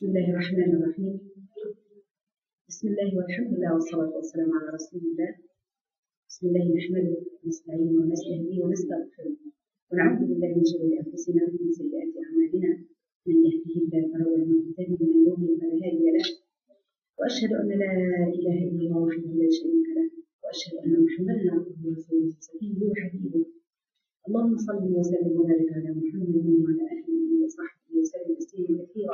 بسم الله الرحمن الرحيم بسم الله والحمد لله والصلاة والسلام على رسول الله بسم الله نحمده ونستعينه ونستهديه ونستغفره ونعوذ بالله من شرور أنفسنا ومن سيئات أعمالنا من يهده الله فهو المهتدي ومن يضلل فلا هادي له وأشهد أن لا إله إلا الله وحده لا شريك له وأشهد أن محمدا عبده ورسوله سفيه وحبيبه اللهم صل وسلم وبارك على محمد وعلى آله وصحبه وسلم تسليما كثيرا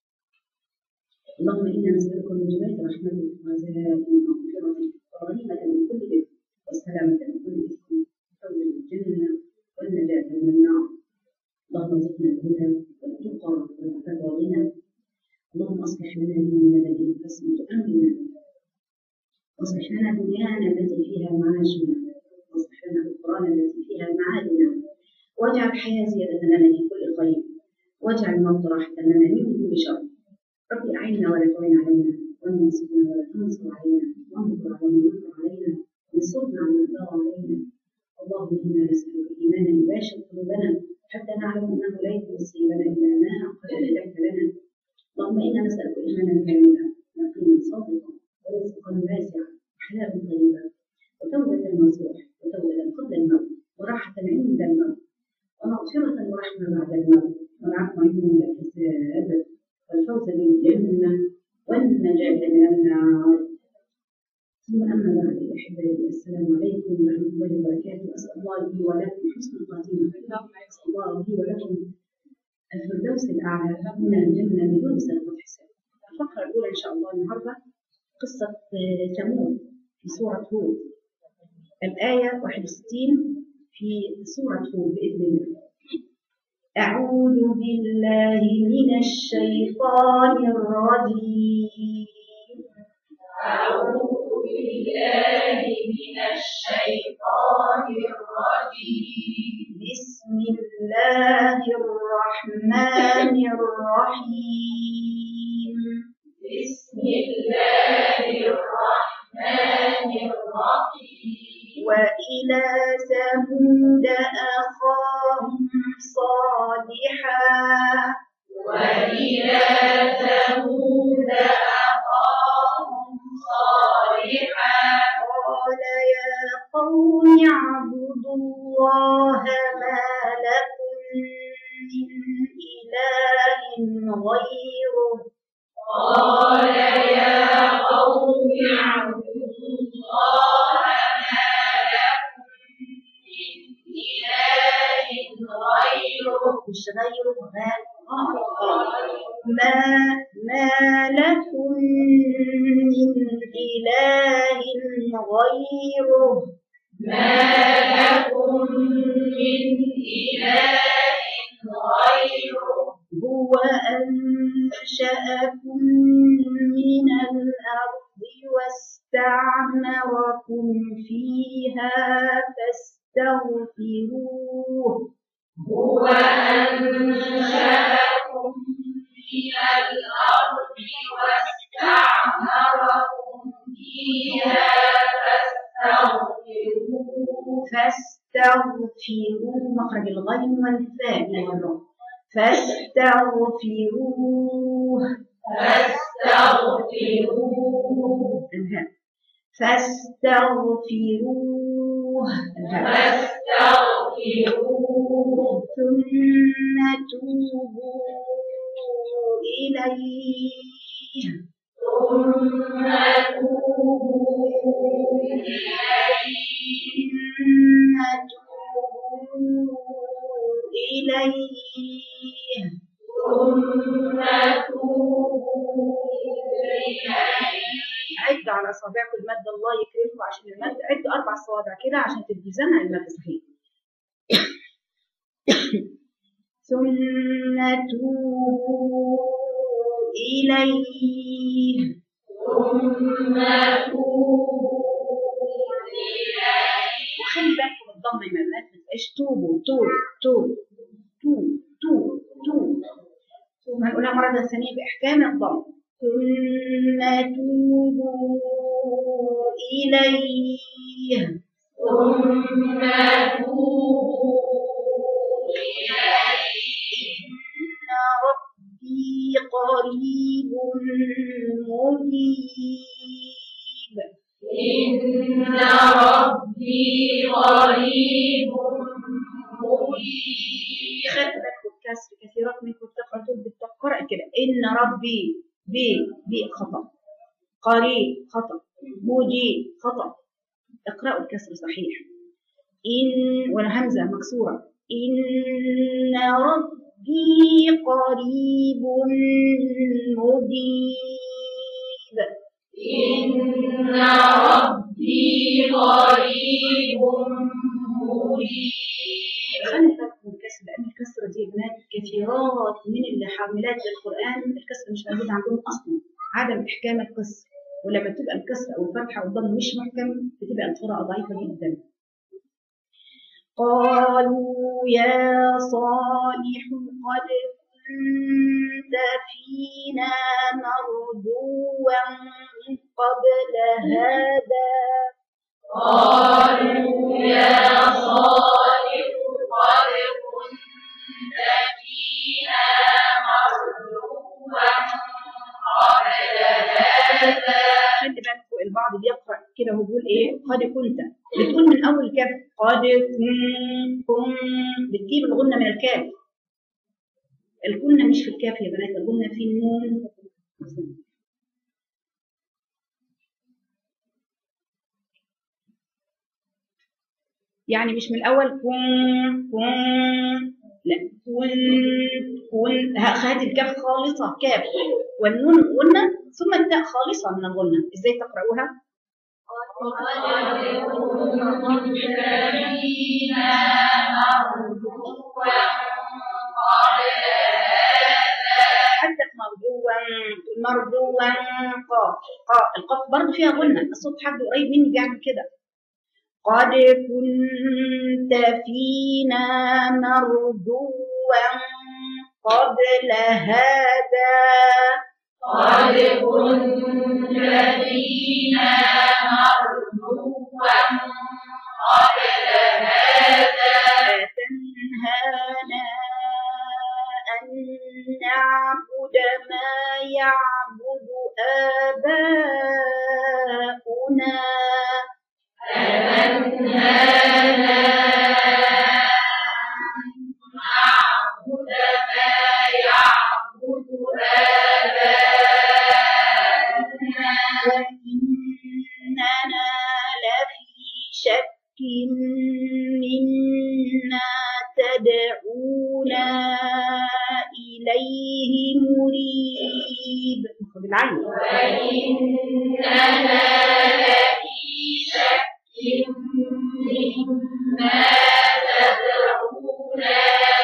اللهم إنا نسألك من جميع رحمتك وزائد مغفرتك وغنيمة من كل إثم والسلامة من كل إثم وفوز بالجنة والنجاة من النار اللهم ارزقنا الهدى والتقى والعفاف والغنى اللهم أصلح لنا ديننا الذي تسمى أمرنا واصلح لنا دنيانا التي فيها معاشنا واصلح لنا القرآن التي فيها معادنا واجعل الحياة زيادة لنا في كل خير واجعل الموت راحة لنا من كل شر رب أعنا ولا تعين علينا وانصرنا ولا تنصر علينا وانصر على من نصر علينا وانصرنا على من بغى علينا اللهم إنا نسألك إيمانا يباشر قلوبنا حتى نعلم أنه لا يصيبنا إلا ما قد أهلكت لنا اللهم إنا نسألك إيمانا كاملا يقينا صادقا ورزقا واسعا وحلالا طيبا وتوبة نصوح وتوبة قبل الموت وراحة عند الموت ومغفرة ورحمة بعد الموت والعفو عند الحساب والفوز بالجنة والنجاة من النار ثم أما بعد أحبائي السلام عليكم ورحمة الله وبركاته أسأل الله لي ولكم حسن الخاتمة أسأل الله لي ولكم الفردوس الأعلى من الجنة بدون سابقة حساب الفقرة الأولى إن شاء الله النهاردة قصة ثمود في سورة هود الآية 61 في سورة هود بإذن الله أعوذ بالله من الشيطان الرجيم أعوذ بالله من الشيطان الرجيم بسم الله الرحمن الرحيم بسم الله الرحمن الرحيم وإلى ثمود أخاهم صالحا وإلى ثمود أخاهم صالحا قال يا قوم اعبدوا الله ما لكم من إله غيره قال يا قوم اعبدوا الله ما لكم من إله غيره مش غيره ما ما ما لكم من إله غيره ما لكم من إله غيره هو أنشأكم من الأرض واستعمركم فيها فاستغفروه هو أنشأكم من الأرض واستعمركم فيها فاستغفروه فاستغفروه مخرج الغين والفاء من الراء فاستغفروه فاستغفروه الهاء فاستغفروه الهاء فاستغفروه ثم توبوا إليه ثم توبوا إليه ثم توبوا إليه ثم توبوا إليه عد على صابعكم المد الله يكرمكم عشان المد عد أربع صوابع كده عشان تدي زمن المد صحيح ثم توبوا إليه ثم توبوا إليه وخلي بالكم الضم ما ما تبقاش توبوا توب توب توب توب توب ثم هنقولها مرة ثانية بإحكام الضم ثم توبوا إليه ثم توبوا إليه إن ربي قريب مجيب إن ربي قريب مجيب خلي بالك الكسر كثيرات منكم تقرأ بالتقرأ كده إن ربي ب ب خطأ قريب خطأ مجيب خطأ اقرأوا الكسر صحيح إن ولا همزة مكسورة إن ربي قريب مجيب إن ربي قريب مجيب خلي بالك من الكسر لأن الكسرة دي يا بنات كثيرات من اللي حاملات للقرآن الكسر مش موجود عندهم أصلا عدم إحكام الكسر ولما تبقى الكسر أو الفتحة أو الضم مش محكم بتبقى القراءة ضعيفة جدا قالوا يا صالح قد كنت فينا مرجوا قبل هذا قالوا يا صالح قد كنت فينا مرجوا قبل هذا خلي بالك البعض بيقرا كده وهو بيقول ايه قد كنت بتقول من اول كاف قد كن كن بتجيب الغنه من الكاف الكنه مش في الكاف يا بنات الغنه في النون يعني مش من الاول كن كن لا كن كن ه- هات الكاف خالصه كاف والنون غنه ثم التاء خالصه من الغنه ازاي تقراوها قد كنت فينا مرجوا قبل هذا حتى مرجوا مرجوا قاف قاف القاف برضه فيها غنة الصوت حد قريب مني بيعمل كده قد كنت فينا مرجوا قبل هذا قد كنت فينا مرجوا قبل هذا أتنهانا أن نعبد ما يعبد آباؤنا أتنهانا نعبد ما يعبد آباؤنا وإننا لفي شك مما تدعونا إليه مريب بالعين وإننا لفي شك مما تدعونا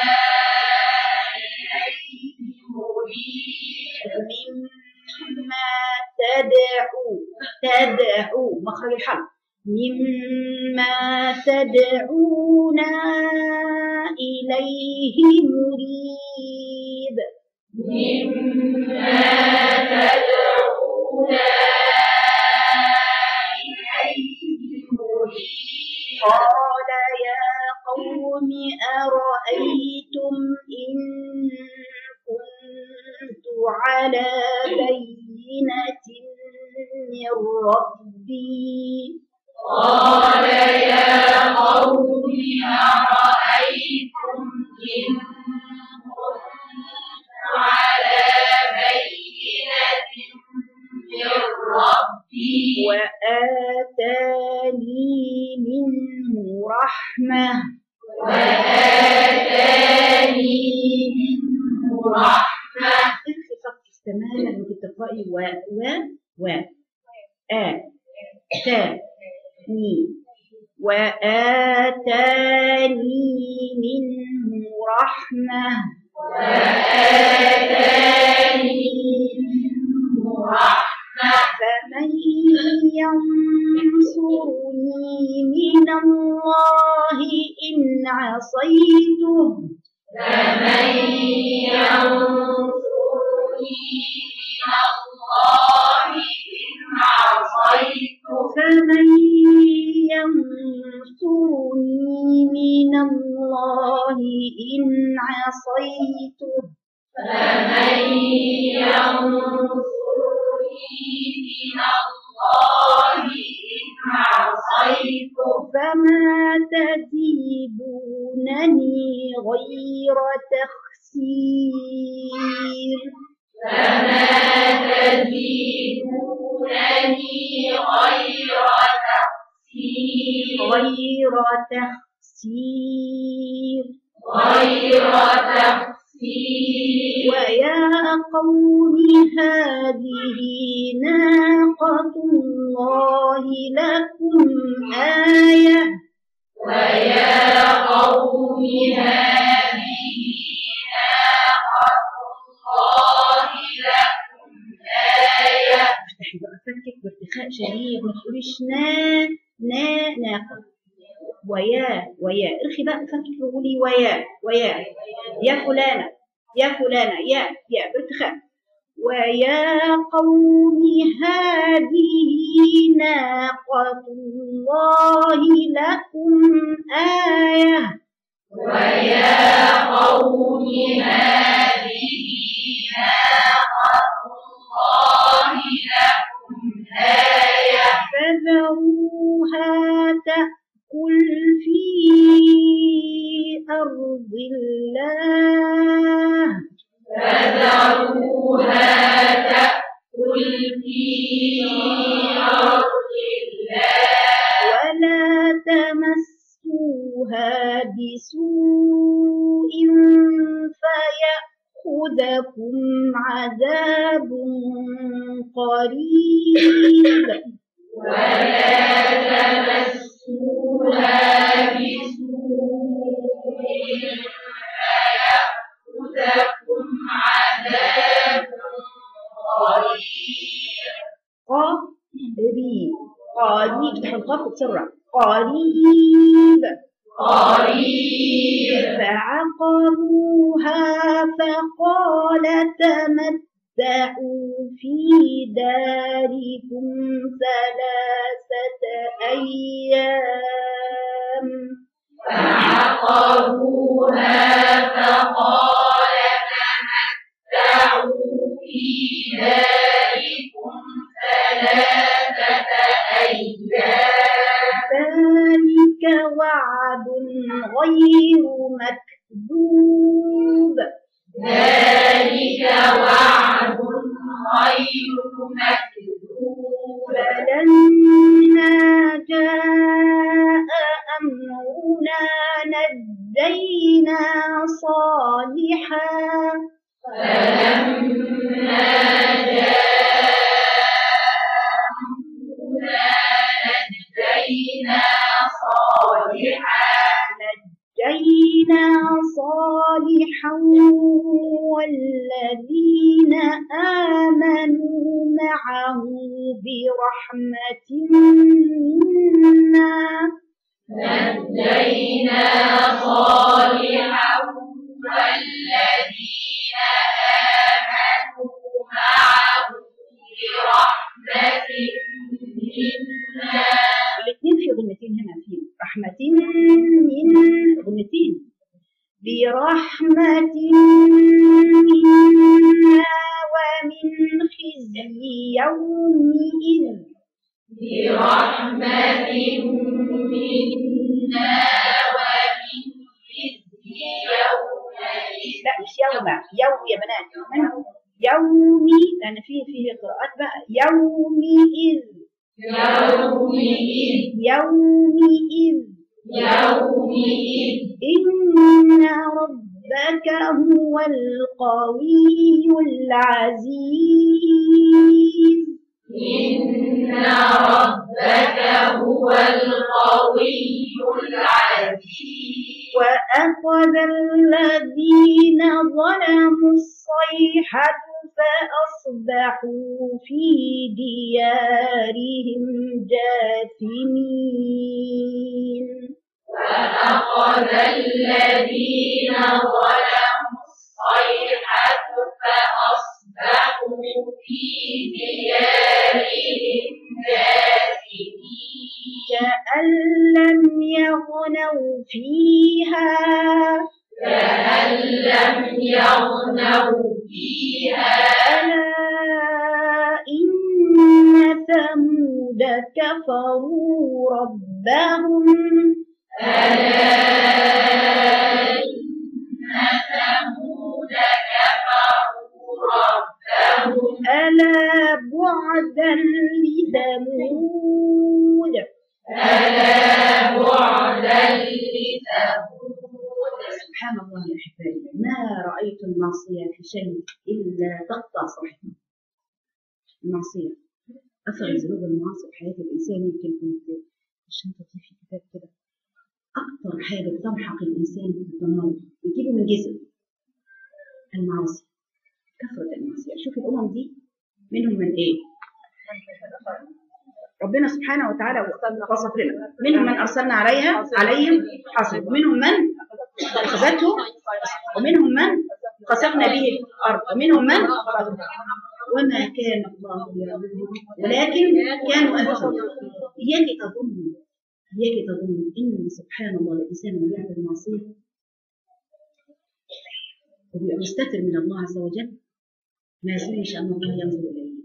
إليه مريب مما تدعو تدعو مخرج الحرف مما تدعونا إليه مريب مما تدعونا إليه مريب قال يا قوم أرأيتم إن كنت على بينة من ربي قال يا قوم أرأيتم إن كنت على بينة من ربي وآتاني منه رحمة وآتاني منه رحمة اخفي خط تماما وانت بتقرأي و و و آ تا ني وآتاني منه رحمة وآتاني منه رحمة فمن ينصرني من الله إن عصيته فمن ينصرني من الله إن عصيته فمن ينصرني من الله إن عصيته فمن غير تخسير فما تزيدونني غير تخسير غير تخسير غير تخسير ويا قوم هذه ناقة الله لكم آية ويا قوم هذه ناقة الله لكم آية افتحي بقى فكك بارتخاء شديد ما تقوليش نا نا ناقة ويا ويا ارخي بقى فكك وقولي ويا ويا يا فلانة يا فلانة يا يا بارتخاء ويا قوم هذه ناقة الله لكم آية ويا قوم هذه ناقة الله لكم آية فذروها تأكل في أرض الله فذروها تأكل في أرض الله ولا تمسوها بسوء فيأخذكم عذاب قريب ولا تمسوها بسوء فيأخذكم عذاب قريب قريب قريب افتحوا القاف بسرعة قريب قريب فعقروها فقال تمتعوا في داركم ثلاثة أيام فعقروها فقال تمتعوا في داركم ثلاثة أيام ذلك وعد غير مكذوب ذلك وعد غير مكذوب فلما جاء أمرنا نجينا صالحا فلما جاءنا نجينا صالحا نجينا صالحا والذين آمنوا معه برحمة منا نجينا صالحا والذين آمنوا معه برحمة منا الاثنين في غنتين هنا في رحمة من غنتين برحمة منا ومن خزي يومئذ برحمة منا ومن خزي يومئذ لا مش يوم يوم يا بنات من يومي لأن فيه فيه قراءات بقى يومئذ يومئذ يومئذ يومئذ إن ربك هو القوي العزيز إن ربك هو القوي العزيز وأخذ الذين ظلموا الصيحة فأصبحوا في ديارهم جاثمين فأخذ الذين ظلموا الصيحة فأصبحوا في ديارهم جاثمين كأن لم يغنوا فيها كأن لم يغنوا فيها ألا إن ثمود كفروا ربهم ألا إن بعدا لثمود ألا بعدا لثمود سبحان الله يا احبائي ما رايت المعصيه في شيء الا تقطع صاحبها المعصيه اثر الذنوب والمعاصي في حياه الانسان يمكن كنت الشنطه دي في كتاب كده اكثر حاجه تمحق الانسان بالدمار بتجيبه من جسم المعاصي كثره المعصيه شوف الامم دي منهم من ايه ربنا سبحانه وتعالى وصف لنا منهم من ارسلنا عليها عليهم حصب ومنهم من اخذته ومنهم من خسفنا به الارض ومنهم من وما كان الله ليظلمهم ولكن كانوا انفسهم اياك تظن اياك تظن ان سبحان الله الانسان لما يعمل معصيه وبيبقى مستتر من الله عز وجل ما يظنش ان الله ينظر اليه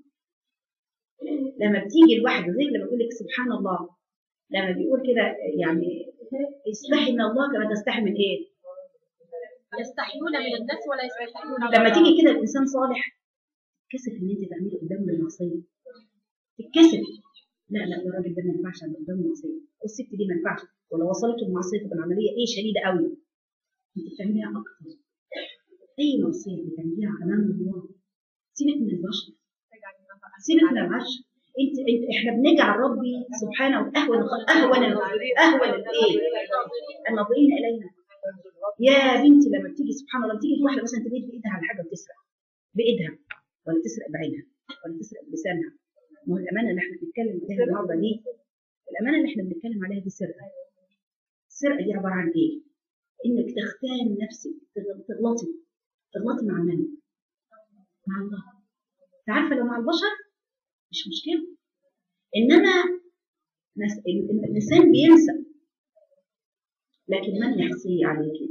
لما بتيجي الواحد زي لما بيقول لك سبحان الله لما بيقول كده يعني استحي من الله كما تستحي من ايه؟ يستحيون من الناس ولا يستحيون من لما الله. تيجي كده الانسان صالح تتكسف ان انت تعملي قدامه المعصيه تتكسف لا لا يا راجل ده ما ينفعش اعمل قدامه المعصيه والست دي ما ينفعش ولو وصلت المعصيه تبقى العمليه ايه شديده قوي انت بتعمليها اكتر اي معصيه بتعمليها امام الله سيبك من البشر سيبك من العرش انت انت احنا بنجعل ربي سبحانه اهون اهون اهون الايه الناظرين الينا يا بنتي لما بتيجي سبحان الله بتيجي واحده مثلا تبيت بايدها على حاجه وتسرق بايدها ولا تسرق بعينها ولا تسرق بلسانها ما هو الامانه اللي احنا بنتكلم عليها النهارده دي الامانه اللي احنا بنتكلم عليها دي سرقه السرقه دي عباره عن ايه؟ انك تختان نفسك تغ- تغلطي تغلطي مع من؟ مع الله انت عارفه لو مع البشر مش مشكله انما نس... ال- ال- الانسان بينسى لكن من يحصي عليك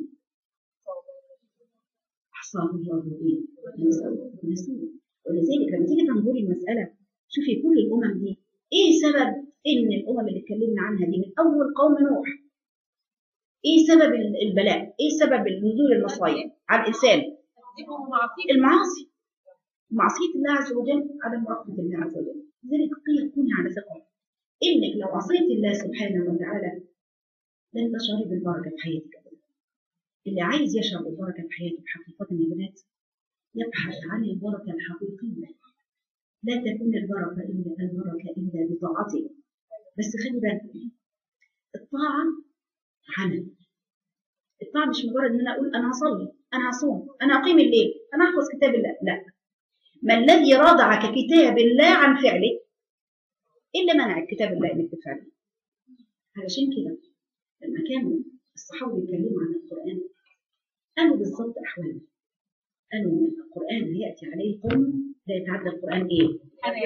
احصاه الله ايه ونسوه ونسوه ولذلك لما تيجي تنظري المساله شوفي كل الامم دي ايه سبب ان الامم اللي اتكلمنا عنها دي من اول قوم نوح ايه سبب ال- البلاء ايه سبب نزول المصايب على الانسان تكذبهم معصية المعاصي معصية الله عز وجل عدم مراقبة الله عز وجل لذلك قيل كوني على ثقة إنك لو عصيت الله سبحانه وتعالى لن تشعري بالبركة في حياتك أبدا اللي عايز يشعر بالبركة في حياته حقيقة يا بنات يبحث عن البركة الحقيقية لا تكون البركة إلا البركة إلا بطاعته بس خلي بالك الطاعة عمل الطاعة مش مجرد إن أنا أقول أنا هصلي أنا هصوم أنا أقيم الليل أنا أحفظ كتاب الله لا ما الذي رضعك كتاب الله عن فعله إلا منع كتاب الله إنك تفعله علشان كده لما كانوا الصحابة يتكلموا عن القرآن قالوا بالظبط أحوالنا قالوا إن القرآن هيأتي عليه قوم لا يتعدى القرآن إيه؟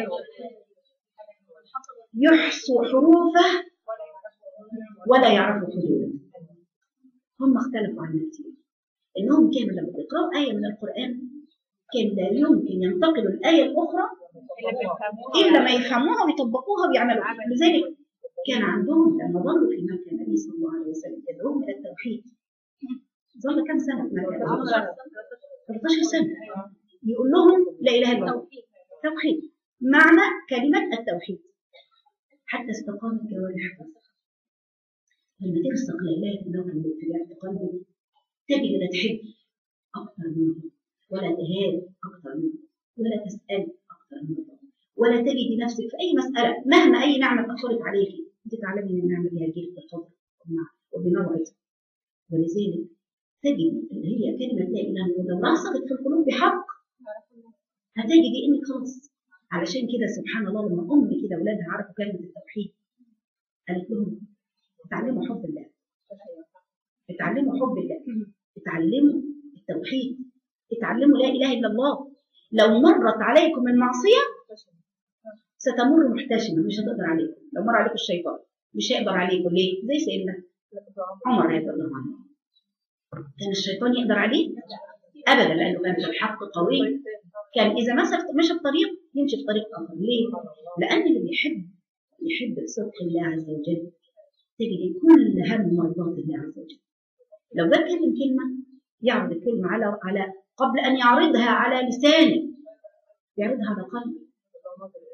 يحصوا حروفه ولا يعرفوا حدوده هم اختلفوا عن كتير انهم كانوا لما بيقراوا ايه من القران كان لا يمكن ينتقلوا الايه الاخرى الا ما يفهموها ويطبقوها ويعملوها لذلك كان عندهم لما ظلوا في مكه النبي صلى الله عليه وسلم يدعوهم الى التوحيد ظل كم سنه في مكه 13 سنه يقول لهم لا اله الا الله توحيد معنى كلمه التوحيد حتى استقامت جوارحهم لما ترسق لا اله الا الله من الاتجاه في قلبك تجد لا تحب اكثر منه ولا تهاب اكثر منه ولا تسال اكثر منه ولا تجدي نفسك في اي مساله مهما اي نعمه اثرت عليك انت تعلمي ان النعمه دي هتجيلك بقدر وبمع- وبموعد ولذلك تجدي اللي هي كلمه لا اله الا الله رسخت في القلوب بحق هتجدي انك خلاص علشان كده سبحان الله لما ام كده اولادها عرفوا كلمه التوحيد قالت لهم اتعلموا حب الله اتعلموا حب الله اتعلموا التوحيد اتعلموا لا اله الا الله لو مرت عليكم المعصيه ستمر محتشمه مش هتقدر عليكم لو مر عليكم الشيطان مش هيقدر عليكم ليه زي سيدنا عمر رضي الله عنه كان الشيطان يقدر عليه ابدا لانه كان في الحق قوي كان اذا مسك مشى في طريق يمشي في طريق اخر ليه؟ لان اللي بيحب يحب صدق الله عز وجل تجد كل هم مرضات الله عز وجل لو ده كلم كلمه يعرض الكلمه على على قبل ان يعرضها على لسانه يعرضها على قلبه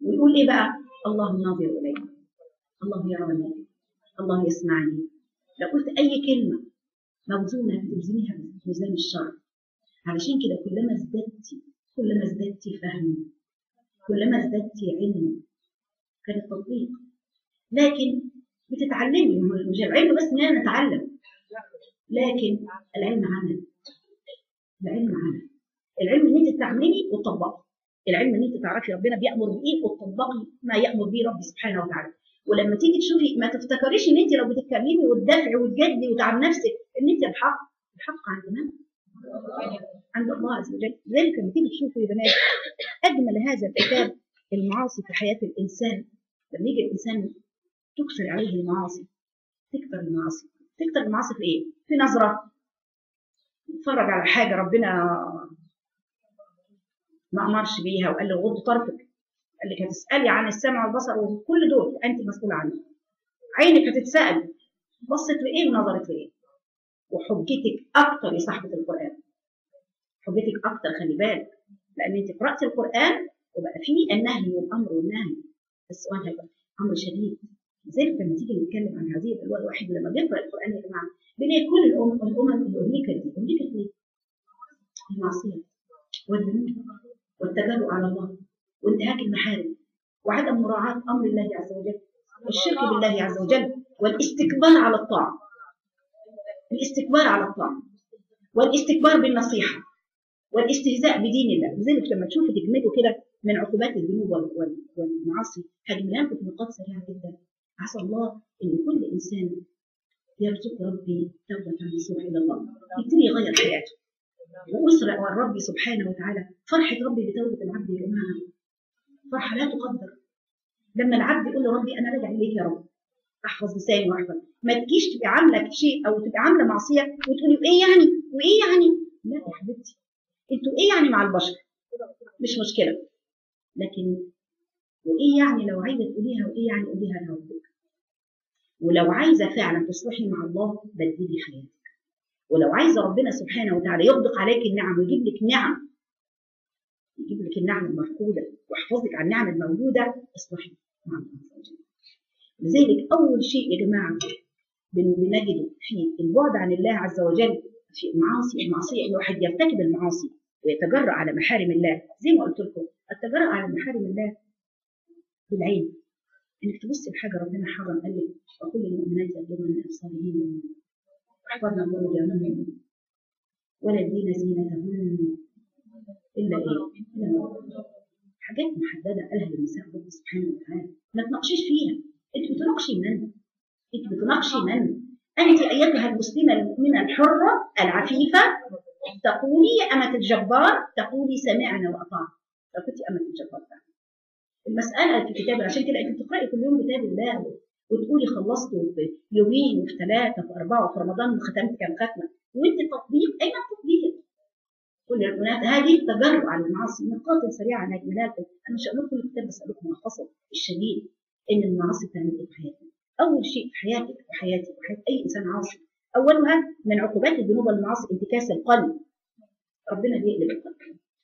ويقول ايه بقى الله ناظر الي الله يراني الله يسمعني لو قلت اي كلمه موزونه توزنيها بميزان الشرع علشان كده كلما ازددتي كلما ازددتي فهم كلما ازددتي علم كان التطبيق لكن بتتعلمي ما هو مش العلم بس اننا نتعلم لكن العلم عمل العلم عمل العلم ان انت تعملي وتطبقي العلم ان انت تعرفي ربنا بيامر بايه وتطبقي ما يامر به ربي سبحانه وتعالى ولما تيجي تشوفي ما تفتكريش ان انت لو بتتكلمي وتدافعي وتجدي وتعب نفسك ان انت الحق الحق عند من؟ عند الله عز وجل لذلك لما تيجي تشوفوا يا بنات اجمل هذا الكتاب المعاصي في حياه الانسان لما يجي الانسان تكثر عليه المعاصي تكثر المعاصي تكثر المعاصي في ايه؟ في نظره اتفرج على حاجه ربنا ما امرش بيها وقال له غض طرفك قال لك هتسالي عن السمع والبصر وكل دول انت مسؤوله عنهم عينك هتتسال بصت لايه ونظرت لايه وحجتك اكتر يا صاحبه القران حجتك اكتر خلي بالك لان انت قرات القران وبقى فيه النهي والامر والنهي السؤال هيبقى امر شديد لذلك لما تيجي نتكلم عن هذه الالواء الواحد لما بيقرا القران يا جماعه بنلاقي كل الامم الامم اللي اهلكت دي اهلكت ليه؟ المعصيه والذنوب والتجرؤ على الله وانتهاك المحارم وعدم مراعاة أمر الله عز وجل والشرك بالله عز وجل والاستكبار على الطاعة الاستكبار على الطاعة والاستكبار بالنصيحة والاستهزاء بدين الله لذلك لما تشوفوا تجمدوا كده من عقوبات الذنوب وال- وال- والمعاصي هجملها لكم في نقاط سريعة جدا عسى الله إن كل إنسان يرزق ربي توبة نصوح إلى الله يبتدي يغير حياته وأسرع والرب سبحانه وتعالى فرحة ربي بتوبة العبد يا جماعة فرحة لا تقدر لما العبد يقول لربي أنا راجع إليك يا رب أحفظ لساني وأحفظ ما تجيش تبقى عاملة شيء أو تبقى عاملة معصية وتقولي إيه يعني وإيه يعني لا يا حبيبتي أنتوا إيه يعني مع البشر مش مشكلة لكن وإيه يعني لو عايزة تقوليها وإيه يعني قوليها لربك ولو عايزة فعلا تصلحي مع الله بدلي حياتك ولو عايزه ربنا سبحانه وتعالى يغدق عليك النعم ويجيب لك نعم يجيب لك النعم المفقوده ويحفظك على النعم الموجوده اصلحي مع الله عز وجل. لذلك اول شيء يا جماعه بن- بنجده في البعد عن الله عز وجل في المعاصي المعصيه ان الواحد يرتكب المعاصي ويتجرأ على محارم الله زي ما قلت لكم التجرأ على محارم الله بالعين انك تبصي لحاجه ربنا حرم قال لك وكل المؤمنات يغضبن من ابصارهن واحفظن فروجهن ولا يبدين زينتهن الا ايه؟ الا ما ظهر. حاجات محدده قالها للنساء رب سبحانه وتعالى ما تناقشيش فيها انت بتناقشي من؟ انت بتناقشي من؟ انت ايتها المسلمه المؤمنه الحره العفيفه تقولي يا امه الجبار تقولي سمعنا واطعنا لو كنت امه الجبار فعلا. المساله في كتاب عشان كده انت بتقراي كل يوم كتاب الله وتقولي خلصت في يومين وفي ثلاثه وفي اربعه وفي رمضان وختمت كام ختمه وانت التطبيق اين التطبيق؟ كل البنات هذه تجرؤ على المعاصي نقاط سريعه نجملات انا مش هقول لكم كل الكتاب بس هقول لكم ملخصه الشديد ان المعاصي بتعمل ايه في حياتنا؟ اول شيء في حياتك وحياتي وحياه اي انسان عاصي اولها من عقوبات الذنوب والمعاصي انتكاس القلب ربنا بيقلب القلب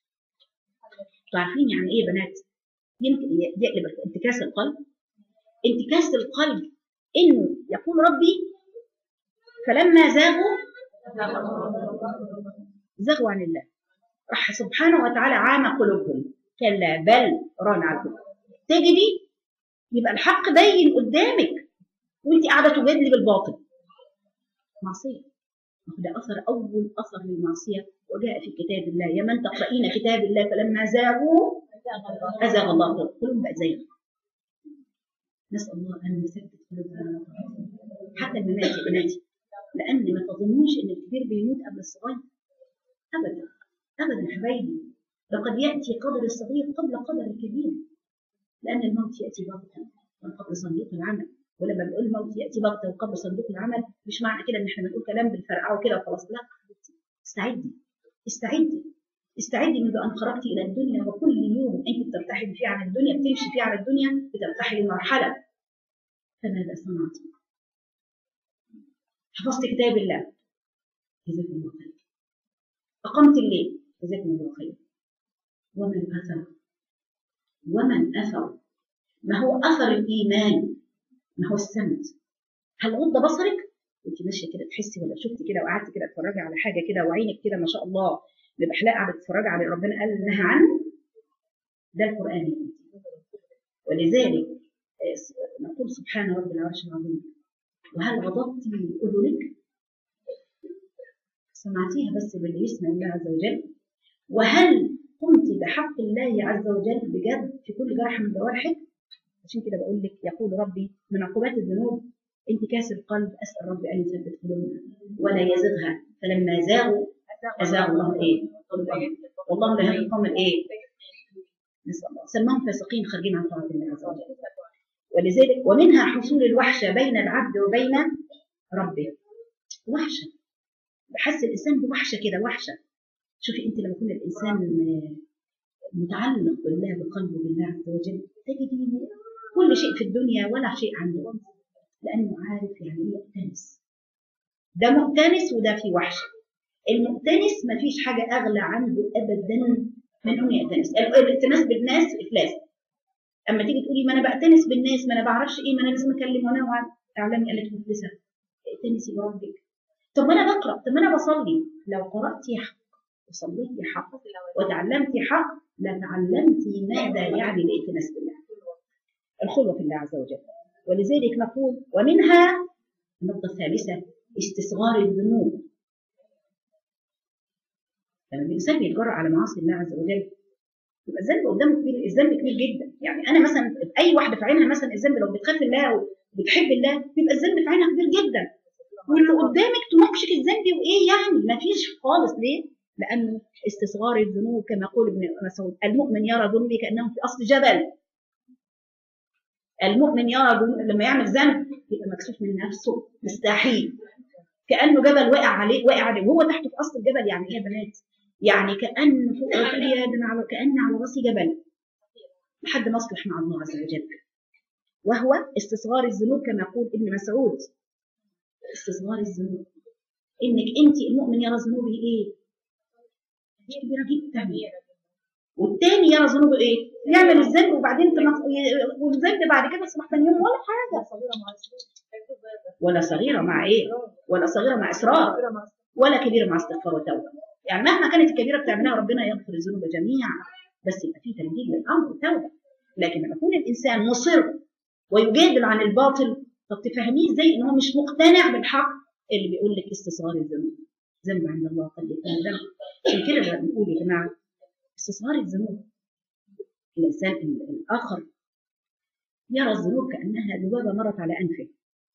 انتوا عارفين يعني ايه يا بنات؟ يمكن يقلب انتكاس القلب انتكاس القلب انه يقول ربي فلما زاغوا زغوا عن الله راح سبحانه وتعالى عام قلوبهم كلا بل ران على القلوب تجدي يبقى الحق باين قدامك وانت قاعده تجادلي بالباطل معصيه ده اثر اول اثر للمعصيه وجاء في كتاب الله يا من تقرأين كتاب الله فلما زاغوا ازاغ الله قلوبهم قلوبهم بقت زيغ نسال الله ان يثبت قلوبنا حتى الممات يا بناتي لان ما تظنوش ان الكبير بيموت قبل الصغير ابدا ابدا حبايبي لقد ياتي قدر الصغير قبل قدر الكبير لان الموت ياتي بغته من قبل صندوق العمل ولما بنقول الموت ياتي بغته وقبل صندوق العمل مش معنى كده ان احنا بنقول كلام بالفرقعه وكده وخلاص لا حبيبتي استعدي استعدي استعدي منذ ان خرجت الى الدنيا وكل يوم انت بترتحلي فيه عن الدنيا بتمشي فيه عن الدنيا بترتحلي مرحله فماذا صنعت؟ حفظت كتاب الله جزاكم الله خير أقمت الليل جزاكم الله خير ومن أثر ومن أثر ما هو اثر الايمان ما هو السمت هل غض بصرك وانت ماشيه كده تحسي ولا شفتي كده وقعدتي كده تتفرجي على حاجه كده وعينك كده ما شاء الله ببحلاء قاعده تتفرجي على ربنا قال نهى عنه ده القران يا بنتي. ولذلك آه، نقول سبحان رب العرش العظيم وهل غضبت اذنك سمعتيها بس باللي يسمع الله عز وجل وهل قمت بحق الله عز وجل بجد في كل جرح من جوارحك عشان كده بقول لك يقول ربي من عقوبات الذنوب انتكاس القلب اسال ربي ان يثبت قلوبنا ولا يزغها فلما زاغوا ازاغ الله ايه قلوبهم والله لا يهدي القوم الايه نسال الله سماهم فاسقين خارجين عن طاعه الله عز وجل ولذلك ومنها حصول الوحشه بين العبد وبين ربه وحشه بحس الانسان بوحشه كده وحشه شوفي انت لما يكون الانسان متعلق بالله بقلبه بالله عز وجل تجدي كل شيء في الدنيا ولا شيء عنده لانه عارف يعني ايه مؤتنس ده مؤتنس وده في وحشه المؤتنس ما فيش حاجه اغلى عنده ابدا من انه يأتنس الائتناس بالناس افلاس اما تيجي تقولي ما انا بأتنس بالناس ما انا بعرفش ايه ما انا لازم اكلم وانا وعد اعلمي قالت مفلسه ائتنسي بربك طب ما انا بقرا طب ما انا بصلي لو قراتي حق وصليتي حق وتعلمتي حق لتعلمتي ماذا يعني الائتناس بالله الخلوه في الله عز وجل ولذلك نقول ومنها النقطه الثالثه استصغار الذنوب لما الانسان بيتجرأ على معاصي الله عز وجل يبقى الذنب قدامه كبير الذنب كبير جدا يعني انا مثلا اي واحده في عينها مثلا الذنب لو بتخاف الله وبتحب الله بيبقى الذنب في عينها كبير جدا واللي قدامك تناقشك الذنب وايه يعني ما فيش خالص ليه؟ لانه استصغار الذنوب كما يقول ابن مسعود المؤمن يرى ذنبه كانه في اصل جبل المؤمن يرى ذنوب لما يعمل ذنب يبقى مكسوف من نفسه مستحيل كانه جبل واقع عليه واقع عليه وهو تحته في اصل الجبل يعني ايه يا بنات؟ يعني كان فوق راسي على كان على راسي جبل لحد ما اصلح مع الله عز وجل وهو استصغار الذنوب كما يقول ابن مسعود استصغار الذنوب انك انت المؤمن يرى ذنوبه ايه؟ مش كبيره جدا والتاني يرى ذنوبه ايه؟ يعمل الذنب وبعدين تنف- ي- والذنب بعد كده يصبح ثاني يوم ولا حاجه ولا صغيره مع ايه؟ ولا صغيره مع اصرار ولا كبيره مع استغفار وتوبه يعني مهما كانت الكبيره بتعملها ربنا يغفر الذنوب جميعا بس يبقى في تمديد للامر توبه لكن لما يكون الانسان مصر ويجادل عن الباطل طب تفهميه ازاي ان هو مش مقتنع بالحق اللي بيقول لك استصغار الذنوب ذنب عند الله قد يكون ذنب عشان كده بقى بنقول يا جماعه استصغار الذنوب الانسان ال- الاخر يرى الذنوب كانها ذبابه مرت على انفه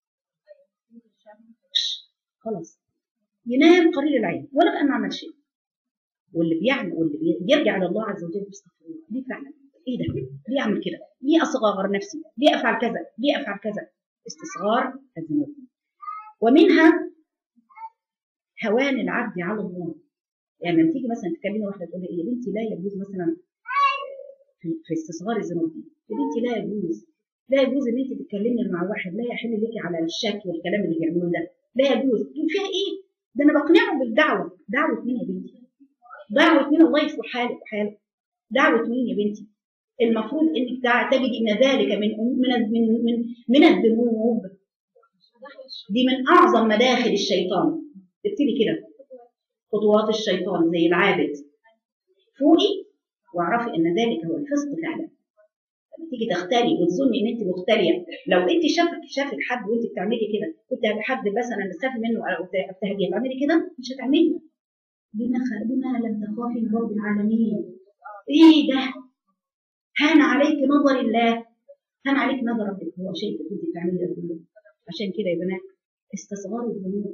خلاص ينام قليل العين ولا كانه عمل شيء واللي بيعمل واللي بي- بيرجع الى الله عز وجل بيستغفر الله ليه فعلا ايه ده ليه اعمل كده ليه اصغر نفسي ليه افعل كذا ليه افعل كذا استصغار الذنوب ومنها هوان العبد على الله يعني لما تيجي مثلا تكلمي واحده تقول لها ايه يا بنتي لا يجوز مثلا في, في استصغار الذنوب دي يا بنتي لا يجوز لا يجوز ان انت تتكلمي مع واحد لا يحل لك على الشك والكلام اللي بيعملوه ده لا يجوز فيها ايه ده انا بقنعه بالدعوه دعوه مين يا بنتي دعوه مين الله يصلح حالك وحالك دعوه مين يا بنتي المفروض انك تع- تجد ان ذلك من من من من, من الذنوب دي من اعظم مداخل الشيطان ابتدي كده خطوات الشيطان زي العابد فوقي واعرفي ان ذلك هو الفسق فعلا لما تيجي تختلي وتظني ان انت مختليه لو انت شافك شافك حد وانت بتعملي كده كنت حد مثلا تخافي منه او تهديه تعملي كده مش هتعملي بما خ- بما لم تخافي من رب العالمين ايه ده هان عليك نظر الله هان عليك نظر ربك هو شيء كنت بتعملي ده كله عشان كده يا بنات استصغار الذنوب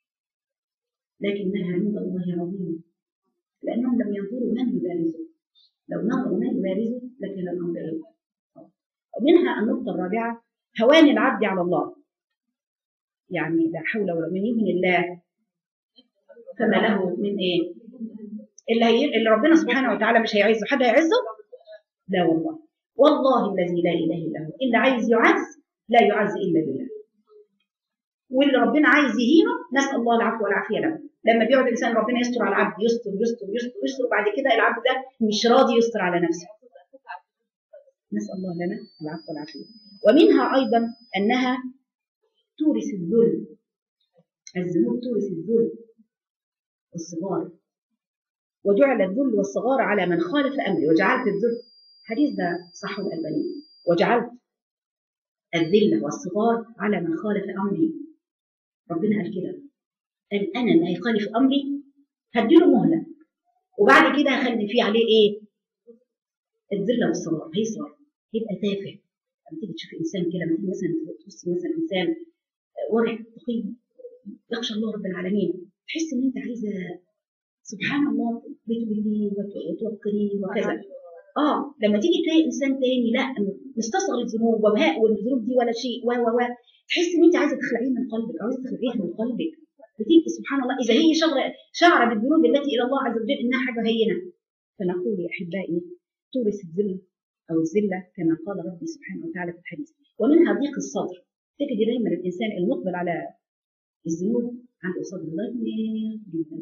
لكنها عند الله عظيمه لانهم لم ينظروا من يبارزه لو نظروا من يبارزه لكان الامر ايه ومنها النقطه الرابعه هوان العبد على الله يعني لا حول ولا من يهن الله فما له من ايه اللي هي اللي ربنا سبحانه وتعالى مش هيعزه حد هيعزه لا والله والله الذي لا اله الا هو اللي عايز يعز لا يعز الا بالله واللي ربنا عايز يهينه نسال الله العفو والعافيه له لما بيقعد الانسان ربنا يستر على العبد يستر يستر يستر يستر وبعد كده العبد ده مش راضي يستر على نفسه نسأل الله لنا العفو والعافية ومنها أيضا أنها تورث الذل الذنوب تورث الذل والصغار وجعل الذل والصغار على من خالف أمري وجعلت الذل حديث ده صح الألباني وجعلت الذلة والصغار على من خالف أمري ربنا قال كده قال أنا اللي هيخالف أمري هديله مهلة وبعد كده هخلي فيه عليه إيه؟ الذلة والصغار هيصغر يبقى تافه لما تيجي تشوف إنسان كده لما تيجي مثلا تبص مثلا إنسان ورع تقي يخشى الله رب العالمين تحس إن أنت عايزة سبحان الله بتقولي وتوكلي وكذا اه لما تيجي تلاقي انسان تاني لا مستصغر الذنوب وبهاء والذنوب دي ولا شيء و و و تحس ان انت عايزه تخلعيه من قلبك عايزه تخلعيها من قلبك بتيجي سبحان الله اذا هي شغله شعر بالذنوب التي الى الله عز وجل انها حاجه هينه فنقول يا احبائي تورث الذل او الذله كما قال ربي سبحانه وتعالى في الحديث ومنها ضيق الصدر تجد دايما الانسان المقبل على الذنوب عنده صدر ضيق جدا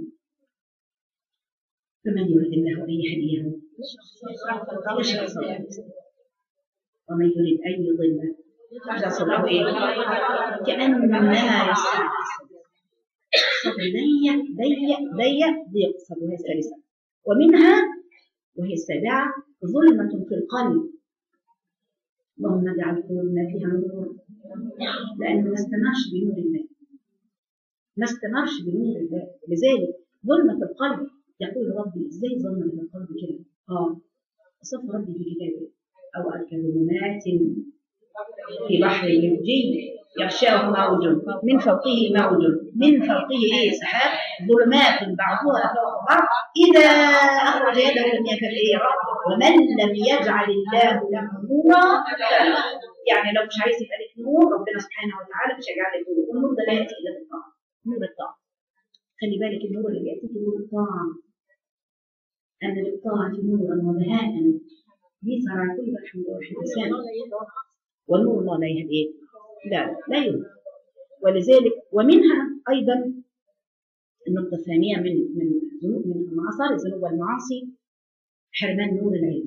فمن يريد الله ان يهديه يشرح صدره ومن يريد ان يضله يجعل صدره ايه؟ كانما يسعى صدر ضيق ضيق ضيق ضيق صدره وهي الثالثه ومنها وهي السابعه ظلمه في القلب اللهم اجعل قلوبنا فيها نور لانه ما استمعش بنور الله ما استمرش بنور الله لذلك ظلمة في القلب يقول ربي ازاي ظلمة في القلب كده اه وصف ربي في كتابه او كظلمات في بحر اللجي يغشاه موج من فوقه موج من فوقه ايه سحاب ظلمات بعضها فوق بعض اذا اخرج يده لم يكن ايه ومن لم يجعل الله له نورا يعني لو مش عايز يبقى لك نور ربنا سبحانه وتعالى مش هيجعل لك نور والنور ده لا ياتي الا بالطاعه نور الطاعه خلي بالك النور اللي بياتيك نور الطاعه ان للطاعه نورا وبهاء يظهر على كل بحر وحي الانسان ونور الله لا يهدي لا لا يهدي ولذلك ومنها ايضا النقطه الثانيه من من ذنوب من اثار الذنوب والمعاصي حرمان نور العلم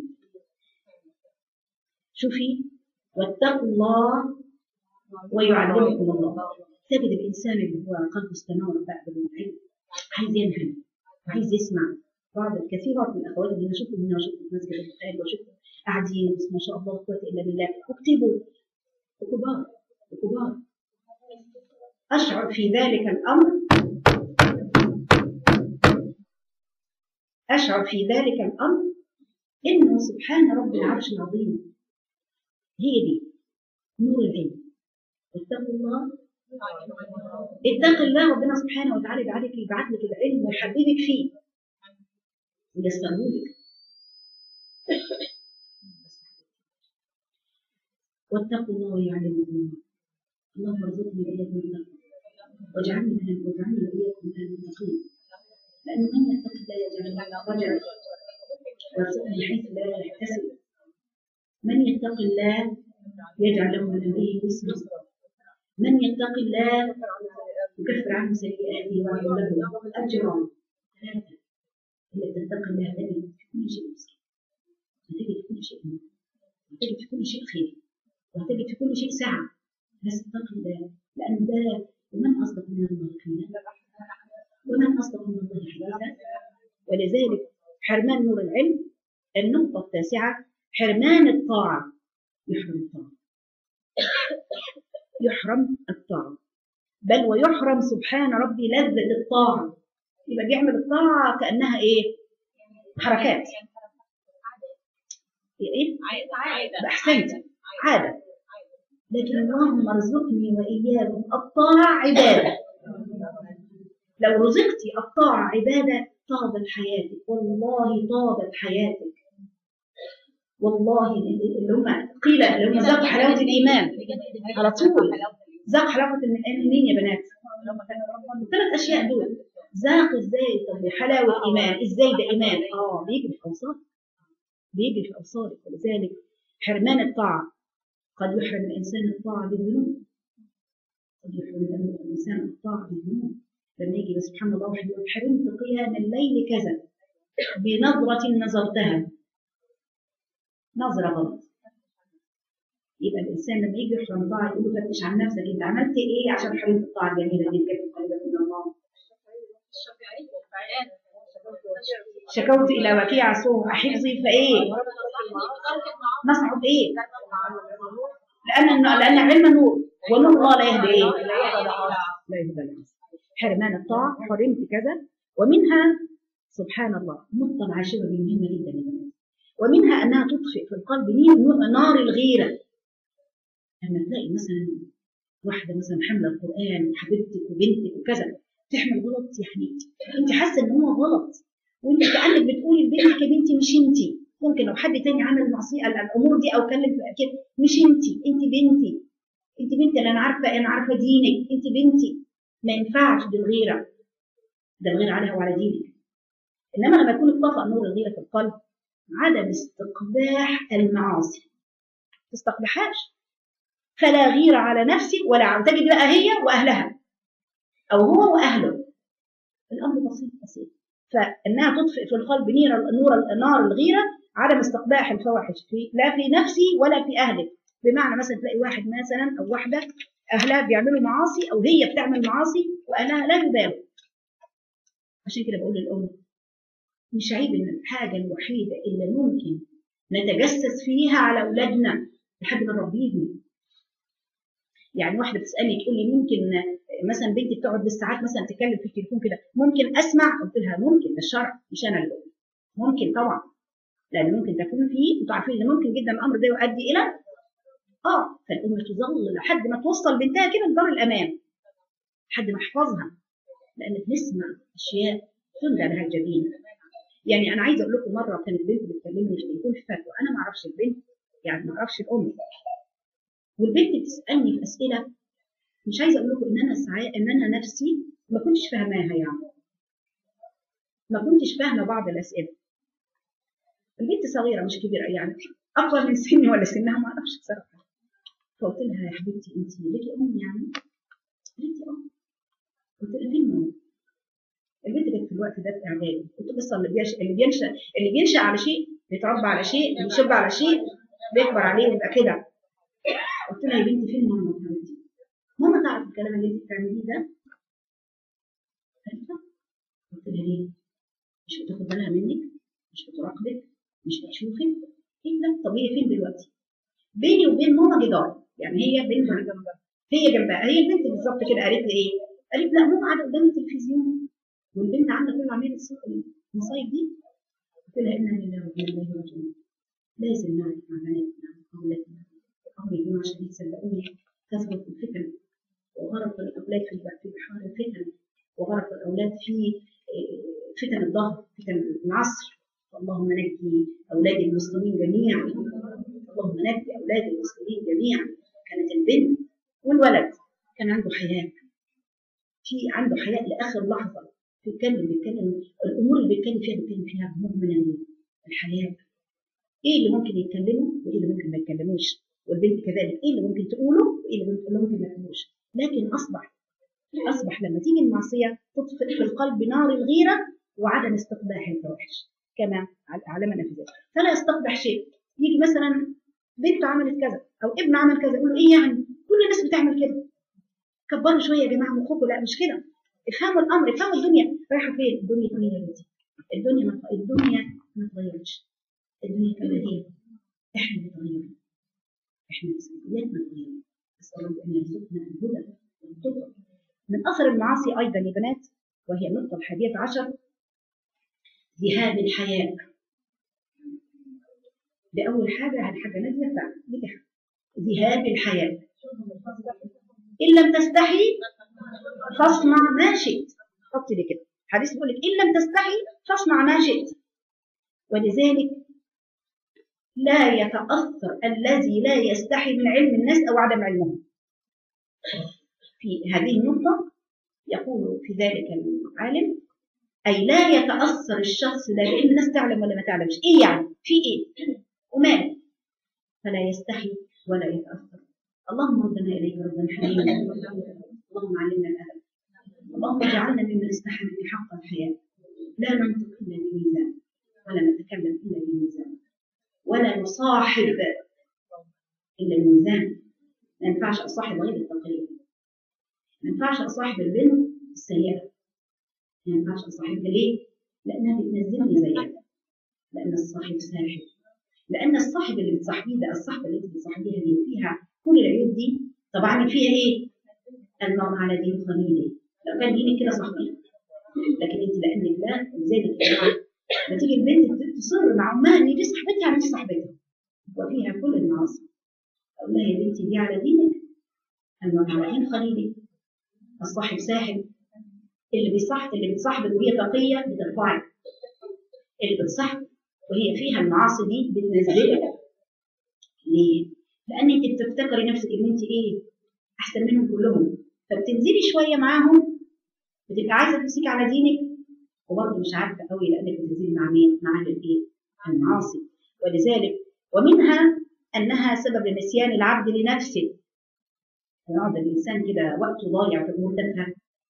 شوفي واتقوا الله ويعلمكم الله تجد الانسان اللي هو قلبه استنار بعد العلم عايز ينهل وعايز يسمع بعض الكثيرات من الاخوات اللي انا شفتهم هنا وشفت في مسجد البخاري وشفت قاعدين بس ما شاء الله لا قوه الا بالله واكتبوا وكبار وكبار اشعر في ذلك الامر اشعر في ذلك الامر انه سبحان رب العرش العظيم هي دي نور العلم اتقوا الله اتق الله ربنا سبحانه وتعالى يبعت لك يبعت لك العلم ويحببك فيه ويستغنوا لك واتقوا الله ويعلمكم الله اللهم ارزقني واياكم التقوى واجعلني من واجعلني واياكم من المتقين لانه من يتق الله يجعل له رجعا ويرزقه من حيث لا يحتسب من يتق الله يجعل له من امره يسرا من يتق الله يكفر عنه سيئاته ويعلم له اجرا ثلاثه اللي تتقي الله تجد في كل شيء يسر وتجد في كل شيء نور وتجد في كل شيء خير وتجد في كل شيء سعه بس اتقي الله لان ده ومن اصدق من الله قيلا ومن اصدق من الله حديثا ولذلك حرمان نور العلم النقطه التاسعه حرمان الطاعه يحرم الطاعه يحرم الطاعه بل ويحرم سبحان ربي لذة الطاعة يبقى بيعمل الطاعة كأنها إيه؟ حركات إيه؟ أحسنت عادة لكن اللهم ارزقني وإياكم الطاعة عبادة لو رزقتي الطاعة عبادة طابت حياتك والله طابت حياتك والله اللي هم قيل اللي هم ذاقوا حلاوة الإيمان على طول ذاق حلاوة الإيمان مين يا بنات؟ ثلاث أشياء دول ذاق إزاي طب حلاوة إيمان إزاي ده إيمان؟ آه بيجي في أوصافك بيجي في أوصافك ولذلك حرمان الطاعة قد يحرم الإنسان الطاعة بالذنوب قد يحرم الإنسان الطاعة بالذنوب لما يجي سبحان الله واحد يقول حرمت قيام الليل كذا بنظرة نظرتها نظرة غلط يبقى الانسان لما يجي يحرم طاعه يقول له فتش عن نفسك انت عملت ايه عشان حرمت الطاعه الجميله دي كانت قريبه من الله الشافعي والبيان شكوت الى وكيع سوء حفظي فايه نصحه بايه لان لان علم نور ونور الله لا يهدي ايه لا يهدى الناس حرمان الطاعه حرمت كذا ومنها سبحان الله النقطه العاشره دي مهمه جدا يا بنات ومنها انها تطفئ في القلب نير- نار الغيره لما تلاقي مثلا واحده مثلا حامله القران حبيبتك وبنتك وكذا تحمل غلط يعني انت حاسه ان هو غلط وانت كانك بتقولي لبنتك يا بنتي مش انت ممكن لو حد تاني عمل معصيه ال- الامور دي او كلم في كده مش انت انت بنتي انت بنتي اللي انا عارفه انا عارفه دينك انت بنتي ما ينفعش دي الغيره ده الغيره عليها وعلى دينك انما لما يكون اتطفأ نور الغيره في القلب عدم استقباح المعاصي ما تستقبحهاش فلا غيرة على نفسي ولا على تجد بقى هي وأهلها أو هو وأهله الأمر بسيط بسيط فإنها تطفئ في القلب نير نور نار الغيرة عدم استقباح الفواحش في لا في نفسي ولا في أهلك بمعنى مثلا تلاقي واحد مثلا أو واحدة أهلها بيعملوا معاصي أو هي بتعمل معاصي وأهلها لا يبالوا عشان كده بقول للأم مش عيب إن الحاجة الوحيدة اللي ممكن نتجسس فيها على أولادنا لحد ما نربيهم يعني واحده بتسالني تقول لي ممكن مثلا بنتي بتقعد بالساعات مثلا تتكلم في التليفون كده ممكن اسمع قلت لها ممكن ده الشرع مش انا اللي بقول ممكن طبعا لان ممكن تكون في انتوا عارفين ان ممكن جدا الامر ده يؤدي الى اه فالام تظل لحد ما توصل بنتها كده لدار الامان لحد ما احفظها لان بنسمع اشياء تندى لها الجبين يعني انا عايزه اقول لكم مره كانت بنت بتكلمني في التليفون في فتوى انا ما اعرفش البنت يعني ما اعرفش الام والبنت بتسالني في اسئله مش عايزه اقول لكم ان انا ساعات ان انا نفسي ما كنتش فاهماها يعني ما كنتش فاهمه بعض الاسئله البنت صغيره مش كبيره يعني اكبر من سني ولا سنها ما اعرفش بصراحه فقلت لها يا حبيبتي انت ليكي ام يعني قالت لي اه قلت لها فين ماما البنت كانت في الوقت ده في اعدادي قلت بس اللي بيش... اللي بينشا اللي بينشا على شيء بيتربى على شيء بيشب على شيء بيكبر عليه ويبقى كده قلت لها يا بنتي فين ماما حبيبتي ماما تعرف الكلام اللي انت بتعمليه ده قالت لا قلت لها ليه مش بتاخد بالها منك مش بتراقبك مش بتشوفك ايه ده طب هي فين دلوقتي بيني وبين ماما جدار يعني هي بينها جنبها هي جنبها هي البنت بالظبط كده قالت لي ايه قالت لا ماما قاعده قدام التلفزيون والبنت عامله كل عمليه الصوت المصايب دي قلت لها انا لله وانا اليه راجعون لازم نعرف مع بناتنا واولادنا الامر يا جماعه عشان تصدقوني كثرت الفتن وغرق الاولاد في في بحار الفتن وغرق الاولاد في فتن الظهر فتن العصر اللهم نجي اولاد المسلمين جميعا اللهم نجي اولاد المسلمين جميعا كانت البنت والولد كان عنده حياه في عنده حياه لاخر لحظه بيتكلم بيتكلم الامور اللي بيتكلم فيها بيتكلم فيها مؤمنا الحياه ايه اللي ممكن يتكلموا وايه اللي ممكن ما يتكلموش والبنت كذلك ايه اللي ممكن تقوله وايه اللي ممكن, اللي ممكن ما تقولوش لكن اصبح اصبح لما تيجي المعصيه تطفئ في القلب نار الغيره وعدم استقباح الفواحش كما علمنا في ذلك فلا يستقبح شيء يجي مثلا بنت عملت كذا او ابن عمل كذا يقول له ايه يعني كل الناس بتعمل كده كبروا شويه يا جماعه مخكم لا مش كده افهموا الامر افهموا الدنيا رايحه فين الدنيا ايه يا بنتي الدنيا ما الدنيا ما اتغيرتش الدنيا كما هي احنا بنتغير احنا مسؤولياتنا اتغيرت نسال رب ان يرزقنا الهدى والتقى من اثر المعاصي ايضا يا بنات وهي النقطه الحادية عشر ذهاب الحياء بأول حاجة الحاجة نادية فعلا دي حاجة ذهاب الحياء إن لم تستحي فاصنع ما شئت حطي لي كده حديث بيقول لك إن لم تستحي فاصنع ما شئت ولذلك لا يتأثر الذي لا يستحي من علم الناس أو عدم علمهم في هذه النقطة يقول في ذلك العالم أي لا يتأثر الشخص لا بأن الناس تعلم ولا ما تعلمش إيه يعني في إيه ومال فلا يستحي ولا يتأثر اللهم ردنا إليك ردا حليما اللهم علمنا الأدب اللهم اجعلنا ممن استحى منك حق الحياة لا ننطق إلا بميزان ولا نتكلم إلا بميزان ولا نصاحب إلا الميزان ما ينفعش أصاحب غير التقية ما ينفعش أصاحب البنت السيئة ما ينفعش أصاحبها ليه؟ لأنها بتنزلني زيها لأن الصاحب ساحب لأن الصاحب اللي بتصاحبيه ده الصاحبة اللي أنت بتصاحبيها دي فيها كل العيوب دي طبعا فيها إيه؟ المرء على دين خليله لو كان دينك كده صاحبيه لكن أنت لأنك لا لذلك يا جماعة لما تيجي البنت تصر مع أمها إن دي صاحبتها مش صاحبتها وفيها كل المعاصي أقول لها يا بنتي دي على دينك المرء على دين خليله الصاحب ساحب اللي بيصاحب اللي بتصاحبك وهي تقية بترفعك اللي بتصاحب وهي فيها المعاصي دي بتنزلك ليه؟ لأن أنت بتفتكري نفسك إن أنت إيه؟ أحسن منهم كلهم فبتنزلي شوية معاهم بتبقى عايزة تمسكي على دينك وبرضه مش عارفة قوي لأنك بتنزلي مع مين؟ مع أهل الإيه؟ المعاصي ولذلك ومنها أنها سبب لنسيان العبد لنفسه يقعد الإنسان كده وقته ضايع في أمور تافهة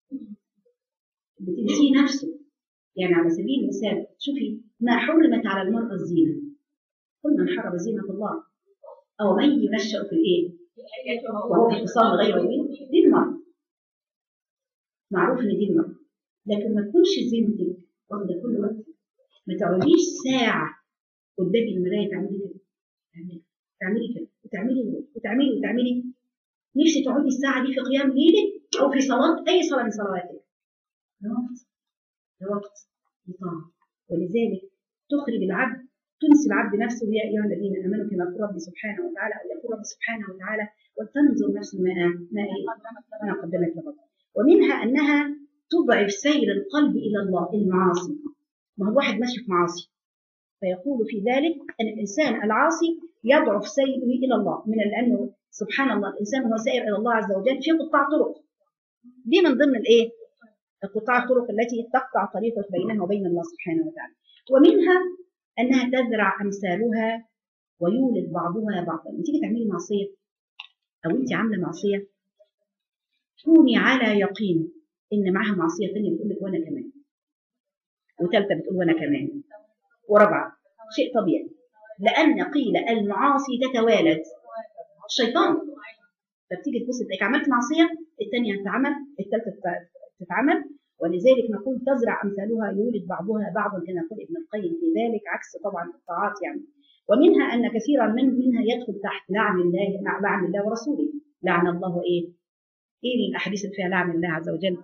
بتنسيه نفسه يعني على سبيل المثال شوفي ما حرمت على المرأة الزينة كل من حرم زينة الله أو من ينشأ في الإيه؟ وهو في خصام غير مبين دي المرأة معروف إن دي المرأة لكن ما تكونش زينتك واخدة كل وقت ما تقعديش ساعة قدام المراية تعملي كده تعملي تعملي كده وتعملي وتعملي وتعملي نفسي تقعدي الساعة دي في قيام ليلك أو في صلاة أي صلاة من صلواتك ده وقت ده وقت لطاعة ولذلك تخرج العبد تنسي العبد نفسه يا أيها الذين آمنوا كما يقول ربي سبحانه وتعالى أو يقول ربي سبحانه وتعالى وتنظر نفس ما ما ما قدمت لغد ومنها أنها تضعف سير القلب إلى الله المعاصي ما هو واحد ماشي في معاصي فيقول في ذلك أن الإنسان العاصي يضعف سيره إلى الله من لأنه سبحان الله الإنسان هو سائر إلى الله عز وجل في قطاع طرق دي من ضمن الإيه؟ قطاع الطرق التي تقطع طريقه بينها وبين الله سبحانه وتعالى ومنها أنها تزرع أمثالها ويولد بعضها بعضا لما تيجي تعملي معصية أو أنت عاملة معصية كوني على يقين إن معها معصية ثانية بتقول لك وأنا كمان وثالثة بتقول وأنا كمان ورابعة شيء طبيعي لأن قيل المعاصي تتوالد الشيطان فبتيجي تبص تلاقيك عملت معصية الثانية تتعمل الثالثة تتعمل ولذلك نقول تزرع امثالها يولد بعضها بعضا كما يقول ابن القيم في ذلك عكس طبعا الطاعات يعني ومنها ان كثيرا من منها يدخل تحت لعن الله لعن الله ورسوله لعن الله ايه؟ ايه الاحاديث اللي فيها لعن الله عز وجل؟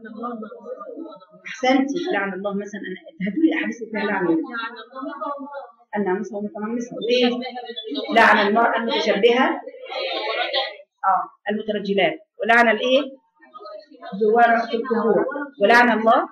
احسنتي لعن الله مثلا هاتوا لي الاحاديث اللي فيها لعن الله الناموسه ومتنمسه وايه؟ لعن المراه المتشبهه اه المترجلات ولعن الايه؟ زوار في القبور ولعن الله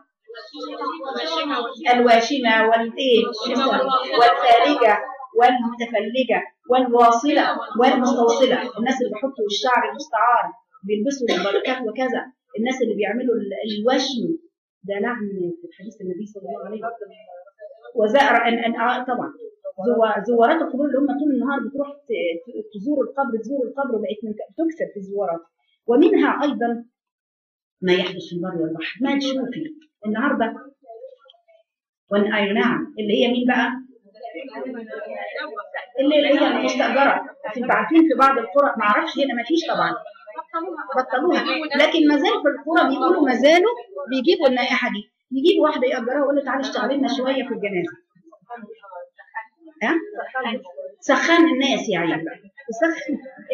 الواشمة والإيه والفارجة والمتفلجة والواصلة والمستوصلة الناس اللي بيحطوا الشعر المستعار بيلبسوا البركات وكذا الناس اللي بيعملوا الوشم ده لعن في حديث النبي صلى الله عليه وسلم وزائر أن أن آه طبعا زوارات القبور اللي هم طول النهار بتروح تزور القبر تزور القبر وبقت تكسر في الزوارات ومنها أيضا ما يحدث في البر والبحر ما تشوفي النهارده وان اي نعم اللي هي مين بقى؟ اللي هي المستأجرة انتوا عارفين في بعض القرى ما اعرفش هنا ما فيش طبعا بطلوها لكن ما زال في القرى بيقولوا ما زالوا بيجيبوا النائحة دي يجيبوا واحدة يأجرها ويقول له تعالي اشتغلي لنا شوية في الجنازة ها؟ سخان الناس يا عيال تسخن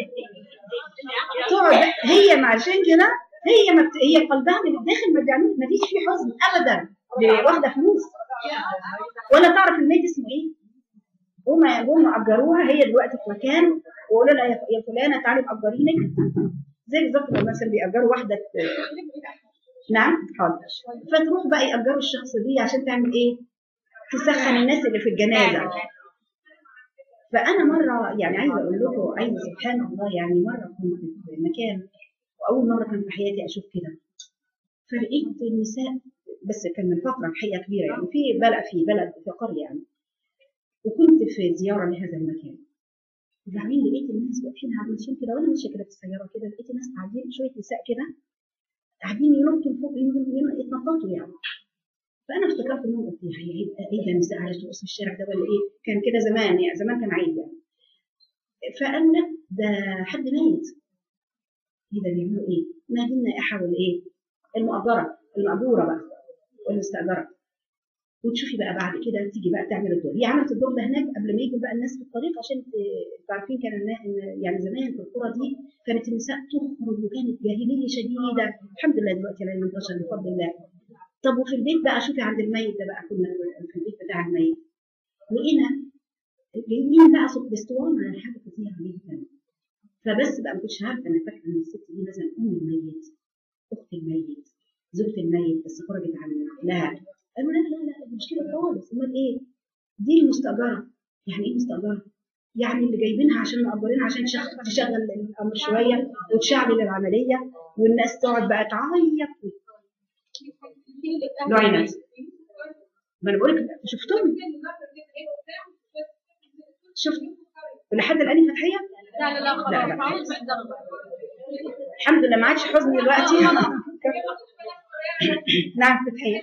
تقعد هي عشان كده هي ما بت... هي قلبها من الداخل ما بيعمل ما فيش فيه حزن ابدا لواحده فلوس ولا تعرف الميت اسمه ايه هما هم اجروها هي دلوقتي في مكان وقولوا لها يا فلانه تعالي اجرينك زي بالظبط لما مثلا بيأجروا واحده نعم حاضر فتروح بقى يأجروا الشخص دي عشان تعمل ايه؟ تسخن الناس اللي في الجنازه فانا مره يعني عايزه اقول لكم عايزه سبحان الله يعني مره كنت في مكان واول مره كان في حياتي اشوف كده فلقيت النساء بس كان من فتره الحقيقه كبيره يعني في بلد في بلد في قريه يعني وكنت في زياره لهذا المكان وبعدين لقيت الناس واقفين ماشيين كده وانا ماشيه كده في السياره كده لقيت الناس قاعدين شويه نساء كده قاعدين ينطوا لفوق يتنططوا يعني فانا افتكرت انهم قلت يعني ايه ده النساء على رؤوس الشارع ده ولا ايه كان كده زمان يعني زمان كان عيب يعني فقالوا لا ده حد ميت اذا بيعملوا ايه؟ ما دي النائحه والايه؟ المؤجره المأجوره بقى والمستأجره وتشوفي بقى بعد كده تيجي بقى تعمل الدور هي عملت الدور ده هناك قبل ما يجوا بقى الناس في الطريق عشان ت- تعرفين كان النا- إن- يعني زمان في القرى دي كانت النساء تخرج وكانت جاهليه شديده الحمد لله دلوقتي لا منتشر بفضل الله طب وفي البيت بقى شوفي عند الميت ده بقى كنا في البيت بتاع الميت لقينا جايين بقى صوت باسطوانه حاجه فظيعه جدا فبس بقى ما كنتش عارفه انا فاكره ان الست دي مثلا ام الميت اخت الميت زوجة الميت بس خرجت عن لا قالوا لا لا لا مش كده خالص امال ايه؟ دي المستأجرة يعني ايه مستأجرة؟ يعني اللي جايبينها عشان مأجرينها عشان تشغل, تشغل الأمر شوية وتشعل العملية والناس تقعد بقى تعيط لعنت ما انا بقول لك شفتهم شفت لحد الآن فتحية لا لا لا خلاص لا، لا. عاوز بحضر الحمد لله ما عادش حزن دلوقتي نعم فتحية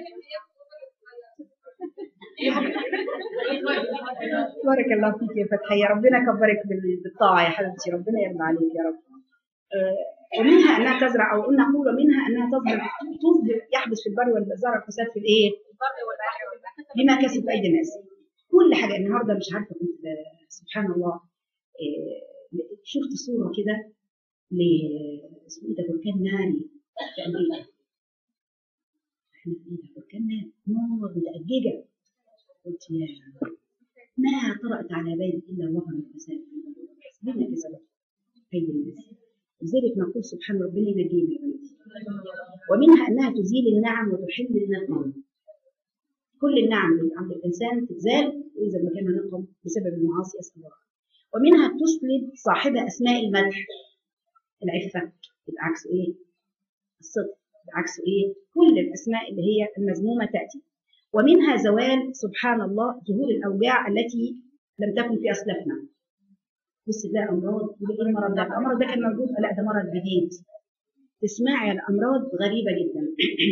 بارك الله فيك يا فتحية ربنا يكبرك بال- بالطاعة يا حبيبتي ربنا يرضى عليك يا رب آه، ومنها انها تزرع او قلنا نقول ومنها انها تظهر تظهر يحدث في البر والبزار الفساد في الايه؟ بما كسب ايدي الناس كل حاجه النهارده مش عارفه كنت آه، سبحان الله آه، شفت صوره كده ل اسمه ايه ده بركان ناري في امريكا احنا في ايه ده بركان ناري نار متأججة قلت يا ما طرأت على بالي الا وهن الفساد في البر والبحر. بما كسبت ايدي الناس لذلك نقول سبحان ربنا ينجينا يا بنتي ومنها انها تزيل النعم وتحل النقم كل النعم اللي عند الانسان تزال اذا ما كان نقم بسبب المعاصي اسال الله ومنها تسلب صاحبها اسماء المدح العفه يبقى عكسه ايه؟ الصدق يبقى عكسه ايه؟ كل الاسماء اللي هي المذمومه تاتي ومنها زوال سبحان الله ظهور الاوجاع التي لم تكن في اسلافنا بص تلاقي امراض يقول ايه المرض ده؟ الامراض ده كان موجود لا ده مرض جديد تسمعي عن امراض غريبه جدا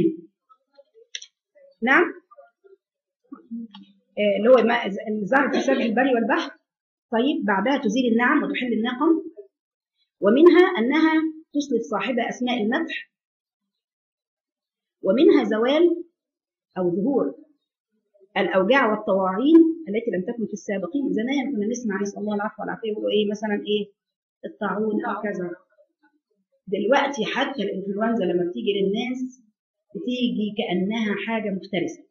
نعم آه، اللي هو ما- الزهر في سبع البر والبحر طيب بعدها تزيل النعم وتحل النقم ومنها انها تسلب صاحبها اسماء المدح ومنها زوال او ظهور الاوجاع والطواعين التي لم تكن في السابقين زمان كنا نسمع نسال الله العفو والعافيه يقولوا ايه مثلا ايه الطاعون او كذا دلوقتي حتى الانفلونزا لما بتيجي للناس بتيجي كانها حاجه مفترسه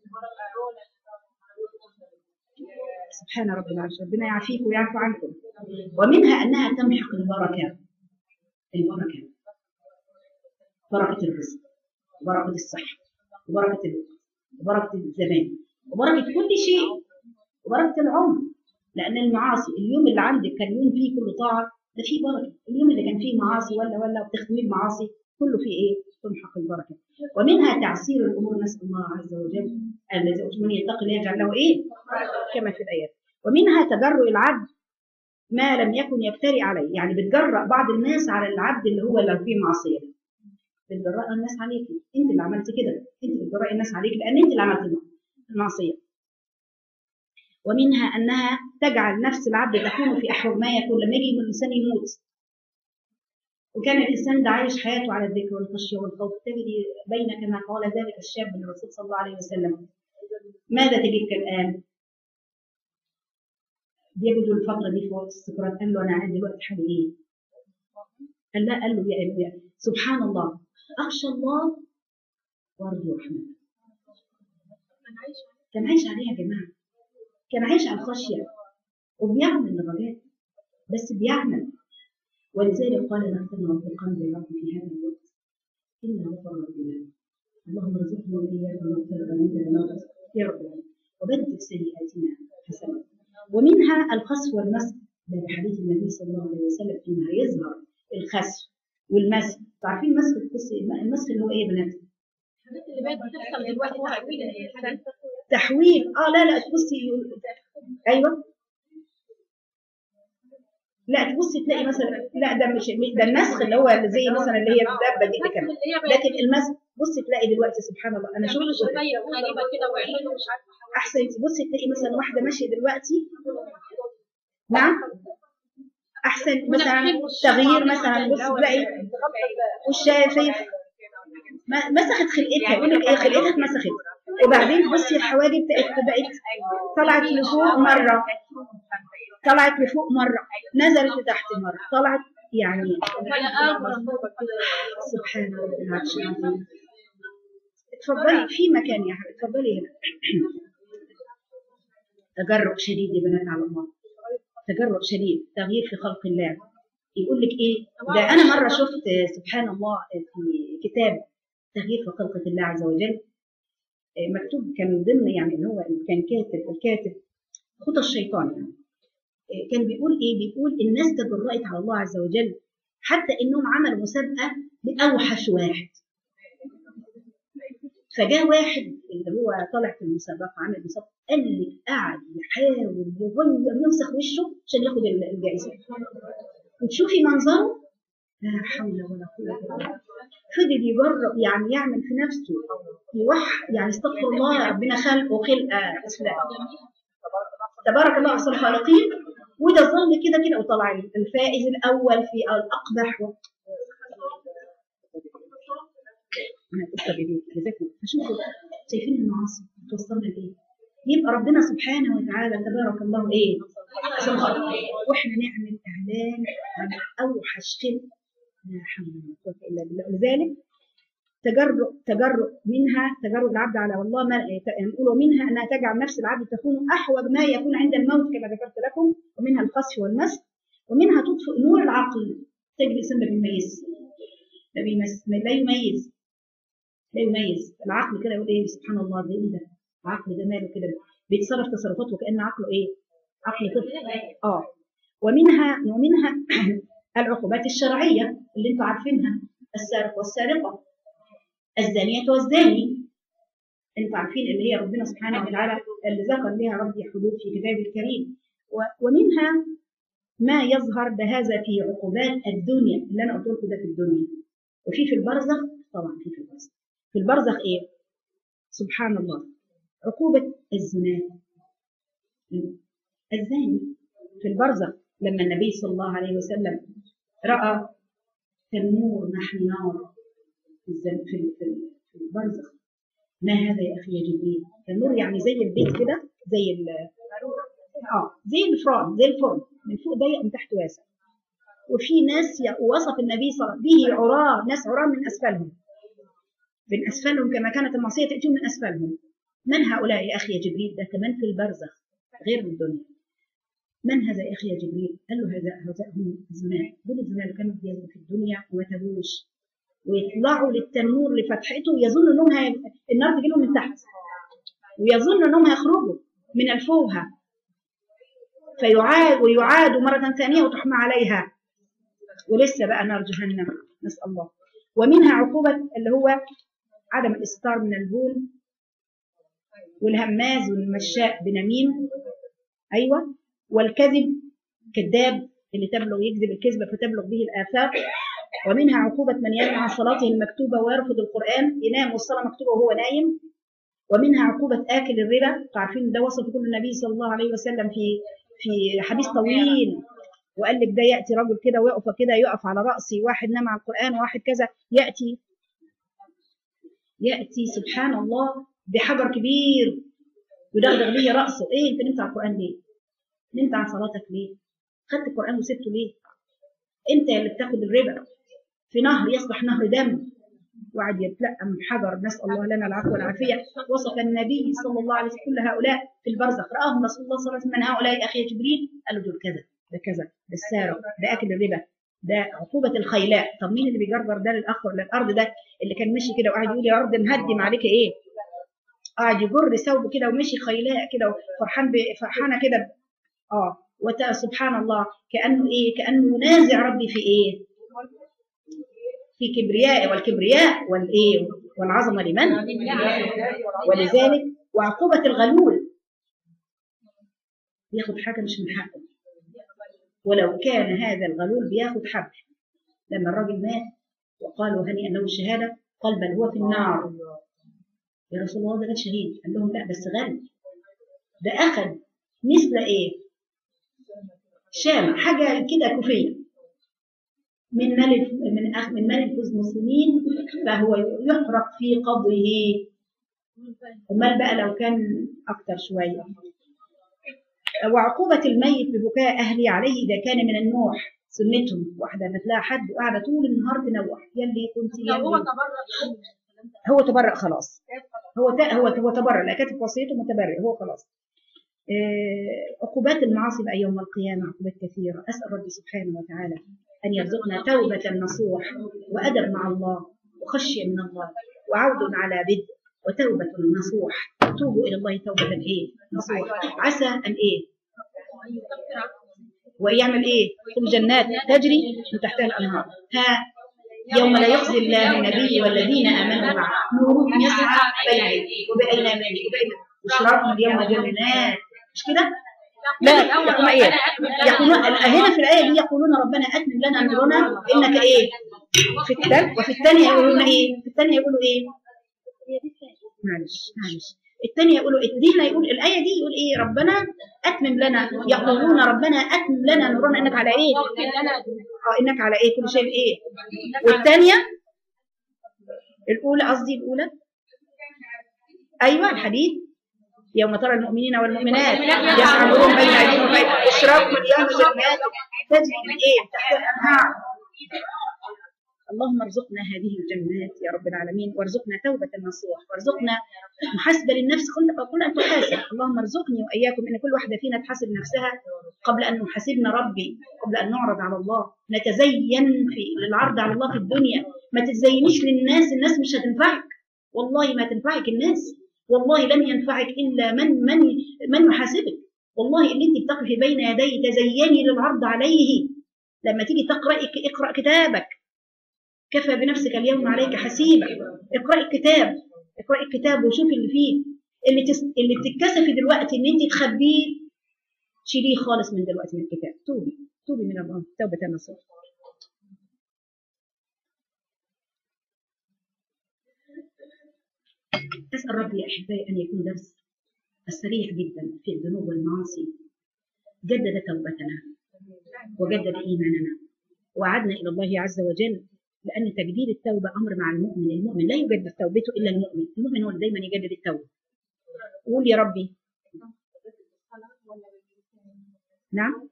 سبحان رب العرش ربنا يعافيك ويعفو عنكم ومنها انها تمحق البركه البركه بركه الرزق وبركه الصحه وبركه الوقت وبركه الزمان وبركه كل شيء وبركه العمر لان المعاصي اليوم اللي عندك كان يوم فيه كله طاعه ده فيه بركه اليوم اللي كان فيه معاصي ولا ولا وتختمي بمعاصي كله فيه ايه تمحق البركه ومنها تعسير الامور نسال الله عز وجل الذي من يتقي الله يجعل له ايه كما في الايات ومنها تجرؤ العبد ما لم يكن يفتري عليه يعني بتجرأ بعض الناس على العبد اللي هو لو فيه معصيه بتجرأ الناس عليكي انت اللي عملتي كده انت بتجرأي الناس عليك لان انت اللي عملتي المعصيه ومنها انها تجعل نفس العبد تكون في احوج ما يكون لما يجي الانسان يموت وكان الانسان ده عايش حياته على الذكر والخشيه والخوف تجري بين كما قال ذلك الشاب للرسول صلى الله عليه وسلم ماذا تجدك الان؟ بيبدو الفترة دي في وقت السكرات قال له أنا عندي دلوقتي حالي إيه؟ قال لا قال له يا يا- سبحان الله أخشى الله وأرجو رحمته كان عايش عليها يا جماعة كان عايش على الخشية وبيعمل الرجاء بس بيعمل ولذلك قال نختم رب القلب يا رب في هذا الوقت إنا غفر ربنا اللهم ارزقنا وإياك مغفرة منك الموت يا رب العالمين وبدل سيئاتنا حسنات ومنها الخسف والمسح ده بحديث النبي صلى الله عليه وسلم انها يظهر الخسف والمسح عارفين مسح القص- المسح اللي هو ايه يا بنات؟ الحاجات اللي بقت بتحصل دلوقتي تحويل الحاجات تحويل اه لا لا تبصي ايوه لا تبصي تلاقي مثلا لا ده مش ده النسخ اللي هو اللي زي مثلا اللي هي الدابه دي اللي كمان اللي هي بقت لكن المسح بصي تلاقي دلوقتي سبحان الله انا يعملوا شفت شرايط غريبه كده ويعملوا مش عارفه احسن بصي تلاقي مثلا واحده ماشيه دلوقتي نعم احسن مثلا تغيير مثلا بص تلاقي والشفايف ما- مسخت خلقتها يقول لك ايه خلقتها اتمسخت وبعدين بصي الحواجب بقت بقت طلعت لفوق مره طلعت لفوق مره نزلت لتحت مره طلعت يعني سبحان رب العرش العظيم اتفضلي في مكان يا حبيبي اتفضلي هنا تجرؤ شديد يا بنات على الله تجرؤ شديد تغيير في خلق الله يقول لك ايه ده انا مره شفت سبحان الله في كتاب تغيير في خلقه الله عز وجل مكتوب كان من ضمن يعني اللي هو اللي كان كاتب الكاتب خطى الشيطان يعني كان بيقول ايه بيقول الناس تجرأت على الله عز وجل حتى انهم عملوا مسابقه باوحش واحد فجاء واحد اللي هو طالع في المسابقه عامل مسابقه قال لك قعد يحاول يغير يمسح وشه عشان ياخد الجائزه وتشوفي منظره لا حول ولا قوه الا بالله فضل يجرب يعني يعمل في نفسه يوح يعني استغفر الله ربنا خلقه خلقه اسلام تبارك الله احسن الخالقين وده ظل كده كده وطلع الفائز الاول في الاقبح و... انا اتصل بيك جزاكم فشوفوا شايفين المعاصي توصلنا لايه يبقى ربنا سبحانه وتعالى تبارك الله ايه احسن الخالقين واحنا نعمل اعلان عن اوحش خلق لا حول ولا قوه الا بالله ولذلك تجرؤ تجرؤ منها تجرؤ العبد على والله ما نقول منها انها تجعل نفس العبد تكون احوج ما يكون عند الموت كما ذكرت لكم ومنها القذف والمسك ومنها تطفئ نور العقل تجد الانسان ما بيميز لا بيميز لا يميز لا يميز العقل كده يقول ايه سبحان الله ده ايه ده العقل ده ماله كده بيتصرف تصرفاته وكان عقله ايه عقل طفل اه ومنها ومنها العقوبات الشرعيه اللي انتم عارفينها السارق والسارقه الزانية والزاني انتوا عارفين اللي هي ربنا سبحانه وتعالى اللي ذكر لها ربي حدود في كتابه الكريم ومنها ما يظهر بهذا في عقوبات الدنيا اللي انا قلت لكم ده في الدنيا وفي في البرزخ طبعا في في البرزخ في البرزخ ايه سبحان الله عقوبة الزنا الزاني في البرزخ لما النبي صلى الله عليه وسلم رأى تنور نحن نار في في البرزخ ما هذا يا اخي يا جبريل النور يعني زي البيت كده زي ال اه زي الفرن زي الفرن من فوق ضيق من تحت واسع وفي ناس وصف النبي صلى الله عليه وسلم به عراه ناس عراه من اسفلهم من اسفلهم كما كانت المعصيه تاتيهم من اسفلهم من هؤلاء يا اخي يا جبريل ده كمان في البرزخ غير الدنيا من هذا يا اخي يا جبريل؟ قال له هذا هؤلاء هم الزمان دول الزمان اللي كانوا بيزنوا في الدنيا وما تابوش ويطلعوا للتنور لفتحته ويظن انهم هي... النار تجي لهم من تحت ويظن انهم هيخرجوا من الفوهه فيعاد ويعادوا مره ثانيه وتحمى عليها ولسه بقى نار جهنم نسال الله ومنها عقوبه اللي هو عدم الاستار من البول والهماز والمشاء بنميم ايوه والكذب كذاب اللي تبلغ يكذب الكذبه فتبلغ به الافاق ومنها عقوبة من ينام عن صلاته المكتوبة ويرفض القرآن ينام والصلاة مكتوبة وهو نايم ومنها عقوبة آكل الربا عارفين ده وصف كل النبي صلى الله عليه وسلم في في حديث طويل وقال لك ده يأتي رجل كده ويقف كده يقف على رأسي واحد نام على القرآن وواحد كذا يأتي يأتي سبحان الله بحجر كبير يدغدغ به رأسه ايه انت نمت على القرآن ليه؟ نمت عن صلاتك ليه؟ خدت القرآن وسبته ليه؟ انت اللي بتاخد الربا في نهر يصبح نهر دم وقعد يتلقم حجر نسال الله لنا العفو والعافيه وصف النبي صلى الله عليه وسلم كل هؤلاء في البرزخ راهم رسول الله صلى الله عليه وسلم من هؤلاء اخي جبريل قال له دول كذا ده كذا ده السارق ده اكل الربا ده عقوبة الخيلاء طب مين اللي بيجرجر ده للأخ ولا الأرض ده اللي كان ماشي كده وقاعد يقول يا أرض مهدم عليك إيه قاعد يجر ثوبه كده ومشي خيلاء كده وفرحان فرحانة كده اه وسبحان الله كأنه إيه كأنه نازع ربي في إيه في كبرياء والكبرياء والايه والعظمه لمن ولذلك وعقوبه الغلول ياخد حاجه مش من حقه ولو كان هذا الغلول بياخد حبل لما الراجل مات وقالوا هنيئا له الشهاده قال بل هو في النار يا رسول الله ده شهيد قال لهم لا بس غل ده اخذ مثل ايه شام حاجة كده كوفية من مال من أخ من مال المسلمين فهو يحرق في قبره امال بقى لو كان اكتر شويه وعقوبة الميت ببكاء أهلي عليه إذا كان من النوح سنتهم واحدة مثلها حد وقاعدة طول النهار تنوح يلي كنت لو هو يلي تبرع هو تبرأ خلاص هو ت- هو هو تبرأ لا كاتب وصيته متبرئ هو خلاص آه، عقوبات المعاصي بقى يوم القيامة عقوبات كثيرة أسأل ربي سبحانه وتعالى أن يرزقنا توبة نصوح وأدب مع الله وخشية من الله وعود على بدء وتوبة نصوح توبوا إلى الله توبة إيه نصوح عسى أن إيه ويعمل إيه كل جنات تجري من تحتها الأنهار ها يوم لا يخزي الله النبي والذين آمنوا معه نورهم يسعى بين أيديهم وبأيمانهم وبين بشراكم اليوم جنات مش كده؟ لا يقولون ايه؟ يقولون هنا في الايه دي يقولون ربنا اتمم لنا نورنا انك ايه؟ في الثالث وفي الثانيه يقولون ايه؟ في الثانيه يقولوا ايه؟ معلش معلش الثانيه يقولوا دي هنا يقول الايه دي يقول ايه؟ ربنا اتمم لنا يقولون ربنا اتمم لنا نورنا انك على ايه؟ اه انك على ايه؟ كل شيء ايه؟ والثانيه الاولى قصدي الاولى ايوه الحديث يوم ترى المؤمنين والمؤمنات يسعى نورهم بين ايديهم وبين اشراكهم اليوم جنات تجري من ايه تحت الانهار اللهم ارزقنا هذه الجنات يا رب العالمين وارزقنا توبة نصوح وارزقنا محاسبة للنفس كل كل أن تحاسب اللهم ارزقني وإياكم أن كل واحدة فينا تحاسب نفسها قبل أن نحاسبنا ربي قبل أن نعرض على الله نتزين في للعرض على الله في الدنيا ما تتزينيش للناس الناس مش هتنفعك والله ما تنفعك الناس والله لن ينفعك إلا من من من يحاسبك والله اللي انت بتقفي بين يدي تزيني للعرض عليه لما تيجي تقرأ اقرأ كتابك كفى بنفسك اليوم عليك حسيبا اقرأي الكتاب اقرأي الكتاب وشوفي اللي فيه اللي تس... اللي بتتكسفي دلوقتي ان انت تخبيه شيليه خالص من دلوقتي من الكتاب توبي توبي من الله توبة نصوح أسأل ربي يا أحبائي أن يكون درس السريع جدا في الذنوب والمعاصي جدد توبتنا وجدد إيماننا وعدنا إلى الله عز وجل لأن تجديد التوبة أمر مع المؤمن المؤمن لا يجدد توبته إلا المؤمن المؤمن هو اللي دايما يجدد التوبة قول يا ربي نعم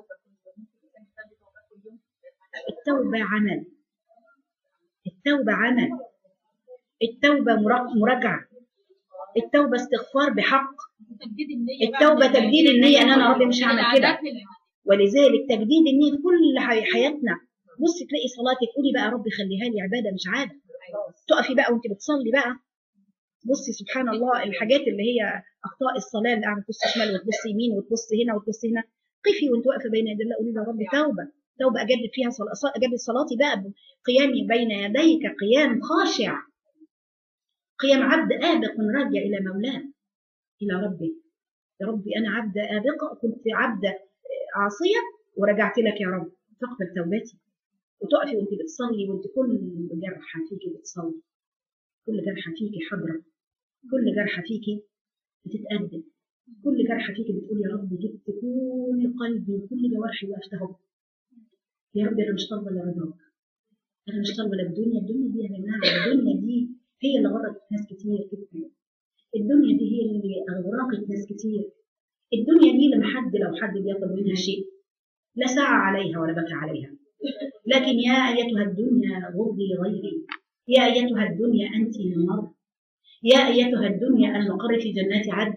التوبة عمل التوبة عمل التوبة مرا- مراجعة التوبة استغفار بحق تجديد النية التوبة تجديد النية أن أنا ربي مش هعمل كده ولذلك تجديد النية في كل حي- حياتنا بص تلاقي صلاتك قولي بقى ربي خليها لي عبادة مش عادة تقفي بقى وانت بتصلي بقى بصي سبحان الله الحاجات اللي هي أخطاء الصلاة اللي قاعدة تبص شمال وتبص يمين وتبص هنا وتبص هنا قفي وانت واقفة بين يدي الله قولي له يا ربي توبة توبة أجدد فيها صلاة أجدد صلاتي بقى بقيامي بين يديك قيام خاشع قيام عبد آبق راجع إلى مولاه إلى ربي يا ربي أنا عبد آبقة كنت عبد عاصية ورجعت لك يا رب فاقبل توبتي وتقفي وانت بتصلي وانت كل جرحة فيكي بتصلي كل جرحة فيكي حضرة كل جرحة فيكي بتتقدم كل جرحة فيكي بتقول يا رب جبت كل قلبي وكل جوارحي وقفت اهو يا رب انا مش طالبة الا رضاك انا مش طالبة لا الدنيا الدنيا دي يا جماعة الدنيا دي هي اللي غرقت ناس كتير جدا الدنيا دي هي اللي اغرقت ناس كتير الدنيا دي لما حد لو حد بياخد منها شيء لا سعى عليها ولا بكى عليها لكن يا أيتها الدنيا غري غيري يا أيتها الدنيا أنت ممر يا أيتها الدنيا المقر في جنات عدن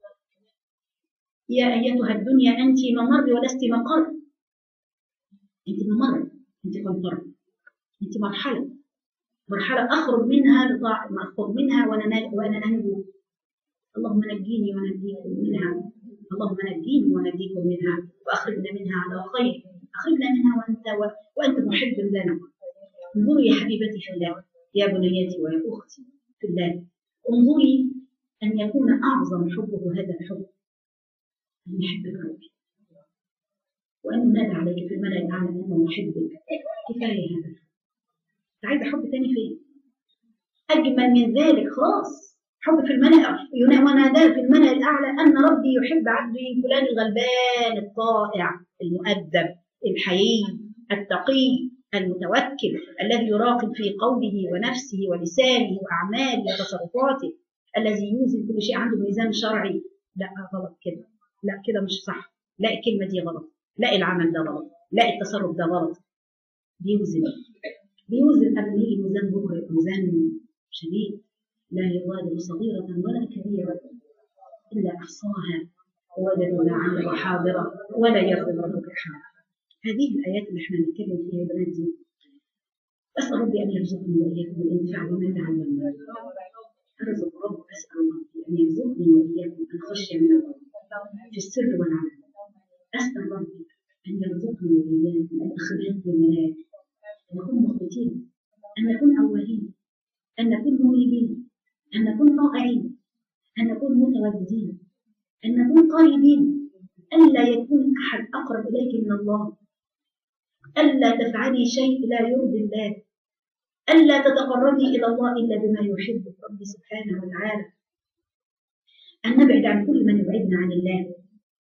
يا أيتها الدنيا أنت ممر ولست مقر أنت ممر أنت قنطرة أنت مرحلة مرحلة أخرج منها لطاعة ما أخرج منها وأنا نا- وأنا أنجو اللهم نجيني ونجيكم منها اللهم نجيني ونجيكم منها وأخرجنا منها على خير أخرجنا منها وأنت و- وأنت محب لنا انظري يا حبيبتي في الله يا بنيتي ويا أختي في الله انظري أن يكون أعظم حبه هذا الحب أن يحبك ربي وأن ينادى عليك في الملأ الأعلى أنه محبك كفاية هذا أنت عايزة حب تاني فين؟ أجمل من ذلك خلاص حب في الملأ وناداه في الملأ الأعلى أن ربي يحب عبدي فلان الغلبان الطائع المؤدب الحيي التقي المتوكل الذي يراقب في قوله ونفسه ولسانه وأعماله وتصرفاته الذي يوزن كل شيء عنده ميزان شرعي لا غلط كده لا كده مش صح لا الكلمة دي غلط لا العمل ده غلط لا التصرف ده غلط بيوزن بيوزن قبل يجي ميزان بكرة ميزان شديد لا يغادر صغيرة ولا كبيرة إلا أحصاها ووجدوا ما عملوا حاضرة ولا يظلم ربك أحد هذه الآيات اللي احنا بنتكلم فيها يا بناتي أسأل ربي أن يرزقني وإياكم الانتفاع بما تعلمنا أرزق رب أسأل ربي أن يرزقني وإياكم الخشية من الله في السر والعلن أسأل ربي أن يرزقني وإياكم الإخبات بالملاك أن نكون مخبتين أن نكون أولين أن نكون منيبين أن نكون طائعين أن نكون متوددين أن نكون قريبين ألا يكون أحد أقرب إليك من الله ألا تفعلي شيء لا يرضي الله ألا تتقربي إلى الله إلا بما يحب ربي سبحانه وتعالى أن نبعد عن كل من يبعدنا عن الله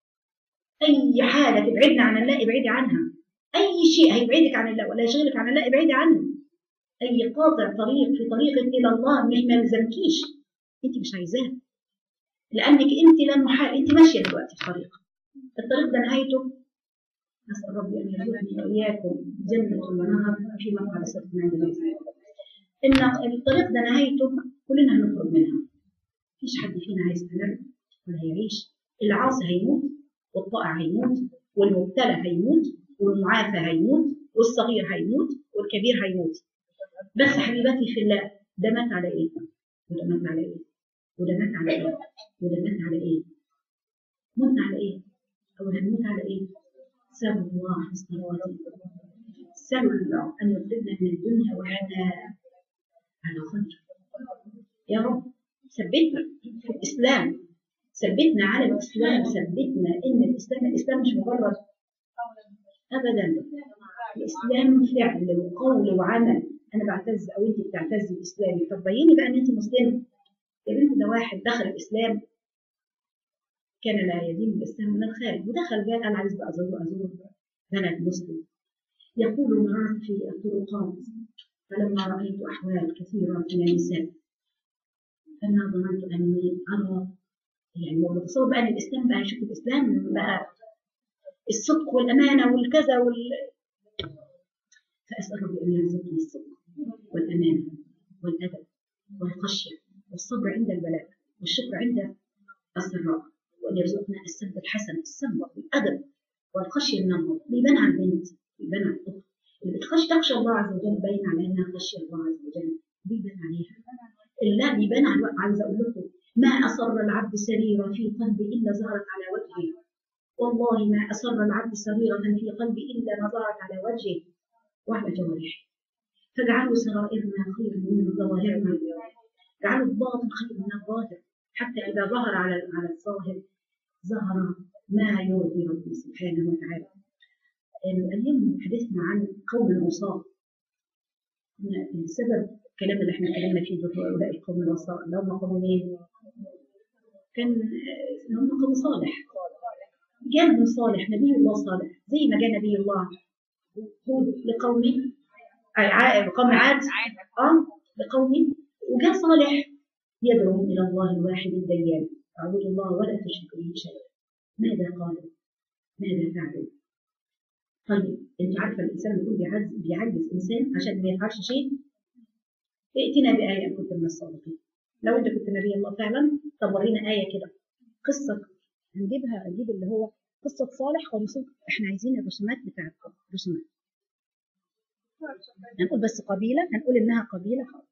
أي حالة تبعدنا عن الله ابعدي عنها أي شيء هيبعدك عن الله ولا يشغلك عن الله ابعدي عنه أي قاطع طريق في طريقك إلى الله مش ما يلزمكيش أنت مش عايزاه لأنك أنت لا محال أنت ماشية دلوقتي في طريق الطريق ده نهايته نسأل ربي أن يرزقني وإياكم جنة ونهر في مقعد صدق من عند الله إن الطريق ده نهايته كلنا هنخرج منها مفيش حد فينا هيستمر ولا هيعيش العاصي هيموت والطائع هيموت والمبتلى هيموت والمعافى هيموت والصغير هيموت والكبير هيموت بس حبيبتي في الله ده مات على ايه؟ وده مات على ايه؟ وده مات على ايه؟ وده مات على ايه؟ مت على ايه؟ او هنموت على ايه؟ سأل الله حسن سأل الله أن يطلبنا من الدنيا وإحنا على خير يا رب ثبتنا في الإسلام ثبتنا على الإسلام ثبتنا إن الإسلام الإسلام مش مجرد أبدا الإسلام فعل وقول وعمل أنا بعتز أو أنت بتعتزي بإسلامي طب بيني بقى إن أنت مسلمة يا بنت ده واحد دخل الإسلام كان لا يدين الإسلام من الخارج ودخل قال أنا عايز بقى أزور أزور بلد مسلم يقول مررت في الطرقات فلما رأيت أحوال كثيرة من النساء فما ظننت أني أرى يعني هو متصور بقى ان الاسلام بقى يشوف الاسلام بقى الصدق والامانه والكذا وال فاسال ربي ان يرزقني الصدق والامانه والادب والخشيه والصبر عند البلاء والشكر عند السراء وان يرزقنا السلب الحسن السمع والادب والخشيه من الله بيبان على البنت بيبان على الاخت اللي بتخشى تخشى الله عز وجل باين على انها خشيه الله عز وجل بيبان عليها لا بيبان على الوقت عايزه اقول لكم ما أصر العبد سريرة في قلبي إلا ظهرت على وجهه والله ما أصر العبد سريرة في قلبي إلا ما ظهرت على وجهه وعلى جوارحه فاجعلوا سرائرنا خير من ظواهرنا اجعلوا الباطن خير من الظاهر حتى إذا ظهر على على الظاهر ظهر ما يرضي ربي سبحانه وتعالى اليوم حديثنا عن قوم العصاة السبب الكلام اللي احنا اتكلمنا فيه دول هؤلاء القوم الوسطاء اللي هم قوم مين؟ كان هم قوم صالح جاء ابن صالح نبي الله صالح زي ما جاء نبي الله هود لقومه أي قوم عاد اه لقومه وجاء صالح يدعو الى الله الواحد الديان اعبدوا الله ولا تشركوا به شيئا ماذا قال؟ ماذا فعل؟ طيب انت عارفه الانسان يكون بيعز بيعجز انسان عشان ما يفعلش شيء ائتنا بآية إن كنت من الصادقين لو أنت كنت نبي الله فعلا طب ورينا آية كده قصة هنجيبها أجيب اللي هو قصة صالح ورسول إحنا عايزين الرسومات بتاعتكم رسومات هنقول بس قبيلة هنقول إنها قبيلة خالص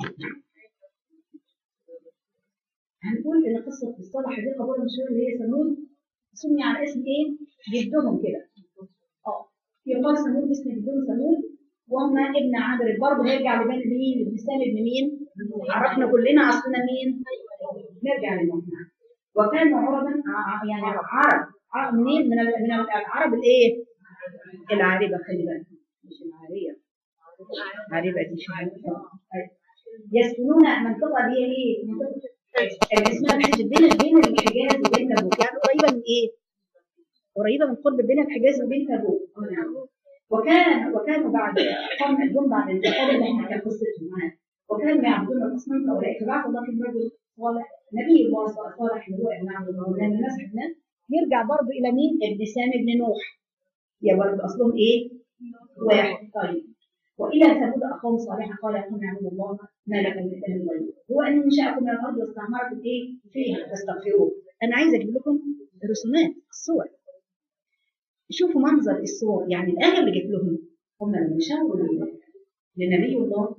هنقول إن قصة صالح دي قبيلة مشهورة اللي هي ثمود سمي على اسم إيه؟ جدهم كده اه يقال ثمود اسم جدهم ثمود وهم ابن عامر برضه هيرجع لبين مين؟ ابن سالم ابن مين؟ عرفنا كلنا اصلنا مين؟ نرجع للمجمع وكانوا عربا يعني عرب عرب منين؟ من من العرب الايه؟ العاربه خلي بالك مش العاريه العاربه دي شو يسكنون منطقه دي ايه؟ منطقه اللي اسمها الحج بين بين الحجاز وبين تبوك يعني قريبه من ايه؟ قريبه من قرب بين الحجاز وبين تبوك آه نعم. وكان وكانوا بعد قوم الجم بعد الانتقال اللي احنا كان قصتهم معانا وكانوا يعبدون الاصنام اولئك فبعث الله فيهم رجل صالح نبي الله صالح اللي هو ابن عبد الله لان الناس احنا يرجع برضه الى مين؟ ابن سام ابن نوح يا برضه اصلهم ايه؟ واحد طيب والى ثمود اخاهم صالحا قال يا قوم اعبدوا الله ما لكم من اله غيره هو ان انشاكم من الارض واستعمركم ايه؟ فيها فاستغفروه انا عايزه اجيب لكم رسومات الصور شوفوا منظر الصور يعني الآية اللي جت لهم هم لما شاوروا لل- لنبي الله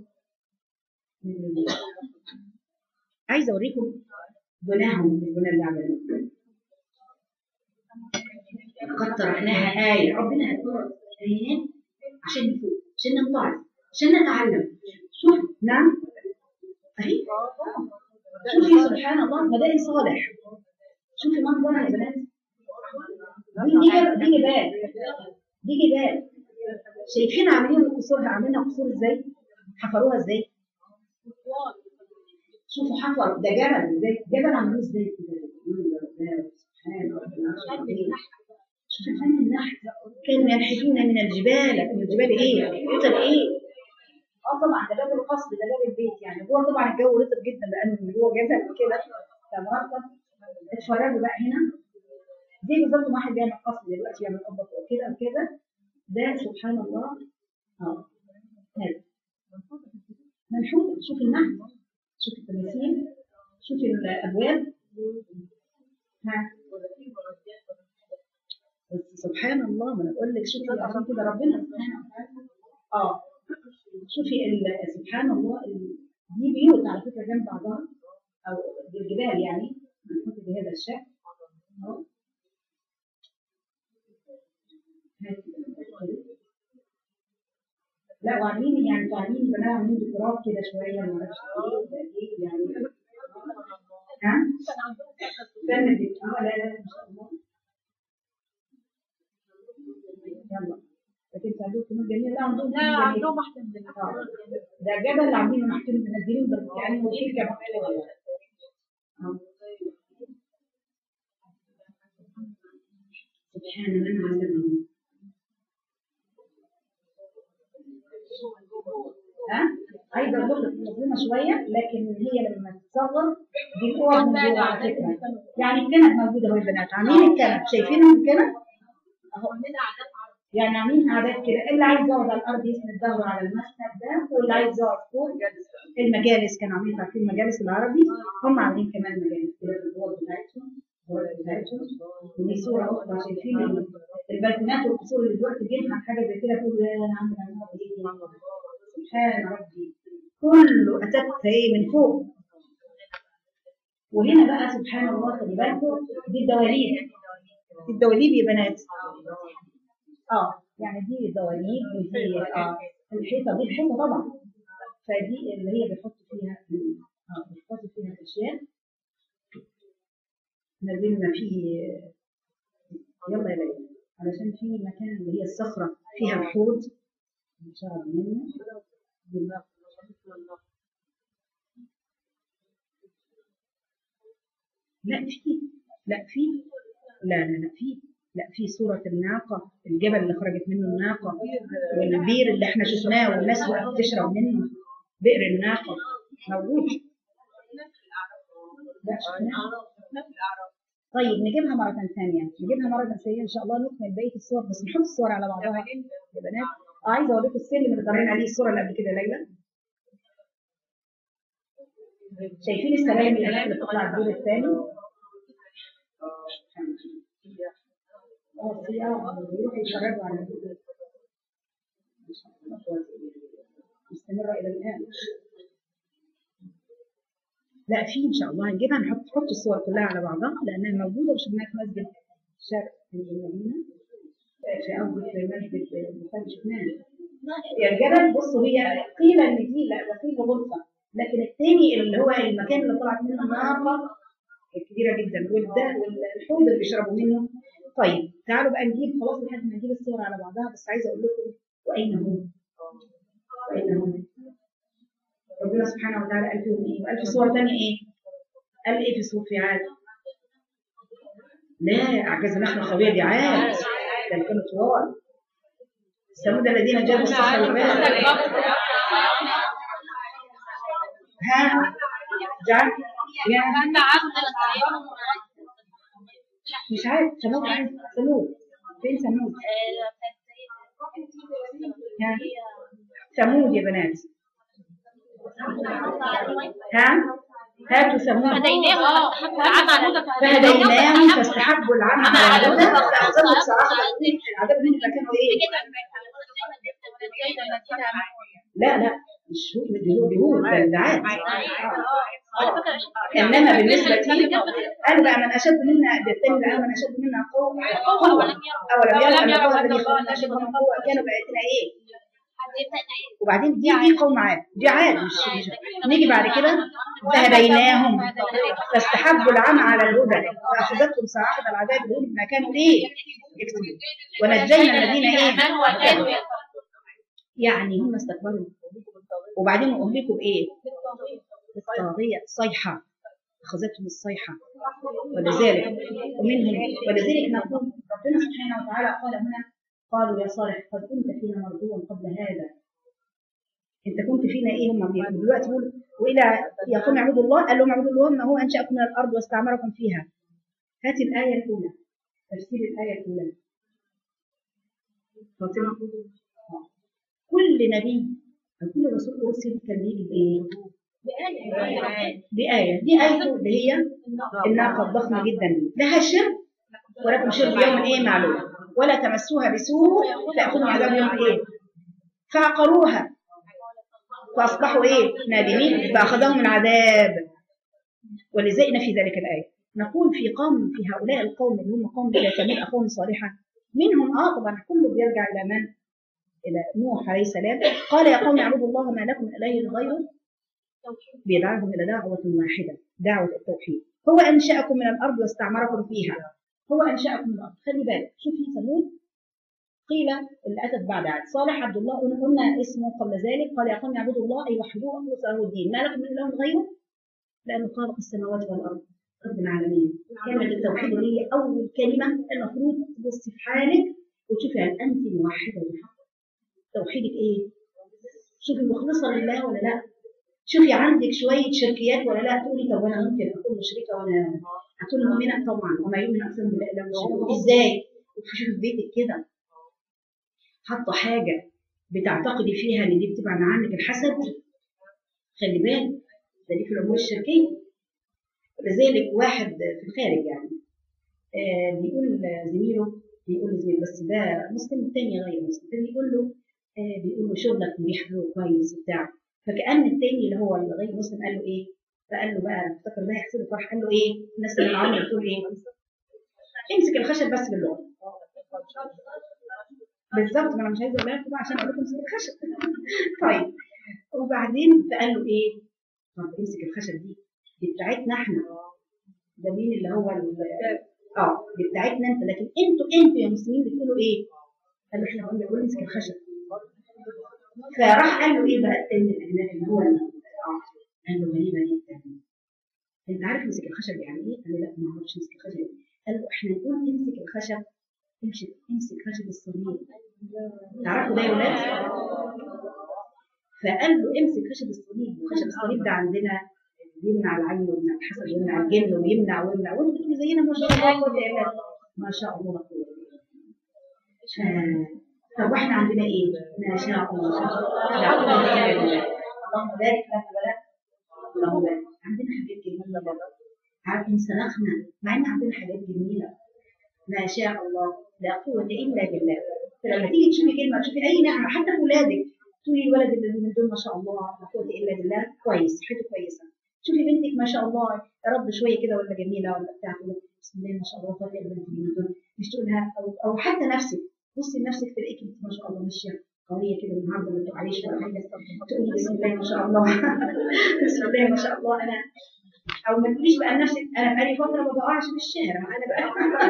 عايزة أوريكم بناهم البناء اللي عملوه قد طرحناها آية ربنا أدبر آيات عشان نفوق عشان نتعظ عشان نتعلم شوف نعم أهي شوفي سبحان الله مدائن صالح شوفي منظرها يا بنات دي دي جبل دي جبال دي جبال شايفين عاملين قصورها عاملينها قصور ازاي؟ حفروها ازاي؟ شوفوا حفر ده جبل ازاي؟ جبل عملوه ازاي كده؟ سبحان الله شوفوا فن النحت كانوا ينحتون من الجبال من الجبال ايه؟ رطب ايه؟ اه طبعا ده باب القصر ده باب البيت يعني هو طبعا الجو رطب جدا لانه من جوه جبل كده فمرطب اتفرجوا بقى هنا زي بالظبط ما واحد بيعمل قصر دلوقتي يعمل قبض كده وكده ده سبحان الله اه هذا منحوت شوف النحت شوف التماثيل شوف الابواب ها بس سبحان الله ما انا اقول لك شوفي عشان كده ربنا سبحانه وتعالى اه شوفي ال- سبحان الله ال- دي بيوت على فكره جنب بعضها او بالجبال يعني منحوت بهذا الشكل أهو. لا وعاملين يعني عاملين بنات عاملين ديكورات كده شويه ما اعرفش ايه ده ايه يعني ها؟ فن دي اه لا لا ما شاء الله يلا لكن تعدوا كمان جميل لا عندهم لا كمان جميل. عندهم واحدة من آه. ده جبل عاملينه محطين منزلين بس يعني هو شركه محتوى آه. سبحان من علمه ها عايزه اقول لك منظمه شويه لكن هي لما تتصغر دي القوى من جوه على فكره يعني الكنب موجوده اهو يا بنات عاملين الكنب شايفين الكنب اهو يعني عاملين قعدات كده اللي عايز يقعد على الارض يسند ظهره على المسند ده واللي عايز يقعد فوق المجالس كانوا عاملين عارفين المجالس العربي هم عاملين كمان مجالس كده في الدول بتاعتهم الدول بتاعتهم ودي صوره اخرى شايفين البلكونات والقصور اللي دلوقتي جينا حاجه زي كده تقول يا انا عامل عملها ايه سبحان ربي كله اتت ايه من فوق وهنا بقى سبحان الله خلي بالكم دي الدواليب دي الدواليب يا بنات اه يعني دي الدواليب ودي اه الحيطه دي الحيطه طبعا فدي اللي هي بيحطوا فيها اه بيحطوا فيها الاشياء نزلنا فيه يلا يا ليلى علشان في مكان اللي هي الصخره فيها الحوض شرب منه بالله لا في لا في لا لا لا في لا في صورة الناقة الجبل اللي خرجت منه الناقة والبير اللي احنا شفناه والناس وقت تشرب منه بئر الناقة موجود لا شفناه طيب نجيبها مرة ثانية نجيبها مرة ثانية إن شاء الله نكمل بقية الصور بس نحط الصور على بعضها يا بنات آه، عايزة أوريكم السلم اللي طالعين عليه الصورة اللي قبل كده ليلى شايفين السلالم اللي اللي بتطلع الدور الثاني اه في اه بيروحوا يشربوا على الدور. مستمرة إلى الآن لا في إن شاء الله هنجيبها نحط نحط الصور كلها على بعضها لأنها موجودة وشفناها في مسجد شرق المدينة في قصدي في مسجد البخاري شفناها يا الجبل بصوا هي قيل ان دي لا ده قيل غرفه لكن الثاني اللي هو المكان اللي طلعت منه الناقه كبيره جدا والده والحوض اللي بيشربوا منه طيب تعالوا بقى نجيب خلاص لحد ما نجيب الصور على بعضها بس عايزه اقول لكم واين هم؟ واين هم؟ ربنا سبحانه وتعالى قال فيهم ايه؟ وقال في صور ثانيه ايه؟ قال ايه في سوره في عاد لا اعجاز نخله خويه دي عاد ده اللي كانوا طوال ثمود الذين جابوا الصخر والباب ها جعل يا كان عبد مش عارف ثمود عارف ثمود فين ثمود ها ثمود يا بنات ها هاتوا ثمود هديناه عمل فهديناهم فاستحبوا العمى على الهدى فاخذوا بصراحه العذاب من اللي كانوا ايه لا لا مش هو دي هو دي هو ده ده عاد انما بالنسبه لي قال بقى من اشد منا بالتالي بقى من اشد منا قوه قوه اولم يروا ان الله الذي خلقنا اشد منا قوه كانوا بآياتنا ايه وبعدين دي دي قوم عاد دي عاد مش مش نيجي بعد كده فهديناهم فاستحبوا العمى على الهدى فاخذتهم صاعقه العذاب بهم ما كانوا ايه يكسبون ونجينا الذين ايه يعني هم استكبروا وبعدين اهلكوا بايه بالطاغيه صيحه اخذتهم الصيحه ولذلك ومنهم ولذلك نقول ربنا سبحانه وتعالى قال هنا قالوا يا صالح قد كنت فينا مرجوا قبل هذا انت كنت فينا ايه هم بيقولوا دلوقتي بيقولوا والى يقوم اعبدوا الله قال لهم اعبدوا الله ما هو انشاكم من الارض واستعمركم فيها هات الايه الاولى تفسير الايه الاولى فاطمه كل نبي أو كل رسول ارسل كان بيجي بايه؟ بآية دي آية اللي هي الناقة الضخمة جدا لها شرب ولكم شرب يوم ايه معلوم ولا تمسوها بسوء تأخذوا عذاب يوم ايه فعقروها فأصبحوا ايه نادمين فأخذهم العذاب ولزئنا في ذلك الآية نقول في قوم في هؤلاء القوم اللي هم قوم إلى ثمين أخوهم صالحة منهم اه طبعا كله بيرجع إلى من؟ إلى نوح عليه السلام قال يا قوم اعبدوا الله ما لكم من إله غيره بيدعوهم إلى دعوة واحدة دعوة التوحيد هو أنشأكم من الأرض واستعمركم فيها هو أنشأكم من الأرض خلي بالك شوفي ثمود قيل اللي أتت بعد عاد صالح عبد الله قلنا اسمه قبل ذلك قال يا قوم اعبدوا الله أي وحدوه وله الدين ما لكم من إله غيره لأنه خالق السماوات والأرض رب العالمين كلمة التوحيد هي أول كلمة المفروض تبصي في حالك وتشوفي هل أنت موحدة بالحق توحيدك إيه؟ شوفي مخلصة لله ولا لا؟ شوفي عندك شوية شركيات ولا لا تقولي طب أنا ممكن أكون مشركة وأنا هتقول مؤمنة طبعا وما يؤمن أكثر بالله إلا مشرك إزاي؟ وفي في بيتك كده حاطة حاجة بتعتقدي فيها إن دي بتبعد عنك الحسد خلي بالك ده دي في الأمور الشركية ولذلك واحد في الخارج يعني آه بيقول زميله بيقول لزميله بس ده مسلم التاني غير مسلم فبيقول له آه بيقول له شغلك مريح له كويس وبتاع فكأن التاني اللي هو الغير مسلم قال له ايه؟ فقال له بقى افتكر ده يحسده فرح قال له ايه؟ الناس اللي معاهم بتقول ايه؟ امسك الخشب بس باللغه بالظبط ما انا مش عايزه اقول لكم عشان اقول لكم امسك الخشب طيب وبعدين فقال له ايه؟ طب امسك الخشب دي دي بتاعتنا احنا ده مين اللي هو اه دي بتاعتنا انت لكن انتوا انتوا يا مسلمين بتقولوا ايه؟ قال له احنا قلنا بنقول امسك الخشب فراح قال له ايه بقى التاني الاجنبي اللي هو قال له غريبه جدا انت عارف امسك الخشب يعني ايه؟ قال له لا ما اعرفش امسك الخشب قال له احنا نقول امسك الخشب امسك امسك خشب الصليب تعرفوا ده يا ولاد؟ فقال له امسك خشب الصليب وخشب الصليب ده عندنا يمنع العين ويمنع الحسد ويمنع الجن ويمنع ويمنع وانتوا بتقولوا زينا ما شاء الله قوه الا بالله ما شاء الله لا قوه طب واحنا عندنا ايه؟ ما شاء الله لا قوه الا بالله اللهم بارك لك ولك اللهم بارك عندنا حاجات جميله بابا عارف انسلخنا مع ان عندنا حاجات جميله ما شاء الله لا قوه الا بالله فلما تيجي تشوفي كلمه تشوفي اي نعمه حتى في اولادك تقولي الولد اللي من دول ما شاء الله لا قوه الا بالله كويس صحته كويسه شوفي بنتك ما شاء الله يا رب شويه كده ولا جميله ولا بتاع كده بسم الله ما شاء الله فاتحه بنتي من دول مش تقولها او او حتى نفسك بصي لنفسك تلاقيكي ما شاء الله ماشيه قويه كده النهارده ما تقعليش ولا حاجه تقولي بسم الله ما شاء الله بسم الله ما شاء الله انا او ما تقوليش بقى لنفسك انا بقالي فتره ما بقعش في الشارع انا بقى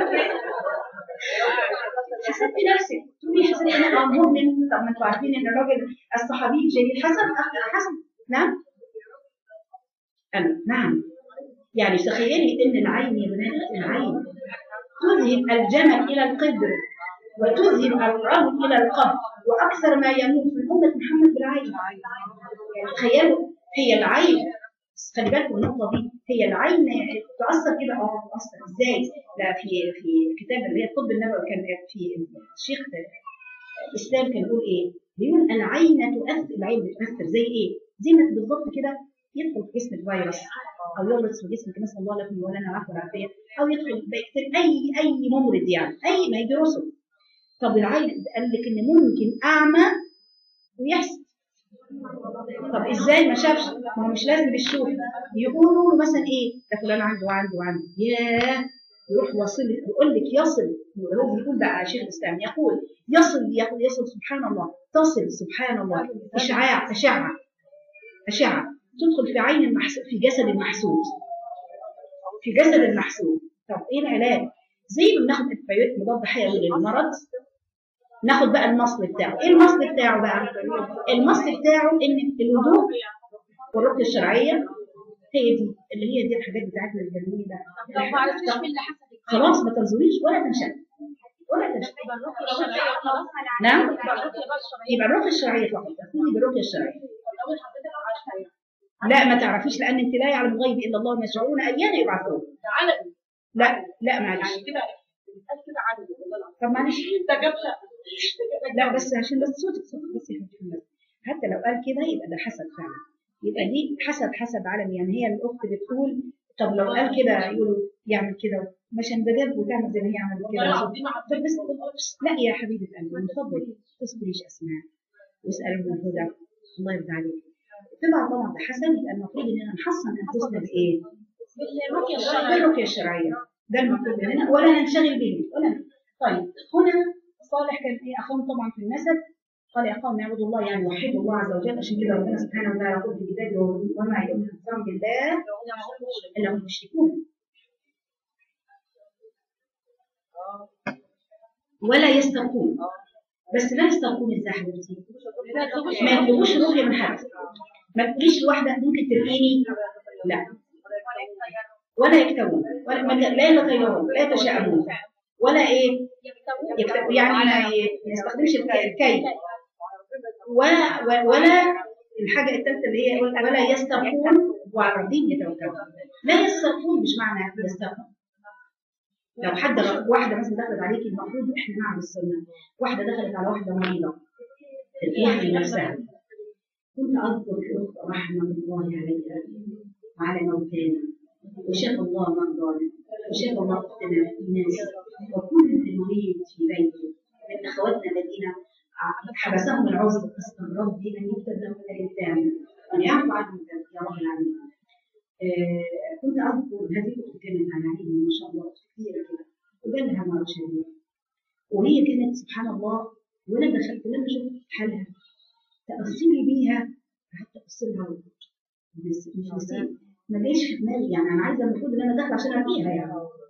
حسبتي نفسك تقولي حسبتي انا مؤمن طب ما انتوا عارفين ان الراجل الصحابي جليل حسن حسن نعم قال نعم يعني تخيلي ان العين يا بنات العين تذهب الجمل الى القدر وتذهب الرجل الى القبر واكثر ما يموت من امه محمد بالعين يعني تخيلوا هي العين بس خلي بالكم النقطه دي هي العين تاثر كده اه تاثر ازاي؟ لا في في كتاب اللي هي الطب النبوي كان في الشيخ الاسلام كان بيقول ايه؟ بيقول العين تؤثر العين بتاثر زي ايه؟ زي ما بالظبط كده يدخل في جسم الفيروس او يغرس في جسمك نسال الله لكم ولنا العفو والعافيه او يدخل بيكتب اي اي ممرض يعني اي ما يدرسه طب العين قال لك ان ممكن اعمى ويحسن طب ازاي ما شافش ما هو مش لازم بالشوف يقولوا له مثلا ايه ده فلان عنده وعنده وعنده ياه يروح واصل يقول لك يصل هو بيقول بقى شيخ الاسلام يقول يصل يقول يصل سبحان الله تصل سبحان الله اشعاع اشعه اشعه تدخل في عين المحسود في جسد المحسود في جسد المحسود طب ايه العلاج زي ما بناخد انتبيوتيك مضاد حيوي للمرض ناخد بقى المصل بتاعه ايه المصل بتاعه بقى المصل بتاعه ان الوضوء والرقيه الشرعيه هي دي اللي هي دي الحاجات بتاعتنا الجميله لو ما عرفتش مين اللي حسد خلاص ما تنظريش ولا تنشأ ولا تنشأ يبقى الرقية الشرعية خلاص نعم يبقى الرقية بقى الشرعية يبقى الرقيه الشرعيه فقط تكوني بالرقيه الشرعيه لو حضرتك عشان لا ما تعرفيش لان انت لا يعلم الغيب الا الله ما يشعرون ايان يبعثون تعالى لا لا معلش كده قال كده عنده طب معلش ده جاب لا بس عشان بس صوتك صوتك بس يا حبيبتي الناس. حتى لو قال كده يبقى ده حسد فعلا يبقى دي حسد حسد عالمي يعني هي الاخت بتقول طب لو قال كده يقولوا يعمل كده عشان ده جاب وتعمل زي ما هي عملت كده طب بس لا يا حبيبه قلبي من فضلك ما تذكريش اسماء واسالي من الهدى الله يرضى عليك طبعا طبعا ده حسد يبقى المفروض اننا نحصن انفسنا بايه؟ الرقية الشرعية بالرقيه الشرعيه ده المطلوب مننا ولا ننشغل به ولا طيب هنا صالح كان ايه اخوهم طبعا في النسب قال يا قوم اعبدوا الله يعني وحدوا الله عز وجل عشان كده ربنا سبحانه وتعالى يقول في كتابه وما يؤمن اكثرهم بالله الا هم مشركون ولا يسترقون بس لا يسترقون ازاي يا حبيبتي؟ ما يطلبوش الرقيه من حد ما تجيش لواحده ممكن ترقيني لا ولا يكتبون ولا ما- لا يتطيرون لا يتشائمون ولا ايه يكتب يعني ما ي- ما يستخدمش الك- الكي و- و- ولا الحاجه الثالثه اللي هي ولا يسترقون وعلى ربهم يتوكلون لا يسترقون مش معنى يسترقون لو حد واحده مثلا دخلت عليكي المفروض احنا نعمل السنه واحده دخلت على واحده مريضه ترقيها من نفسها كنت اذكر في اخت رحمه الله عليها وعلى موتانا وشاف الله مرضانا وشاف الله اختنا في الناس وكل مريض في بيته من اخواتنا الذين حبسهم العذر اسال ربي ان يكتب لهم الانسان وان يعفو عنهم يا رب العالمين. آه، كنت اذكر هذه الاخت كانت على علم ما شاء الله كثيره كده وجالها مرض شديد وهي كانت سبحان الله وانا دخلت لما شفت حالها تاثري بيها قعدت ابص لها بس مش نسيت ما جاش في دماغي يعني انا عايزه المفروض ان انا داخله عشان ارقيها يعني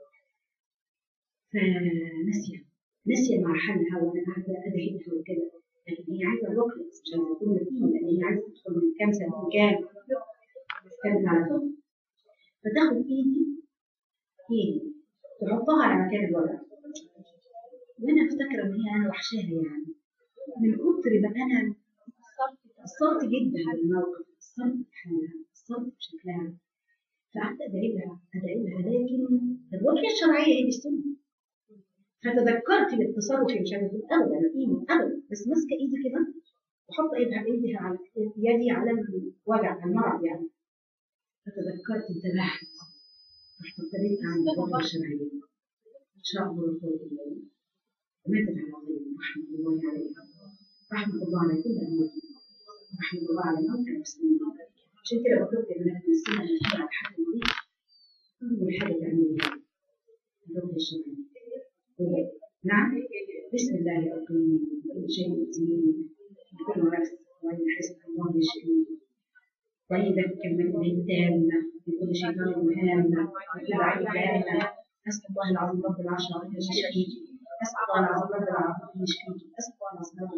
فناسيه ناسيه مع حالها وانا قاعده ادعي لها وكده لكن هي عايزه الركن بس مش عايزه تكون رقيقه لان هي عايزه تدخل من كام سنه من كام كانت على فكره فتاخد ايدي ايدي تحطها على مكان الوجع وانا افتكر ان هي انا وحشاها يعني من كتر ما انا قصرت جدا بالموقف قصرت بحالها قصرت بشكلها فقعدت ادعي لها ادعي لها لكن الرقيه الشرعيه هي السنه فتذكرت بالتصرف مش عارفه تقول ابدا ايدي ابدا بس ماسكه ايدي كده وحط ايدها ايدها على يدي على الوجع على المرض يعني فتذكرت انتبهت رحت ابتديت اعمل الرقيه الشرعيه ان شاء الله رسول الله وماتت على خير رحمه الله عليها رحمه الله على كل امتنا رحمه الله على موتى المسلمين عشان كده بقول يا بنات من السنه اللي تبع الحد المريض اول حاجه تعمليها الرقيه الشرعيه نعم بسم الله الرحيم كل شيء يؤتيه بكل نفس وإن حسب الله يشفيه وإذا كلمة التامة بكل شيطان هامة وكل عين هامة أسأل الله العظيم رب العرش العظيم أن يشفيك أسأل الله العظيم رب العرش أن يشفيك أسأل الله العظيم رب العرش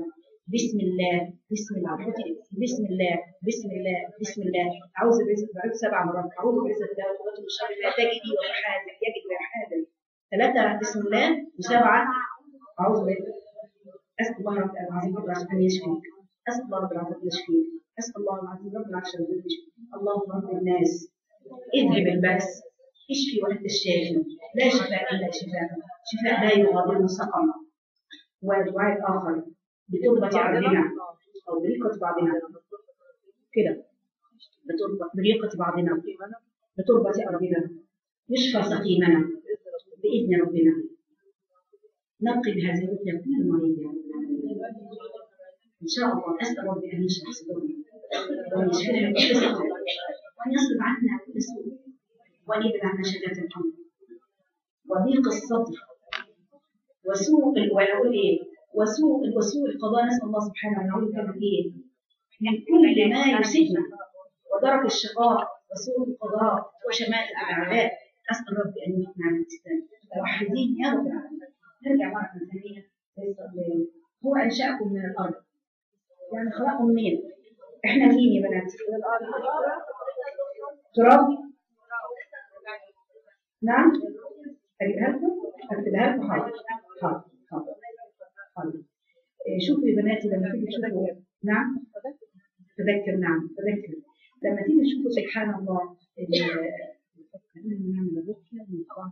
بسم الله بسم الله حطي بسم الله بسم الله بسم الله اعوذ بعزة بعوذ سبع مرات اعوذ بعزة الله وقوته من شر ما تجدي ويحاذر يجد ويحاذر ثلاثة بسم الله وسبعة اعوذ بعزة اسال الله رب العظيم رب العرش ان يشفيك اسال الله رب العظيم ان يشفيك اسال الله العظيم رب العرش ان يشفيك اللهم رب الناس اذهب البأس اشفي وانت الشافي لا شفاء الا شفاء شفاء لا يغادر سقما ودعاء اخر بتربة عرضنا او بريقة بعضنا كده بتربة بريقة بعضنا بتربة ارضنا يشفى سقيمنا باذن ربنا نقي بهذه الرقية كل مريض يا رب العالمين. ان شاء الله اسال ربي ان يشفي صدورنا وان يشفينا من كل سقم وان يصرف عنا كل سوء وان يبعد عنا شتات الامر وضيق الصدر وسوء ال- ونقول ايه وسوء وسوء القضاء نسال الله سبحانه وتعالى نعوذ بالله من ايه من كل ما يفسدنا ودرك الشقاء وسوء القضاء وشماتة الاعداء اسال ربي ان يمتنا على الاسلام موحدين يا رب العالمين نرجع مره ثانيه ليس- هو انشاكم من الارض يعني خلقكم منين احنا مين يا بنات تراب نعم اجيبها لكم اكتبها لكم حاضر حاضر حاضر حاضر إيه، شوفوا يا بناتي لما تيجي تشوفوا نعم تذكر نعم تذكر لما تيجي تشوفوا سبحان الله ال- خلينا نعمل الرقية من بعض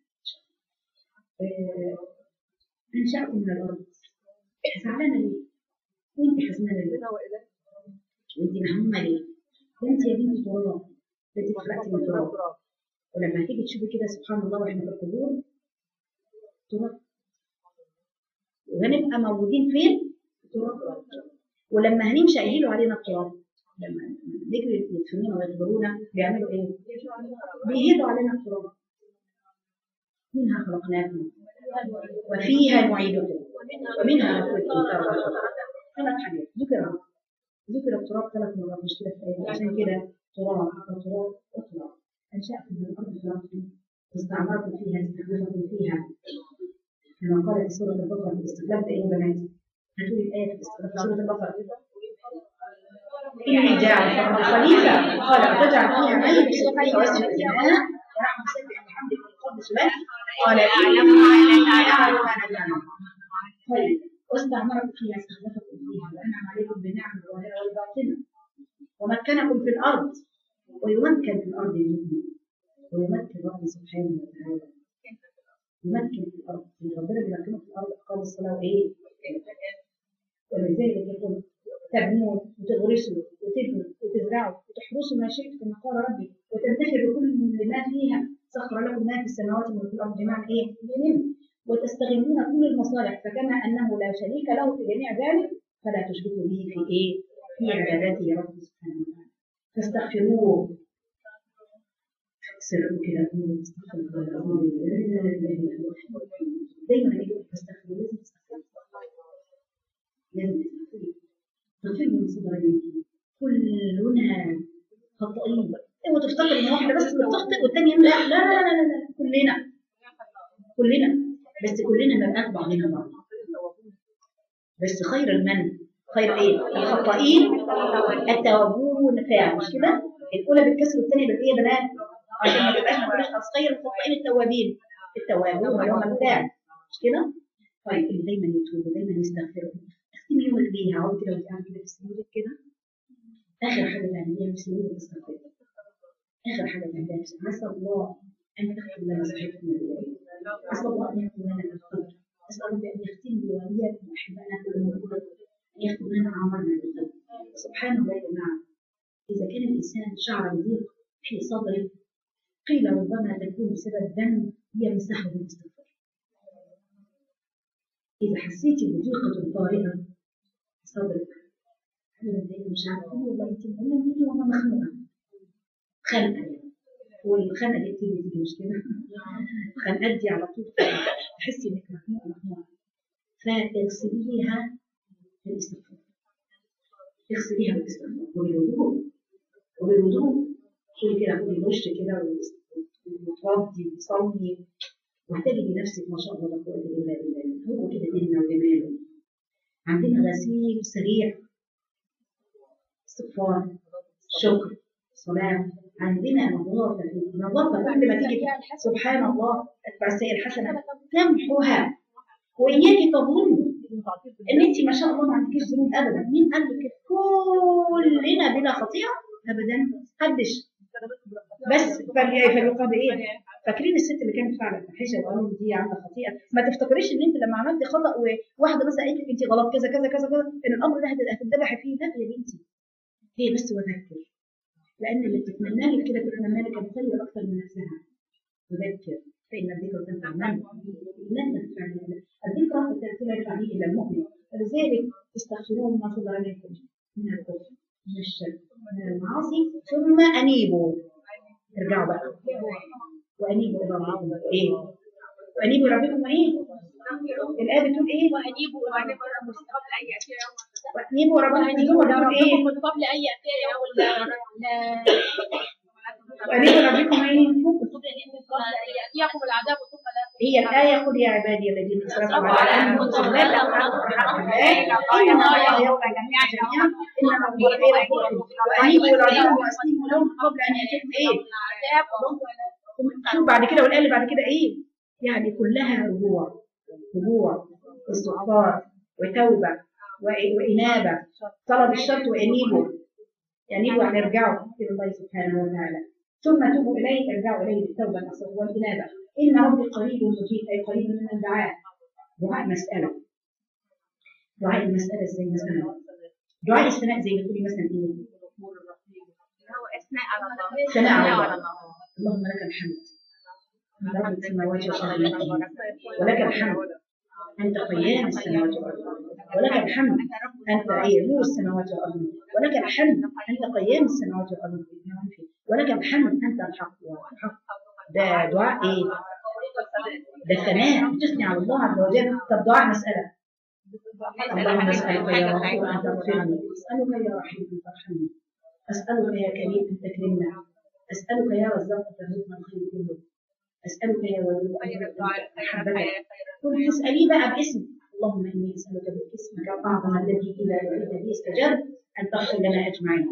إيه، انشاكم من الارض زعلانه ليه؟ وانت حزنانه ليه؟ وانت مهمومه ليه؟ ده انت يا بنتي تراب ده انت اتخلقتي من تراب ولما تيجي تشوفي كده سبحان الله واحنا في القبور تراب وهنبقى موجودين فين؟ تراب ولما هنمشي هيجيلوا علينا التراب لما نيجي يدفنونا ويقبرونا بيعملوا ايه؟ بيهيدوا علينا التراب منها خلقناكم وفيها نعيدكم ومنها نخرجكم تارة ثلاث حاجات ذكر ذكر التراب ثلاث مرات مش كده في الآية. عشان كده تراب وتراب وتراب أنشأكم من الأرض خلقكم واستعمركم فيها استخلفكم فيها كما قال في سورة البقرة الاستخلاف ده إيه يا بنات؟ هتقولي الآية في الاستخلاف في سورة البقرة إني جاعل في الأرض خليفة قال أتجعل فيها من يفسد فيها ويسفك الدماء ونحن نسبح بحمدك ونقدس لك قال إني أعلم ما لا تعلمون طيب واستعمركم فيها استخلفكم فيها وأنعم عليكم بالنعم الظاهرة والباطنة ومكنكم في الأرض ويمكن في الأرض منكم ويمكن ربي سبحانه وتعالى يمكن في الأرض ربنا بيمكنه في الأرض أقام الصلاة وإيه؟ ولذلك يقول تبنون وتغرسوا وتبنوا وتزرعوا وتحرسوا ما شئت كما قال ربي وتنتفعوا بكل ما فيها سخر لكم ما في السماوات وما في الارض جميعا ايه؟ منه وتستغلون كل المصالح فكما انه لا شريك له في جميع ذلك فلا تشركوا به في ايه؟ في عبادته يا رب سبحانه وتعالى فاستغفروه سروا كده قولوا استغفر الله العظيم لا اله الا هو دايما يقول فاستغفروا لازم تستغفروا لازم تستغفروا تغفر من صدرين كلنا خطائين اوعى تفتكر ان واحده بس اللي بتخطئ والثانيه لا لا لا لا لا, لا. كلنا كلنا بس كلنا بنات بعضنا بعض بس خير المن خير ايه الخطائين التوابون فعلا مش كده الاولى بالكسر والثانيه بالايه يا بنات عشان ما تبقاش ما تقولش أصل خير الخطائين التوابين التوابون يوم الفعل مش كده طيب اللي دايما يتوبوا دايما يستغفروا اختمي يومك بيها اقعد كده وانت قاعده كده في سريرك كده اخر حاجه تعمليها في سريرك تستغفري اخر حاجه تعمليها في سريرك اسال الله ان تختم لنا صحتنا بالله اسال الله ان يختم لنا بالخير اسال ربي ان يختم لي واياكم احبائنا كلهم بالخير ان يختم لنا عمرنا بالخير سبحان الله يا جماعه اذا كان الانسان شعر بضيق في صدره قيل ربما تكون بسبب ذنب يمسحه بالاستغفار إذا حسيتي بضيقة طارئة في صدرك أنا متضايقة مش عارفة أقول والله أنت والله أنت وأنا مخنوقة خنقة يعني والخنقة دي بتيجي تيجي مش كده الخنقات دي على طول تحسي إنك مخنوقة مخنوقة فاغسليها بالاستغفار اغسليها بالاستغفار وبالوضوء وبالوضوء شوفي كده خدي دش كده وتوضي وتصلي وهتجدي نفسك ما شاء الله لا قوة إلا بالله هو كده ديننا وجماله عندنا غسيل سريع استغفار شكر صلاة عندنا نظافة نظافة كل ما تيجي سبحان الله اتبع السيئة الحسنة تمحوها وإياك تظن ان انت ما شاء الله ما عندكيش ذنوب ابدا مين قال لك كده؟ كلنا بلا خطيئه ابدا محدش بس فال- فالمقابل ايه فاكرين الست اللي كانت فعلا فاحشه وقالوا دي عامله خطيئه ما تفتكريش ان انت لما عملتي خطا وواحده مثلا قالت لك انت غلط كذا كذا كذا كذا ان الامر ده هت- هتتذبحي فيه لا يا بنتي هي بس وذكر لان اللي بتتمنى لك كده بتتمنى لك الخير اكثر من نفسها وذكر فان الذكر تنفع من لا تنفع الذكر لا ينفع به الا المؤمن فلذلك تستغفرون ما صدر عليكم من الكفر من الشرك من المعاصي ثم انيبوا ارجعوا بقى وانيبوا الى ربكم ايه وانيبوا الى ربكم ايه الايه بتقول ايه وأنيبوا إلى ربكم من قبل أن يأتي يوم وانيبوا الى ربكم وأنيبوا إلى بتقول ايه ربكم من قبل أن يأتي يوم لا وانيبوا الى ربكم ايه قبل أن يأتيكم العذاب ثم لا هي الآية قل يا عبادي الذين أسرفوا على أنفسهم لا تقنطوا من رحمة الله إن الله يغفر جميعا جميعا إنما هو غير غفور وأنيبوا إلى ربكم وأسلموا لهم قبل أن يأتيكم إيه شوف بعد كده والآية اللي بعد كده إيه يعني كلها رجوع رجوع واستغفار وتوبة وإ- وإنابة طلب الشرط وأنيبوا ينيبوا يعني يرجعوا إلى الله سبحانه وتعالى ثم توبوا إليه ارجعوا إليه بالتوبة النصر والإنابة إن ربي قريب مجيب أي قريب من الدعاء دعاء مسألة دعاء المسألة زي مثلا دعاء الثناء زي ما تقولي مثلا إيه هو أثناء على الله ثناء على الله اللهم لك الحمد رب السماوات والأرض ولك الحمد أنت قيام السماوات والأرض ولك الحمد أنت أي نور السماوات والأرض ولك الحمد أنت قيام السماوات والأرض ولك الحمد أنت الحق والحق ده دعاء إيه؟ ده ثناء بتثني على الله عز وجل طب دعاء مسألة اللهم أسألك يا غفور أن تغفرني أسألك يا رحيم أن ترحمني أسألك يا كريم أن تكرمنا أسألك يا رزاق أن ترزقنا الخير كله أسألك يا ولي أن أحبك كل تسأليه بقى باسم اللهم إني أسألك باسمك الأعظم الذي إذا دعيت به استجاب أن تغفر لنا أجمعين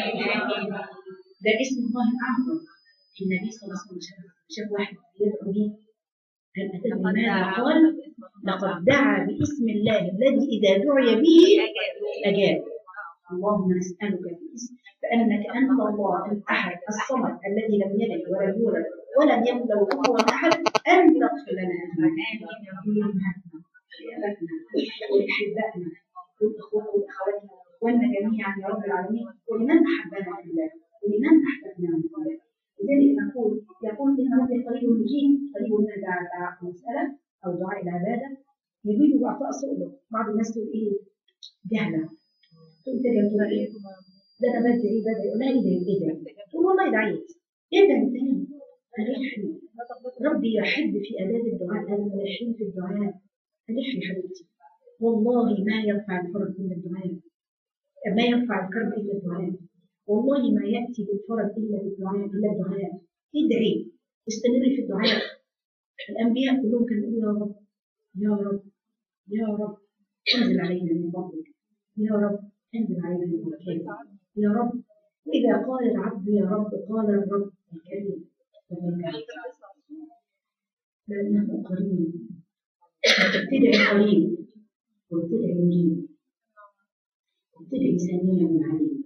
ده اسم الله الأعظم النبي صلى الله عليه وسلم شاف شاف واحد يدعو به هل أتدري ماذا قال؟ لقد دعا باسم الله الذي إذا دعي به أجاب اللهم نسألك باسم فأنك أنت الله الأحد الصمد الذي لم يلد ولم يولد ولم يكن له كفوا أحد أن تغفر لنا أجمعين لأمهاتنا لأبائنا ولأحبائنا والإخوة والأخواتنا وأن جميعا يا رب العالمين ولمن أحبنا في الله ولمن أحببنا من الله لذلك نقول يقول إن ربي قريب مجيب قريب من دعاء دعاء المسألة أو دعاء العبادة يجيب بأعطاء سؤله بعض الناس تقول إيه جهلة تقول كده تقول إيه ده أنا بدعي بدعي يقول لها إيه ده إيه ده تقول والله دعيت ادعي تاني ألحني ربي يحب في أداة الدعاء الملحين في الدعاء ألحني حبيبتي والله ما يرفع الفرج إلا الدعاء ما يرفع الكرب إلا الدعاء والله ما يأتي بالفرج إلا بالدعاء إلا الدعاء ادعي استمري في الدعاء الأنبياء كلهم كانوا يقولوا يا رب يا رب يا رب انزل علينا من فضلك يا رب انزل علينا من بركاتك يا رب وإذا قال العبد يا رب قال الرب الكريم والملك لأنه قريب تبتدئ قريب وتبتدئ مجيب تبتدئ سميع عليم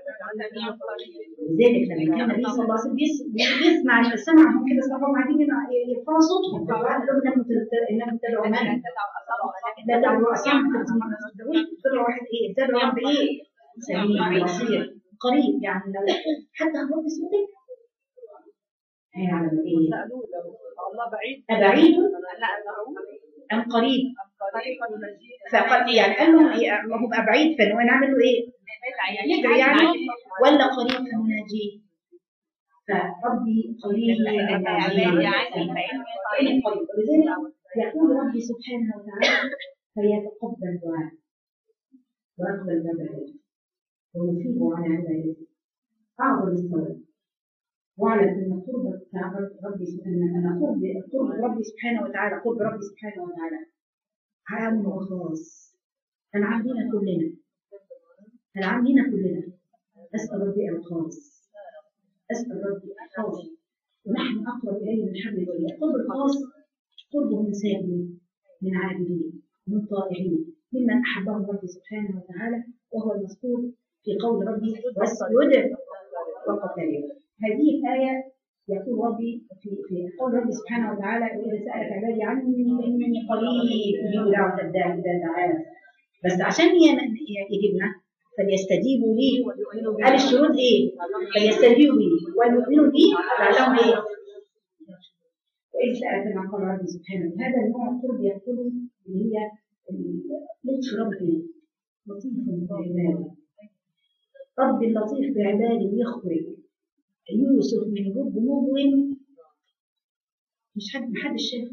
لذلك لما كان النبي صلى الله عليه وسلم يس- يسمع سمعهم كده صحابهم قاعدين يرفعوا صوتهم فقال لهم انكم تت- انكم تدعوا من؟ لا تدعوا اصنام ما تدعوش تدعوا واحد ايه؟ تدعوا رب ايه؟ سميع بصير قريب يعني لو حتى هبط صوتك هيعلم ايه؟ الله بعيد أبعيد لا أم قريب؟ قريب المجيد فقال يعني قال لهم إيه ما هو بقى بعيد فنعمل له إيه؟ ندعي يعني ولا قريب فنناجيه فربي قريب قريب ولذلك يقول ربي سبحانه وتعالى فيتقبل دعاء ويقبل ذبحه ويثيب على عبادته أعظم الثواب واعلم ان قرب ربي سبحانه ان قرب قرب ربي سبحانه وتعالى قرب ربي سبحانه وتعالى عام وخاص العام لينا كلنا العام لينا كلنا أسأل ربي الخاص أسأل ربي الخاص ونحن أقرب إليه من حبل الوريد القرب الخاص قربه من سائلين من عابدين من طائعين ممن أحبه ربي سبحانه وتعالى وهو المذكور في قول ربي واسجد وقتل هذه الآية يقول ربي في في قول ربي سبحانه وتعالى وإذا سألك عبادي عني فإنني قريب أجيب دعوة الداعي إذا دعانا بس عشان ين- يجيبنا فليستجيبوا لي قال الشروط ايه؟ فليستجيبوا لي والمؤمنون بي لعلهم ايه؟ وإذ سألك ما قال ربي سبحانه هذا النوع القرب يقول اللي هي لطف ربي لطيف بعباده رب اللطيف بعباده يخرج يوسف من جب مظلم مش حد محدش شاف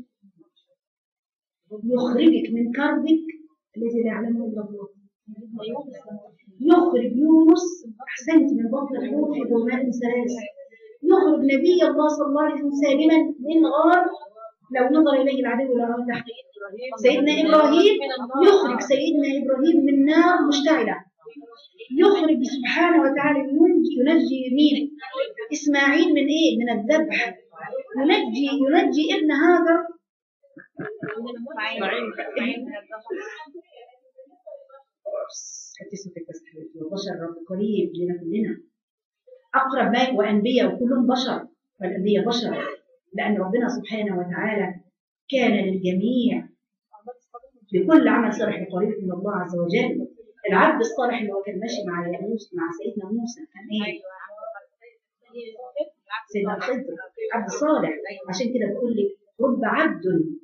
يخرجك من كربك الذي لا يعلمه الا الله يخرج يونس احسنت من بطن الحوت في ظلمات ثلاث يخرج نبي الله صلى الله عليه وسلم سالما من غار لو نظر اليه العدو لراه تحت سيدنا ابراهيم يخرج سيدنا ابراهيم من نار مشتعله يخرج سبحانه وتعالى ينجي ينجي مين اسماعيل من ايه من الذبح ينجي ينجي ابن هاجر حتى صوتك بس حبيبتي وبشر رب قريب لنا كلنا اقرب ما وانبياء وكلهم بشر والانبياء بشر لان ربنا سبحانه وتعالى كان للجميع بكل عمل صالح بطريق من الله عز وجل العبد الصالح اللي هو كان ماشي مع يونس مع سيدنا موسى كان ايه؟ سيدنا الخضر عبد صالح عشان كده بقول لك رب عبد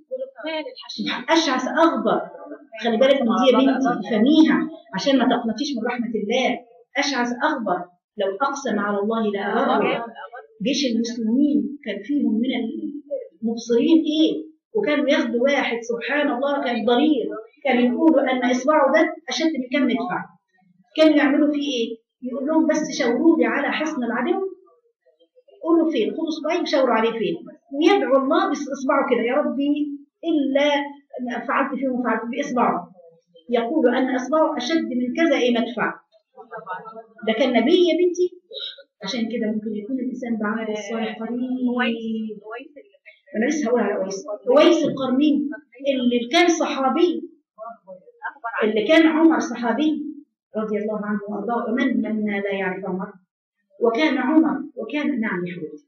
اشعث اغبر خلي بالك من دي يا بنتي فميها عشان ما تقنطيش من رحمه الله اشعث اغبر لو اقسم على الله لأبره جيش المسلمين كان فيهم من المبصرين ايه وكانوا ياخدوا واحد سبحان الله كان ضرير كانوا يقولوا ان اصبعه ده اشد من كم مدفع كانوا يعملوا فيه ايه يقول لهم بس شاوروا لي على حصن العدو قولوا فين خدوا اصبعي وشاوروا عليه فين ويدعو الله باصبعه كده يا ربي الا ما فعلت فيه وفعلت باصبعه يقول ان اصبعه اشد من كذا ايه مدفع ده كان نبي يا بنتي عشان كده ممكن يكون الانسان بعمل الصالح قريب انا لسه هقول على اويس اويس القرنين اللي كان صحابي اللي كان عمر صحابي رضي الله عنه وارضاه ومن منا لا يعرف عمر وكان عمر وكان نعم يا حبيبتي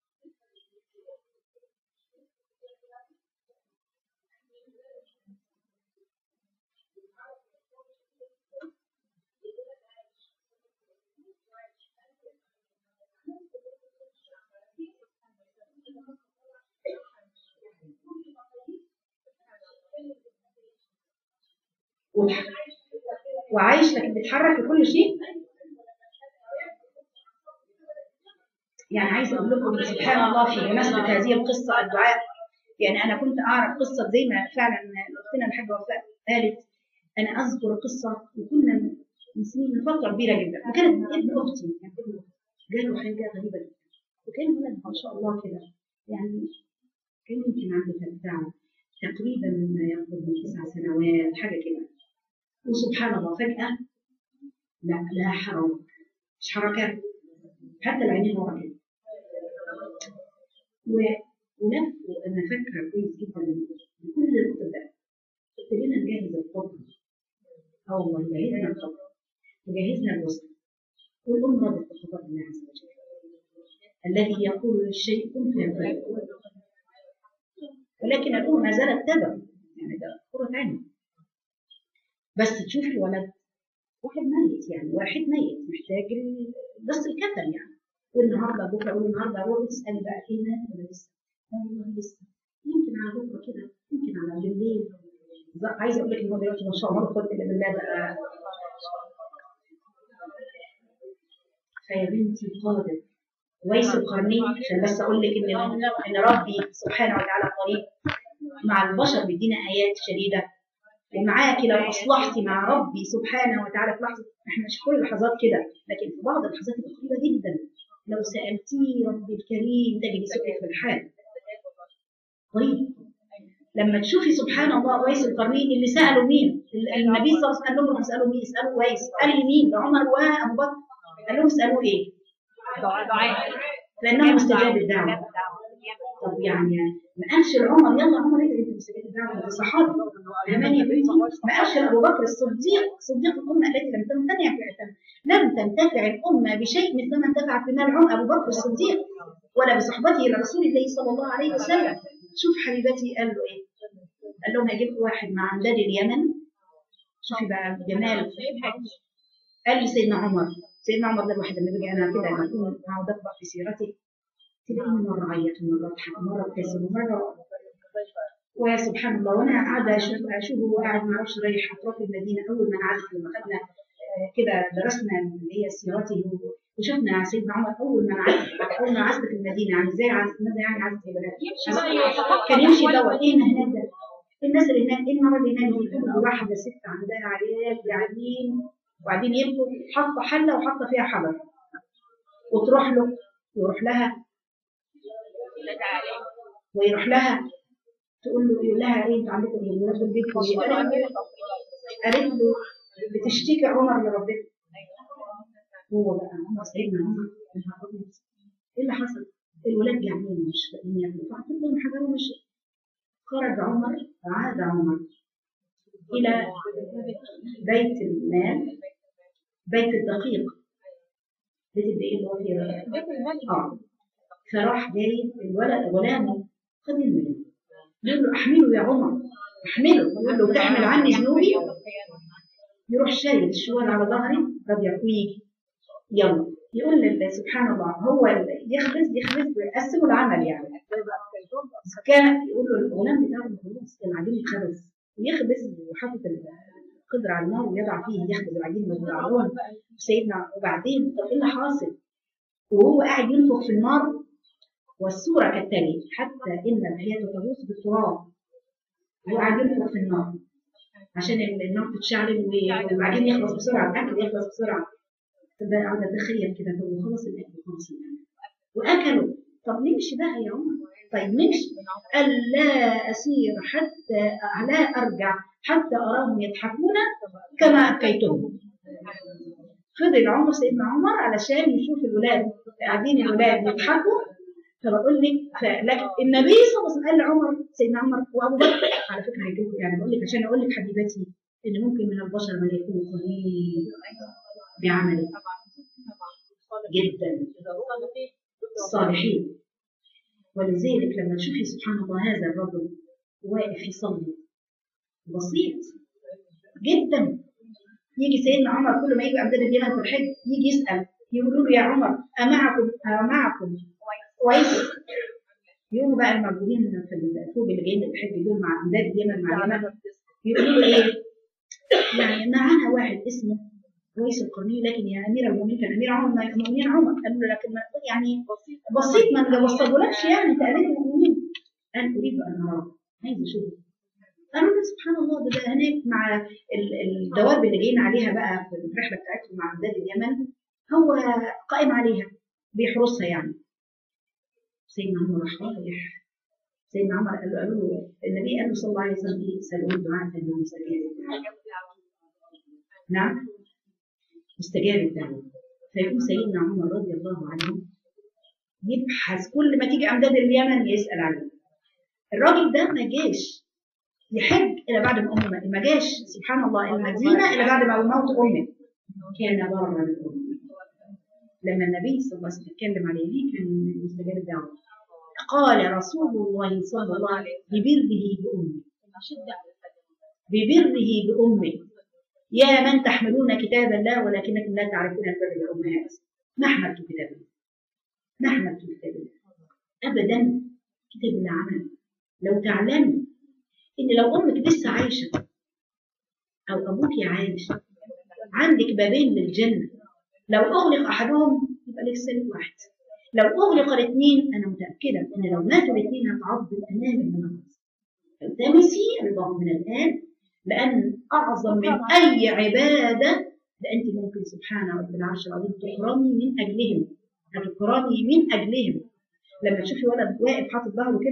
وعايش لكن بيتحرك في كل شيء يعني عايزه اقول لكم سبحان الله في بمناسبه هذه القصه الدعاء يعني انا كنت اعرف قصه زي ما فعلا اختنا الحاجه وفاء قالت انا اذكر قصه وكنا من سنين من فتره كبيره جدا وكانت ابن اختي يعني ابن اختي جاله حاجه غريبه جدا وكان ولد ما شاء الله كده يعني كان يمكن عنده بتاع تقريبا ما يقرب من تسع سنوات حاجه كده وسبحان الله فجاه لا لا حركه مش حركات حتى العينين ورا كده ولف انا فاكره كويس جدا بكل الوقت ده ابتدينا نجهز القبر اه والله جهزنا القبر وجهزنا الوسط والام رضت بقضاء الله عز وجل الذي يقول للشيء كن فيكون ولكن الام ما زالت تبع يعني ده قرة عين بس تشوفي الولد واحد ميت يعني واحد ميت محتاج بس الكفن يعني والنهارده بكره اقول النهارده اروح تسالي بقى ايه مات ولا لسه؟ لا والله لسه يمكن على بكره كده يمكن على بالليل عايزه اقول لك ان هو دلوقتي ما شاء الله لا قوه الا بالله بقى فيا بنتي قادر ويس القرنين عشان بس اقول لك ان ان ربي سبحانه وتعالى قريب مع البشر بيدينا ايات شديده ومعاكي لو اصلحتي مع ربي سبحانه وتعالى في لحظه احنا مش كل اللحظات كده لكن في بعض اللحظات القريبه جدا لو سالتيه ربي الكريم تجد سؤالك في الحال قريب لما تشوفي سبحان الله ويس القرنين اللي سالوا مين ال- النبي صلى الله عليه وسلم قال لهم روحوا اسالوا مين اسالوا ويس قال لي مين ده عمر وابو بكر قال لهم اسالوا ايه لانه مستجاب الدعوه طب يعني ما قالش لعمر يلا عمر ادعي انت مستجاب الدعوه ده صحابي فهماني يا بنتي ما قالش لابو بكر الصديق صديق الامه التي لم تمتنع في لم تنتفع الامه بشيء مثل ما انتفعت بمال عمر ابو بكر الصديق ولا بصحبته لرسول الله صلى الله عليه وسلم شوف حبيبتي قال له ايه قال لهم هجيب واحد مع امداد اليمن شوفي بقى الجمال قال لي سيدنا عمر سيدنا عمر ده الواحد لما بيجي انا كده لما اكون اقعد اقرا في سيرته تلاقيني مره عيط ومره اضحك ومره ابتسم ومره وسبحان الله وانا قاعده اشوف اشوفه وهو قاعد ما اعرفش رايح اطراف المدينه اول ما قعدت لما خدنا آه، كده درسنا اللي هي سيرته وشفنا سيدنا عمر اول ما عزت اول ما عزت في المدينه يعني ازاي عزت ماذا يعني عزت في بلاد كان يمشي يدور ايه اللي هناك ده؟ الناس اللي هناك ايه المره اللي هناك دي تقول واحده ست عندها عيال قاعدين وبعدين يبقوا حاطه حله وحاطه فيها حجر وتروح له ويروح لها ويروح لها تقول له يقول لها ايه انتوا عندكم ايه؟ الولاد دول بيتكم ايه؟ قالت له- قالت له بتشتكي عمر لربنا هو بقى عمر سيدنا عمر يا نهار أبيض. ايه اللي حصل؟ الولاد جعانين مش لاقيين ياكلوا فحطيت لهم حجر ومشي خرج عمر عاد عمر الى بيت المال بيت الدقيق بيت الدقيق اللي هو فيه اه فراح جاي الولد غلامه خد المال يقول له احمله يا عمر احمله يقول له تحمل عني ذنوبي يروح شايل الشوال على ظهري رضي ويجي يلا يقول لله سبحان الله هو اللي يخبز يخبز ويقسموا العمل يعني كان يقول له الغلام بتاعه خلاص كان عجين يتخبز ويخبز وحاطط القدر على النار ويضع فيه يخبز العجين ويضعون سيدنا وبعدين طب ايه اللي حاصل؟ وهو قاعد ينفخ في النار والصورة كالتالي حتى إن الحياة تغوص بالتراب هو قاعد ينفخ في النار عشان النار تتشعل وبعدين يخلص بسرعة الأكل يخلص بسرعة تبقى قاعدة أتخيل كده هو خلص الأكل خلص الأكل وأكلوا طب نمشي بقى يا عمر طيب نمشي قال لا أسير حتى لا أرجع حتى أراهم يضحكون كما أبكيتهم فضل عمر سيدنا عمر علشان يشوف الولاد قاعدين الولاد يضحكوا فبقول لك فلكن النبي صلى الله عليه وسلم قال لعمر سيدنا عمر وابو بكر على فكره هيجيلكم يعني بقول لك عشان اقول لك حبيبتي ان ممكن من البشر من يكون قليل بعمله جدا الصالحين ولذلك لما تشوفي سبحان الله هذا الرجل واقف يصلي بسيط جدا يجي سيدنا عمر كل ما يجي عندنا اليمن في الحج يجي يسال يقولوا له يا عمر امعكم امعكم كويس يقوموا بقى الموجودين في الفوج اللي جايين الحج دول مع امداد اليمن مع اليمن يقولوا له ايه؟ يعني معانا واحد اسمه كويس القرني لكن يا امير المؤمنين كان امير عمر ما المؤمنين عمر قالوا له لكن ما يعني بسيط ما وصلولكش يعني انت امير المؤمنين قال اريد ان اراه عايز اشوفه قالوا له سبحان الله ده, ده هناك مع ال- الدواب اللي جايين عليها بقى في الرحله بتاعتهم مع امداد اليمن هو قائم عليها بيحرسها يعني سيدنا عمر راح رايح سيدنا عمر قال له قالوا له النبي قال له صلى الله عليه وسلم ايه سالوه الدعاء فانه مستجاب نعم مستجاب الدعوه فيقوم سيدنا عمر رضي الله عنه يبحث كل ما تيجي امداد اليمن يسال عليه الراجل ده ما جاش يحج الى بعد ما امه ما جاش سبحان الله المدينه الى بعد ما موت امه كان برا لامه لما النبي صلى الله عليه وسلم اتكلم عليه ليه كان مستجاب الدعوه قال رسول الله صلى الله عليه وسلم ببره بامه ببره بامه يا من تحملون كتاب الله ولكنكم لا تعرفون البر الامهات ما حملتم كتاب الله ما حملتم كتاب الله ابدا كتاب الله عمل لو تعلموا ان لو امك لسه عايشه او ابوك عايش عندك بابين للجنه لو اغلق احدهم يبقى لك سلك واحد لو اغلق الاثنين انا متاكده ان لو ماتوا الاثنين هتعض الامام من النار التمسي الرضا من الان لان اعظم من اي عباده ده انت ممكن سبحان رب العرش العظيم تكرمي من اجلهم هتكرمي من اجلهم لما تشوفي ولد واقف حاطط ظهره كده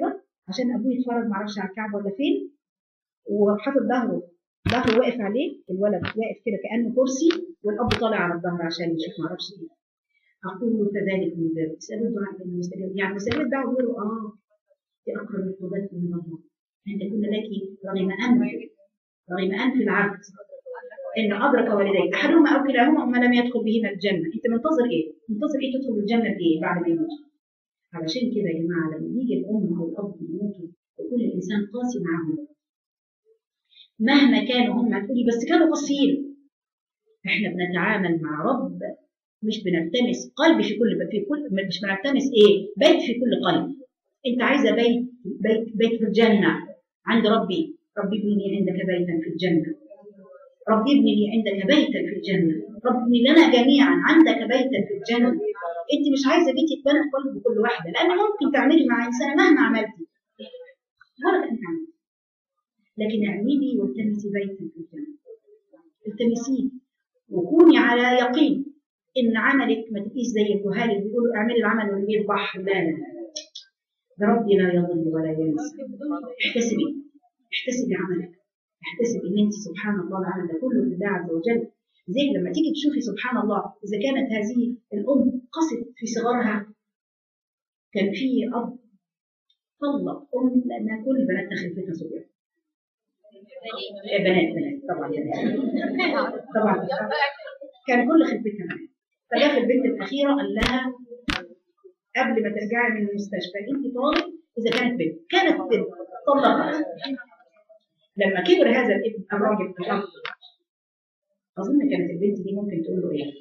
عشان ابوه يتفرج معرفش على الكعبه ولا فين وحاطط ظهره ظهره واقف عليه الولد واقف كده كانه كرسي والاب طالع على الظهر عشان يشوف معرفش ايه اقول فذلك من ذلك اسالوا الدعاء بين المستجاب يعني مسألة الدعوه بيقولوا اه دي اقرب القربات من الله ان تكون لك رغم انف رغم انف العبد ان ادرك والديه احدهما او كلاهما ما لم يدخل بهما الجنه انت منتظر ايه؟ منتظر ايه تدخل الجنه بايه بعد ما يموت؟ علشان كده يا جماعه لما يجي الام او الاب يموتوا ويكون الانسان قاسي معاهم مهما كانوا هم هتقولي بس كانوا قاسيين احنا بنتعامل مع رب مش بنلتمس قلب في كل في كل مش بنلتمس ايه بيت في كل قلب انت عايزه بيت بيت بيت في الجنه عند ربي ربي ابني لي عندك بيتا في الجنه ربي ابني لي عندك بيتا في الجنه ربي ابني لنا جميعا عندك بيتا في الجنه انت مش عايزه بيت يتبنى في قلب كل واحده لان ممكن تعملي مع انسان مهما عملتي ولا انت عملتي لكن اعملي والتمسي بيتا في الجنه التمسيه وكوني على يقين ان عملك ما تبقيش زي الجهال اللي بيقولوا اعملي العمل واللي البحر لا لا لا ده ربي لا يضل ولا ينسى احتسبي احتسبي عملك احتسبي ان انت سبحان الله العمل ده كله لله عز وجل زي لما تيجي تشوفي سبحان الله اذا كانت هذه الام قست في صغرها كان في اب طلق ام لانها كل بناتها خلفتها صغيره إيه بنات بنات طبعا بنات طبعا كان كل خلفتها بنات فجاء في البنت الاخيره قال لها قبل ما ترجعي من المستشفى انت طالب اذا كانت بنت كانت بنت طلقت لما كبر هذا الابن الراجل الاب اظن كانت البنت دي ممكن تقول له ايه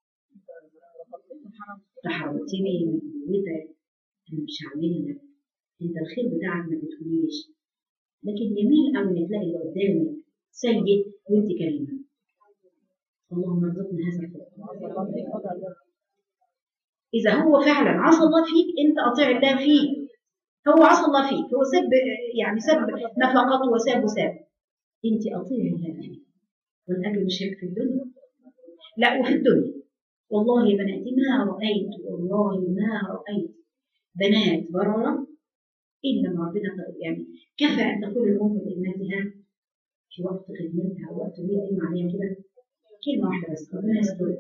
تحرمتني من قوتك انا مش هعمل لك انت الخير بتاعك ما بتقوليش لكن جميل قوي ان تلاقي اللي قدامك سيد وانت كريمه اللهم ارزقنا هذا الفضل إذا هو فعلا عصى الله فيك أنت أطيع الله فيه هو عصى الله فيك هو سب يعني سب نفقته وساب وساب أنت أطيعي الله فيه والأجر مش هيك في الدنيا لا وفي الدنيا والله يا بناتي ما رأيت والله ما رأيت بنات بررة إلا ما ربنا يعني كفى أن تقول الأم لابنتها في وقت خدمتها أو وقت وهي قايمة عليها كده كلمة واحدة بس ربنا يسترك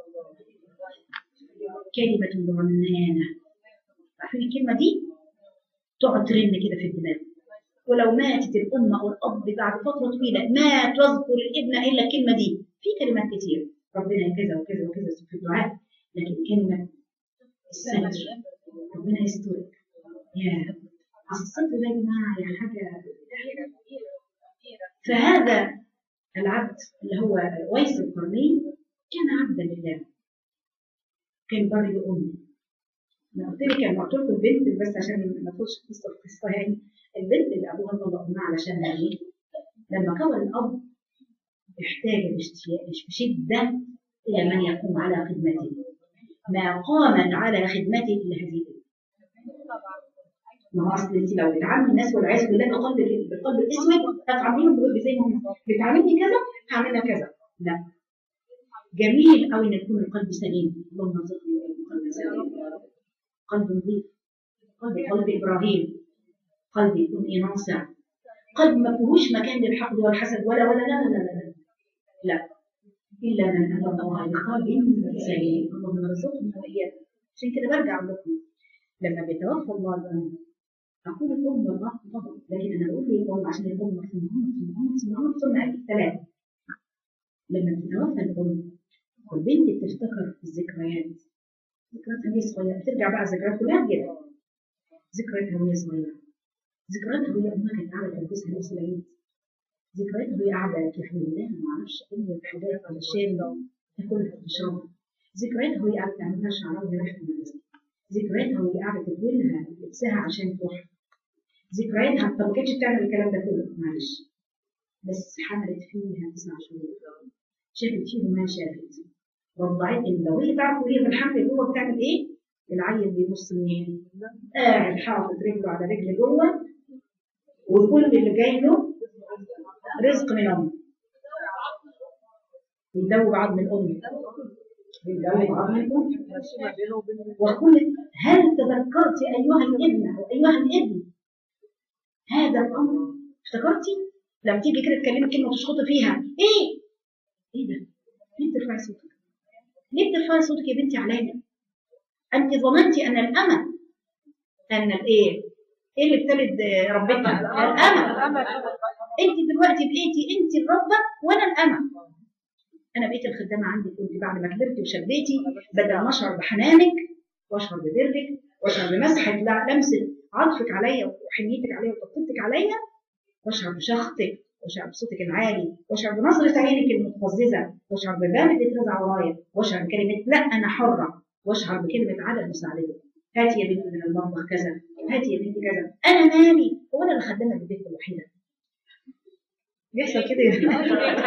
كلمة رنانة عارفين الكلمة دي تقعد ترن كده في الدماغ ولو ماتت الأم أو الأب بعد فترة طويلة ما تذكر الابن إلا الكلمة دي في كلمات كتير ربنا كذا وكذا وكذا في الدعاء لكن كلمة الستر ربنا يسترك يا أصل الستر ده يا جماعة يعني حاجة فهذا العبد اللي هو ويس القرني كان عبدا لله كان بر لأمه أنا قلت لك أنا قلت لكم البنت بس عشان ما تدخلش قصة القصة يعني البنت اللي أبوها طلق أمها علشان إيه؟ لما كبر الأب احتاج بشدة إلى من يقوم على خدمته ما قامت على خدمته إلا هذه البنت ما هو اصل انت لو بتعاملي الناس والعياذ بالله بقلب بالقلب الاسود هتعامليهم زي ما هم بتعاملني كذا هعملها كذا لا جميل قوي ان يكون القلب سليم اللهم ارزقني قلب سليم قلب نظيف قلب قلب ابراهيم قلب يكون ايه ناصع قلب ما فيهوش مكان للحقد والحسد ولا ولا لا لا لا لا لا الا من اتى الله بقلب سليم اللهم ارزقنا واياكم عشان كده برجع لكم لما بيتوفى الله الام أقول الأم والله طبعا لكن أنا بقول الأم عشان الأم ثم أم ثم أم ثم أم ثم أبي ثلاثة لما بتتوفى الأم والبنت بتفتكر الذكريات ذكرياتها وهي صغيرة بترجع بقى الذكريات كلها كده ذكرياتها وهي صغيرة ذكرياتها وهي أمها كانت قاعدة تلبسها لبس العيد ذكرياتها وهي قاعدة تحمل لها ما أعرفش أي حاجات علشان تاكلها وتشربها ذكرياتها وهي قاعدة تعمل لها شعرها وهي رايحة المدرسة ذكرياتها وهي قاعدة تدوي لها لبسها عشان تروح ذكرياتها طب ما كانتش بتعمل الكلام ده كله معلش بس حملت فيها تسع شهور شافت فيهم ما شافت وضعت ان لو هي تعرف وهي في الحمل جوه بتعمل ايه؟ العيل بيبص منين؟ قاعد حاطط رجله على رجل جوه وكل اللي جاي له رزق من امه بيدوب عظم الام بيدوب عظم الام وكل هل تذكرت ايها الابن او ايها الابن هذا الامر افتكرتي لما تيجي كده تكلمي كلمه وتشخطي فيها ايه ايه ده ليه بترفعي صوتك ليه بترفعي صوتك يا بنتي عليا انت ظننتي ان الامل ان الايه ايه اللي بتلد ربتها الامل انت دلوقتي بقيتي انت الربه وانا الامل انا بقيت الخدامه عندك وانت بعد ما كبرتي وشبيتي بدل ما اشعر بحنانك واشعر ببرك واشعر بمسحه لا- لمسه عطفك عليا وحنيتك عليا وطبطبتك عليا واشعر بشخطك واشعر بصوتك العالي واشعر بنظره عينك المتقززه واشعر بالباب اللي اترزع ورايا واشعر بكلمه لا انا حره واشعر بكلمه عدم مساعدتك هاتي يا بنتي من المطبخ كذا هاتي يا بنتي كذا انا مالي هو انا اللي خدامه في البيت الوحيده بيحصل كده يا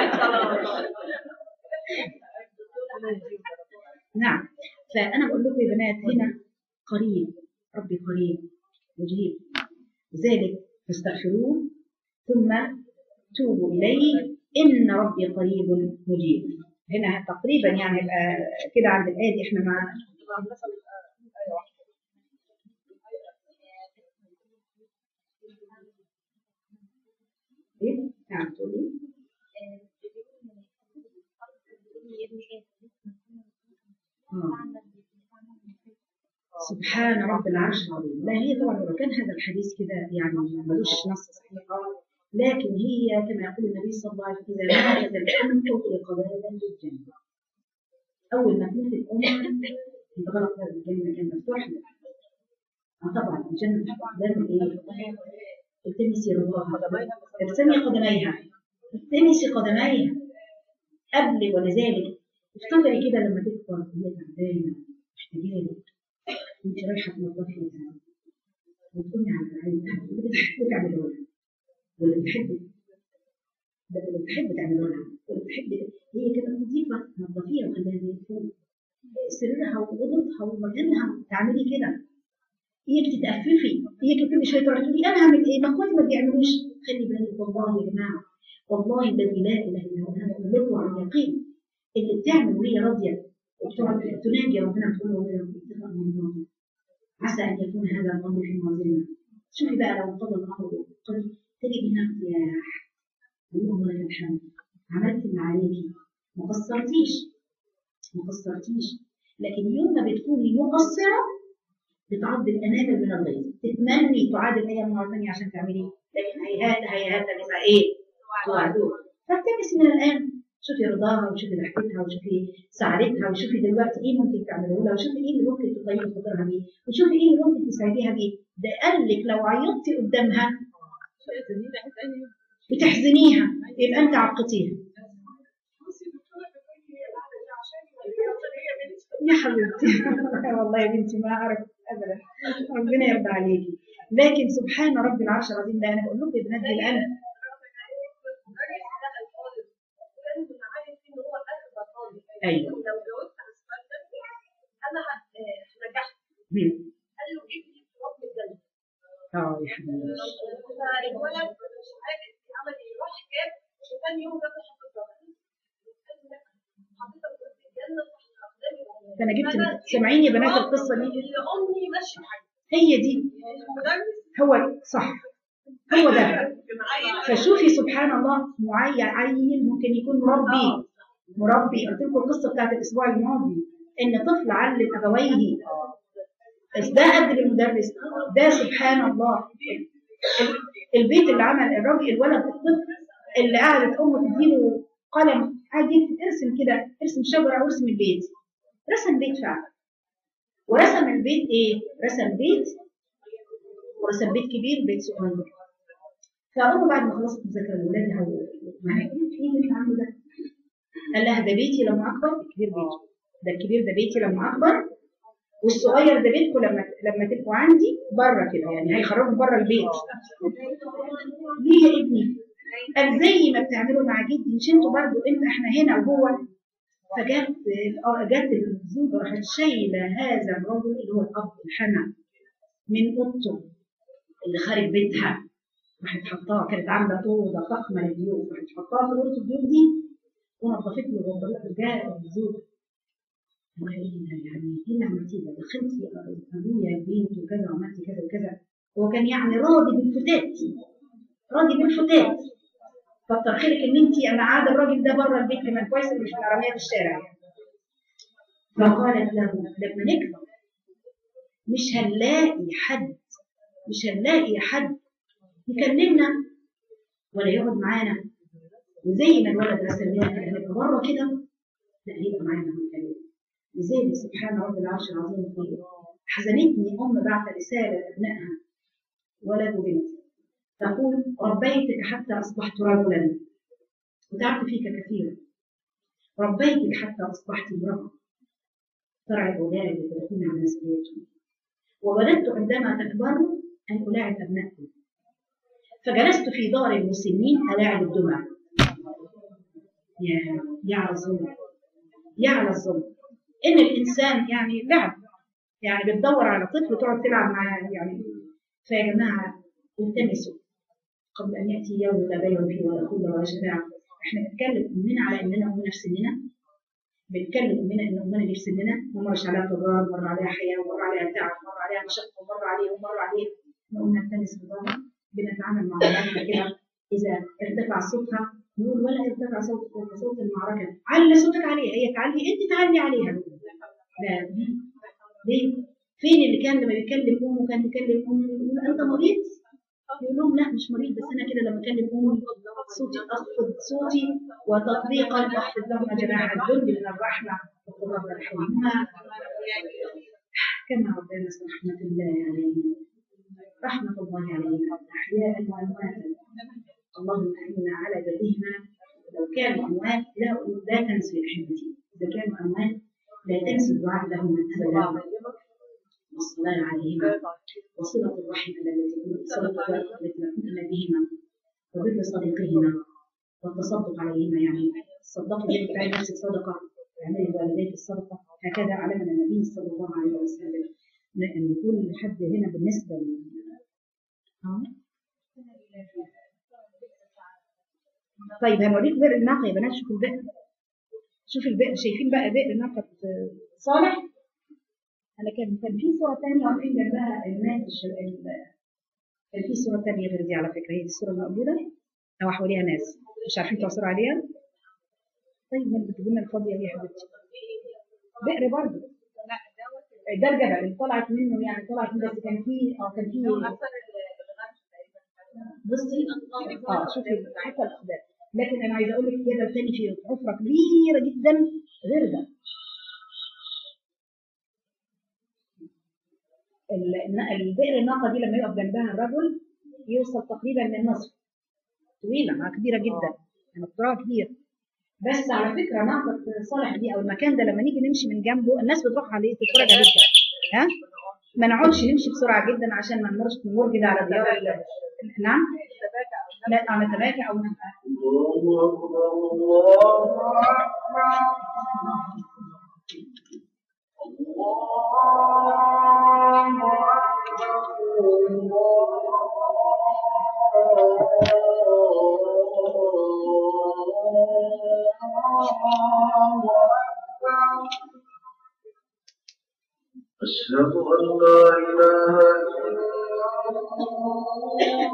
نعم فأنا بقول لكم يا بنات هنا قريب ربي قريب مجيب لذلك فاستغفروه ثم توبوا إليه إن ربي قريب مجيب هنا تقريبا يعني يبقى كده عند الآية دي احنا مع ايه؟ نعم تقولي آه. سبحان رب العرش العظيم لا هي طبعا لو كان هذا الحديث كده يعني ملوش نص صحيح لكن هي كما يقول النبي صلى الله عليه وسلم إذا ماتت الأم تغلق بابا للجنة أول ما تموت الأم يتغلق باب الجنة كان مفتوح له. آه طبعا الجنة دايما إيه؟ التمسي رضاها ابتسمي قدميها التمسي قدميها قبل ولذلك افتكري كده لما تكبر هي تعبانة محتاجة انت رايحه تنظفي ايدها وتقومي على عينها واللي بتحب تعمله لها واللي بتحب ده اللي بتحب تعمله لها واللي بتحب هي كده نظيفه نظفيها وخليها زي الفل سريرها وغلطها ومكانها تعملي كده اياك تتأففي اياك كل شويه تروحي تقولي انا هعمل ايه ما اخواتي ما بيعملوش خلي بالك والله يا جماعه والله الذي لا اله الا هو انا بقول لكم عن يقين اللي بتعمل وهي راضيه وبتقعد تناجي ربنا تقول له يا رب اتفق من راضي عسى ان يكون هذا الامر في موازيننا شوفي بقى لو قضى الامر قل تجد هناك يا اللهم لك الحمد عملت اللي عليكي ما قصرتيش ما قصرتيش لكن يوم ما بتكوني مقصره بتعض الانامل من الغيظ تتمني تعاد الايام مره ثانيه عشان تعملي لكن هيهات هيهات لما ايه توعدوه فالتمسي من الان شوفي رضاها وشوفي ضحكتها وشوفي سعادتها وشوفي دلوقتي ايه ممكن تعمله لها وشوفي ايه اللي ممكن تطيب خاطرها بيه وشوفي ايه اللي ممكن تساعديها بيه ده قال لك لو عيطتي قدامها بتحزنيها يبقى انت عقتيها يا حبيبتي والله يا بنتي ما اعرف ابدا ربنا يرضى عليكي لكن سبحان رب العرش العظيم ده انا بقول لكم يا بنات الان ايوه لو جاوبت على السؤال ده انا نجحت مم. قال له ابني في رب الجنه اه يا حبيبي فالولد مش عارف عمل ايه راح جاب وثاني يوم جاب حضرتك حضرتك في الجنه تحت اقدامي ده انا جبت سامعين يا بنات القصه دي اللي امي ماشيه معايا هي دي المدرس هو صح هو ده معايا فشوفي سبحان الله معين عيل ممكن يكون مربي مربي قلت لكم القصه بتاعت الاسبوع الماضي ان طفل علم ابويه بس ده قد المدرس ده سبحان الله ال- البيت اللي عمل الراجل الولد الطفل اللي قعدت امه تديله قلم قاعد يكتب ارسم كده ارسم شجره وارسم البيت رسم بيت فعلا ورسم البيت ايه؟ رسم بيت ورسم بيت كبير وبيت صغير فأمه بعد ما خلصت مذاكرة لأولادها ومعاها ايه اللي عامله ده؟ قال لها ده بيتي لما أكبر الكبير بيتي ده الكبير ده بيتي لما أكبر والصغير ده بيتكم لما لما تبقوا عندي بره كده يعني هيخرجوا بره البيت ليه يا ابني؟ قال زي ما بتعملوا مع جدي مش انتوا برضه انت احنا هنا وهو فجت اه جت الزوجه راحت شايله هذا الرجل اللي هو الاب الحمى من اوضته اللي خارج بيتها راحت حطاها كانت عامله اوضه فخمه للضيوف راحت حطاها في اوضه الضيوف دي ونظفت له وضبطت جاء الزوج قال لها ايه ده يعني ايه اللي عملتيه ده دخلتي ابويا البيت وكذا وعملتي كذا وكذا هو كان يعني راضي بالفتات راضي بالفتات كتر خيرك ان انت انا قاعده الراجل ده بره البيت كمان كويس إن مش رميه في الشارع فقالت له لما نكبر مش هنلاقي حد مش هنلاقي حد يكلمنا ولا يقعد معانا وزي ما الولد رسل لنا هنبقى بره كده لا هيبقى معانا هنتكلم لذلك سبحان رب العرش العظيم فيه حزنتني ام بعت رساله لابنائها ولد وبنت تقول ربيتك حتى اصبحت رجلا وتعبت فيك كثيرا ربيتك حتى اصبحت امراه ترعى اولادك وتكون على مسؤوليتهم ووددت عندما تكبروا ان الاعب ابنائكم فجلست في دار المسنين الاعب الدمى يا يا على الظلم يا على الظلم ان الانسان يعني لعب يعني بتدور على طفل تقعد تلعب معاه يعني فيا جماعه التمسوا قبل ان ياتي يوم لا بيع فيه ولا خلة ولا شفاعه احنا بنتكلم امنا على اننا امنا في سننا بنتكلم امنا ان امنا دي في سننا ومرش عليها تضرار مر عليها حياه ومر عليها تعب ومر عليها مشقه ومر عليه ومر عليه نقوم نلتمس رضاها بنتعامل مع اولادنا كده اذا ارتفع صوتها نقول ولا ارتفع صوتك فوق صوت المعركه علي صوتك عليها هي تعلي انت تعلي عليها لا ليه؟ فين اللي كان لما بيكلم امه كان بيكلم امه يقول انت مريض؟ يقول لهم لا مش مريض بس انا كده لما اكلم امي صوتي اخفض صوتي وتطبيقا اخفض لهم جناح الذل من الرحمه وقل رب ارحمهما كما ربنا رحمه الله علينا رحمه الله علينا احياء وامواتا اللهم انا على برهما لو كانوا اموات لا لا تنسوا يا احبتي اذا كانوا اموات لا تنسوا الدعاء لهم ابدا والصلاه عليهما وصله الرحم التي صله الرحم التي كنا بهما وبر صديقهما والتصدق عليهما يعني تصدقي بين بتاعي نفسك صدقه اعملي لوالديك الصدقه هكذا علمنا النبي صلى الله عليه وسلم ان كل حد هنا بالنسبه ل طيب هنوريك بئر الناقه يا بنات شوفوا البئر شوف البئر شايفين بقى بئر ناقه صالح انا كان كان في صوره ثانيه واقفين جنبها الناس الشباب كان في صوره ثانيه غير دي على فكره هي دي الصوره الموجوده او حواليها ناس مش عارفين تعصروا عليها طيب ما بتجيب لنا الفاضيه دي يا حبيبتي بئر برضه ده الجبل اللي طلعت منه يعني طلعت منه بس كان في اه كان في بصي اه شوفي حتى الاخبار لكن انا عايزه اقول لك جبل تاني في حفره كبيره جدا غير ده البئر الناقه دي لما يقف جنبها الرجل يوصل تقريبا للنصف طويله كبيره جدا يعني قطرها كبير بس على فكره ناقه صالح دي او المكان ده لما نيجي نمشي من جنبه الناس بتروح عليه تتفرج عليه ها ما نقعدش نمشي بسرعه جدا عشان ما نمرش نمر كده على الديار نعم لا او نتباكى او نبقى الله أكبر الله أشهد أن لا إله إلا الله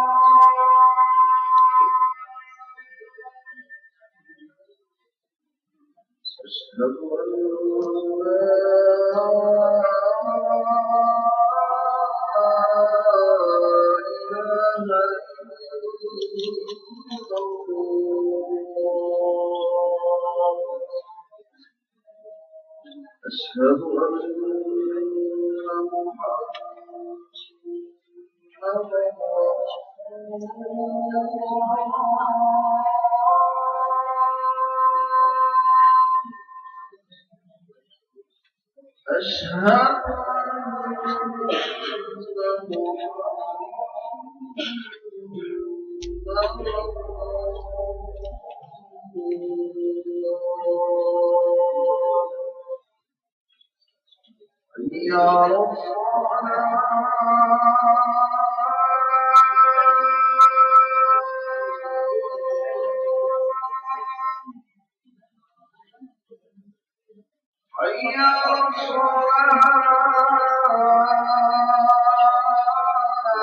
أشهد أن لا إله إلا الله أشهد أن محمدا رسول الله أشهد يا حي على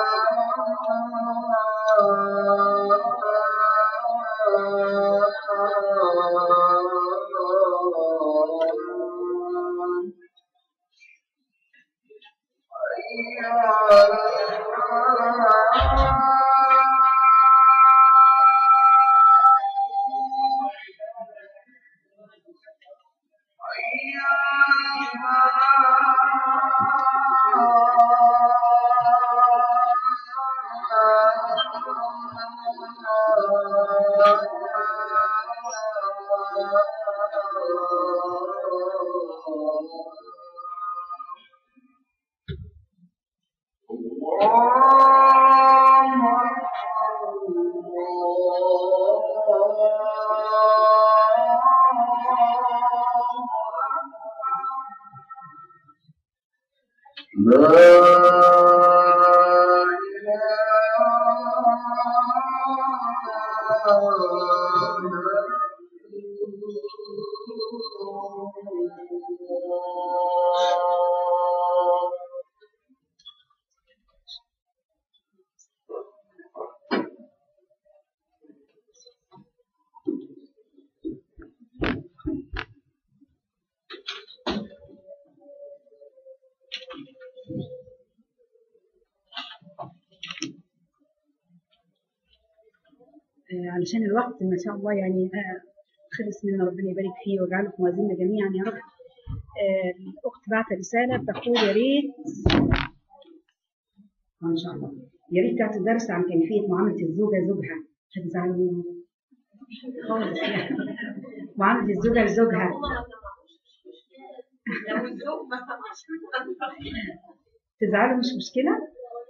آه، علشان الوقت ما شاء الله يعني آه، خلص منا ربنا يبارك فيه ويجعله في موازيننا جميعا يا رب آه، الأخت بعت رسالة تقول يا ريت آه، إن شاء الله يا ريت تعطي درس عن كيفية معاملة الزوجة زوجها هتزعل مني خالص يعني معاملة الزوجة لزوجها لو الذوق ما سمعش تزعلوا مش مشكلة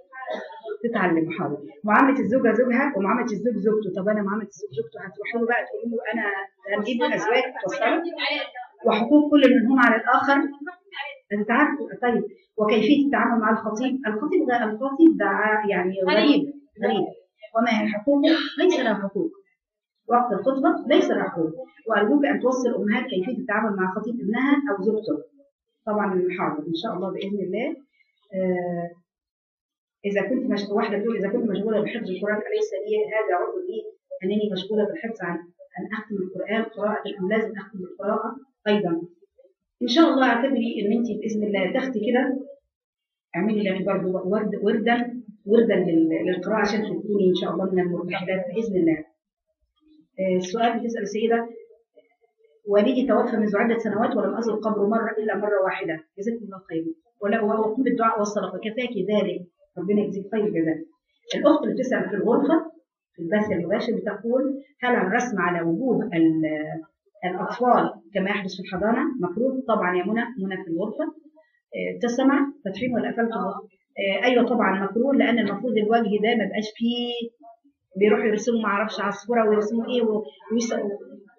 تتعلم حاضر معاملة الزوجة زوجها ومعاملة الزوج زوجته طب أنا معاملة الزوج زوجته هتروحوا له بقى تقولوا له أنا هنجيب أزواج توصلوا وحقوق كل منهم على الآخر هتتعرفوا طيب وكيفية التعامل مع الخطيب الخطيب ده الخطيب ده يعني غريب غريب وما هي حقوقه ليس له حقوق وقت الخطبة ليس له حقوق وأرجوك أن توصل أمهات كيفية التعامل مع خطيب ابنها أو زوجته طبعا حاضر إن شاء الله بإذن الله آه إذا كنت مش... واحدة بتقول إذا كنت مشغولة بحفظ القرآن أليس لي هذا عذر لي أنني مشغولة بالحفظ عن أن أختم القرآن قراءة أم لازم أختم القراءة أيضا إن شاء الله اعتبري إن أنت بإذن الله تاخدي كده اعملي لك برضه ورد وردا وردا لل- للقراءة عشان تكوني إن شاء الله من المرتحلات بإذن الله. آه، السؤال بتسأل السيدة والدي توفى منذ عدة سنوات ولم أزر قبره مرة إلا مرة واحدة جزاكم الله خير ولا وأقوم بالدعاء والصدقة كفاك ذلك ربنا يجزيك خير الجزاء الأخت اللي بتسأل في الغرفة في البث المباشر بتقول هل الرسم على وجوه ال- الأطفال كما يحدث في الحضانة مكروه طبعا يا منى منى في الغرفة آه، تسمع فاتحين ولا قفلتوا آه، ايوه طبعا مكروه لان المفروض الوجه ده ما بقاش فيه بيروحوا يرسموا ما اعرفش عصفوره ويرسموا ايه و- ويسقوا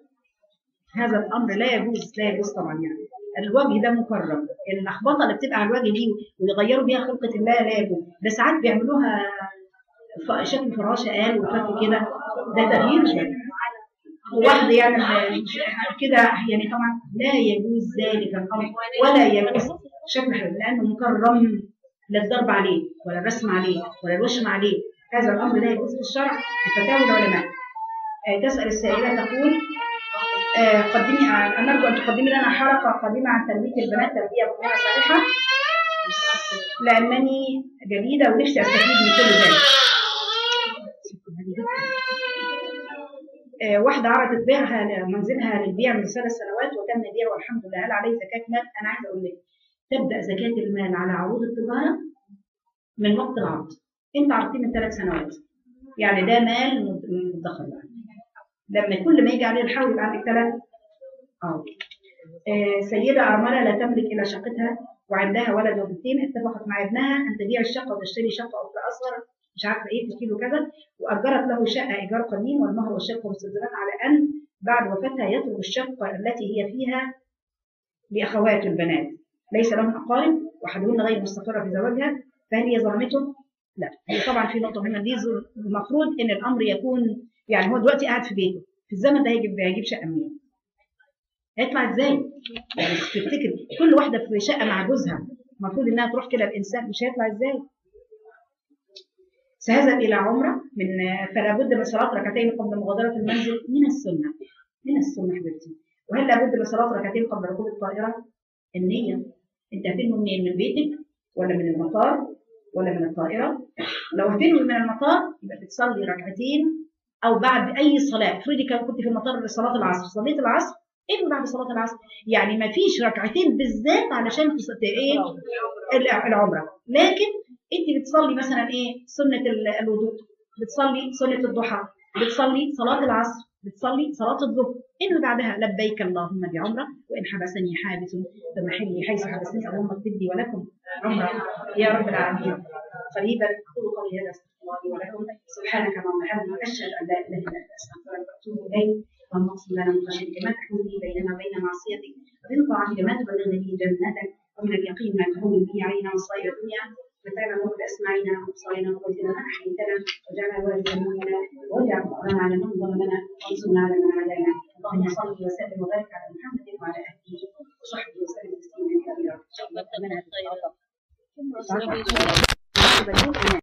هذا الامر لا يجوز لا يجوز طبعا يعني الوجه ده مكرم اللخبطه اللي بتبقى على الوجه دي ويغيروا بيها خلقه الله لا يجوز ده ساعات بيعملوها ف- شكل فراشه قال وفك كده ده تغيير شكل وواحد يعني مش- كده يعني طبعا لا يجوز ذلك الامر ولا يجوز شكل حلو لانه مكرم لا الضرب عليه ولا الرسم عليه ولا الوشم عليه هذا الامر لا يجوز في الشرع في فتاوى العلماء آه، تسال السائله تقول آه، قدمي آه، نرجو ان تقدمي لنا حلقه قادمه عن تربيه البنات تربيه مقنعه صالحه لانني جديده ونفسي استفيد من كل ذلك آه، واحدة عرضت بيعها منزلها للبيع من ثلاث سنوات وتم بيعه والحمد لله هل عليه زكاة مال؟ أنا عايزة أقول لك تبدأ زكاة المال على عروض التجارة من وقت العرض. أنت عرضتيه من ثلاث سنوات. يعني ده مال مد- مدخر بقى. لما كل ما يجي عليه الحول يبقى عندك ثلاث اه آه، سيدة أرملة لا تملك إلا شقتها وعندها ولد وبنتين اتفقت مع ابنها أن تبيع الشقة وتشتري شقة أخرى أصغر مش عارفة إيه تشتري كذا وأجرت له شقة إيجار قديم والمهر والشقة مستلزمان على أن بعد وفاتها يترك الشقة التي هي فيها لأخوات البنات ليس لهم أقارب وأحدهن غير مستقرة في زواجها فهل هي ظلمته؟ لا هي طبعا في نقطة مهمة دي ظل- المفروض إن الأمر يكون يعني هو دلوقتي قاعد في بيته في الزمن ده هيجيب هيجيب شقة منين؟ هيطلع ازاي؟ يعني تفتكر كل واحدة في شقة مع جوزها المفروض إنها تروح كده الإنسان مش هيطلع ازاي؟ سيذهب إلى عمرة من فلا بد من صلاة ركعتين قبل مغادرة المنزل من السنة من السنة حبيبتي وهل لابد من صلاة ركعتين قبل ركوب الطائرة؟ النية أنت هتنوي منين؟ من بيتك ولا من المطار ولا من الطائرة لو هتنوي من المطار يبقى بتصلي ركعتين أو بعد أي صلاة افرضي كان كنت في المطار لصلاة العصر صليت العصر انوي بعد صلاة العصر يعني ما فيش ركعتين بالذات علشان تص- ايه الع- العمرة لكن انت بتصلي مثلا ايه سنة ال- الوضوء بتصلي سنة الضحى بتصلي صلاة العصر بتصلي صلاة الظهر إن بعدها لبيك اللهم بعمرة وإن حبسني حابس فمحلي حيث حبسني اللهم اكتب لي ولكم عمرة يا رب العالمين قريبا أقول قولي هذا استغفر الله لي ولكم سبحانك اللهم وبحمدك أشهد أن لا إله إلا أنت أستغفرك وأتوب إليك اللهم اغفر لنا من خشيتك ما تحول به بيننا وبين معصيتك ومن طاعتك ما تبلغنا به جنتك ومن اليقين ما تهون به علينا مصائب الدنيا متعنا الله بأسماعنا وأبصارنا وقوتنا ما أحييتنا وجعلنا الوالد منا واجعل ظهرنا على من ظلمنا وانصرنا على من عادانا اللهم صل وسلم وبارك على محمد وعلى آله وصحبه وسلم تسليما كثيرا.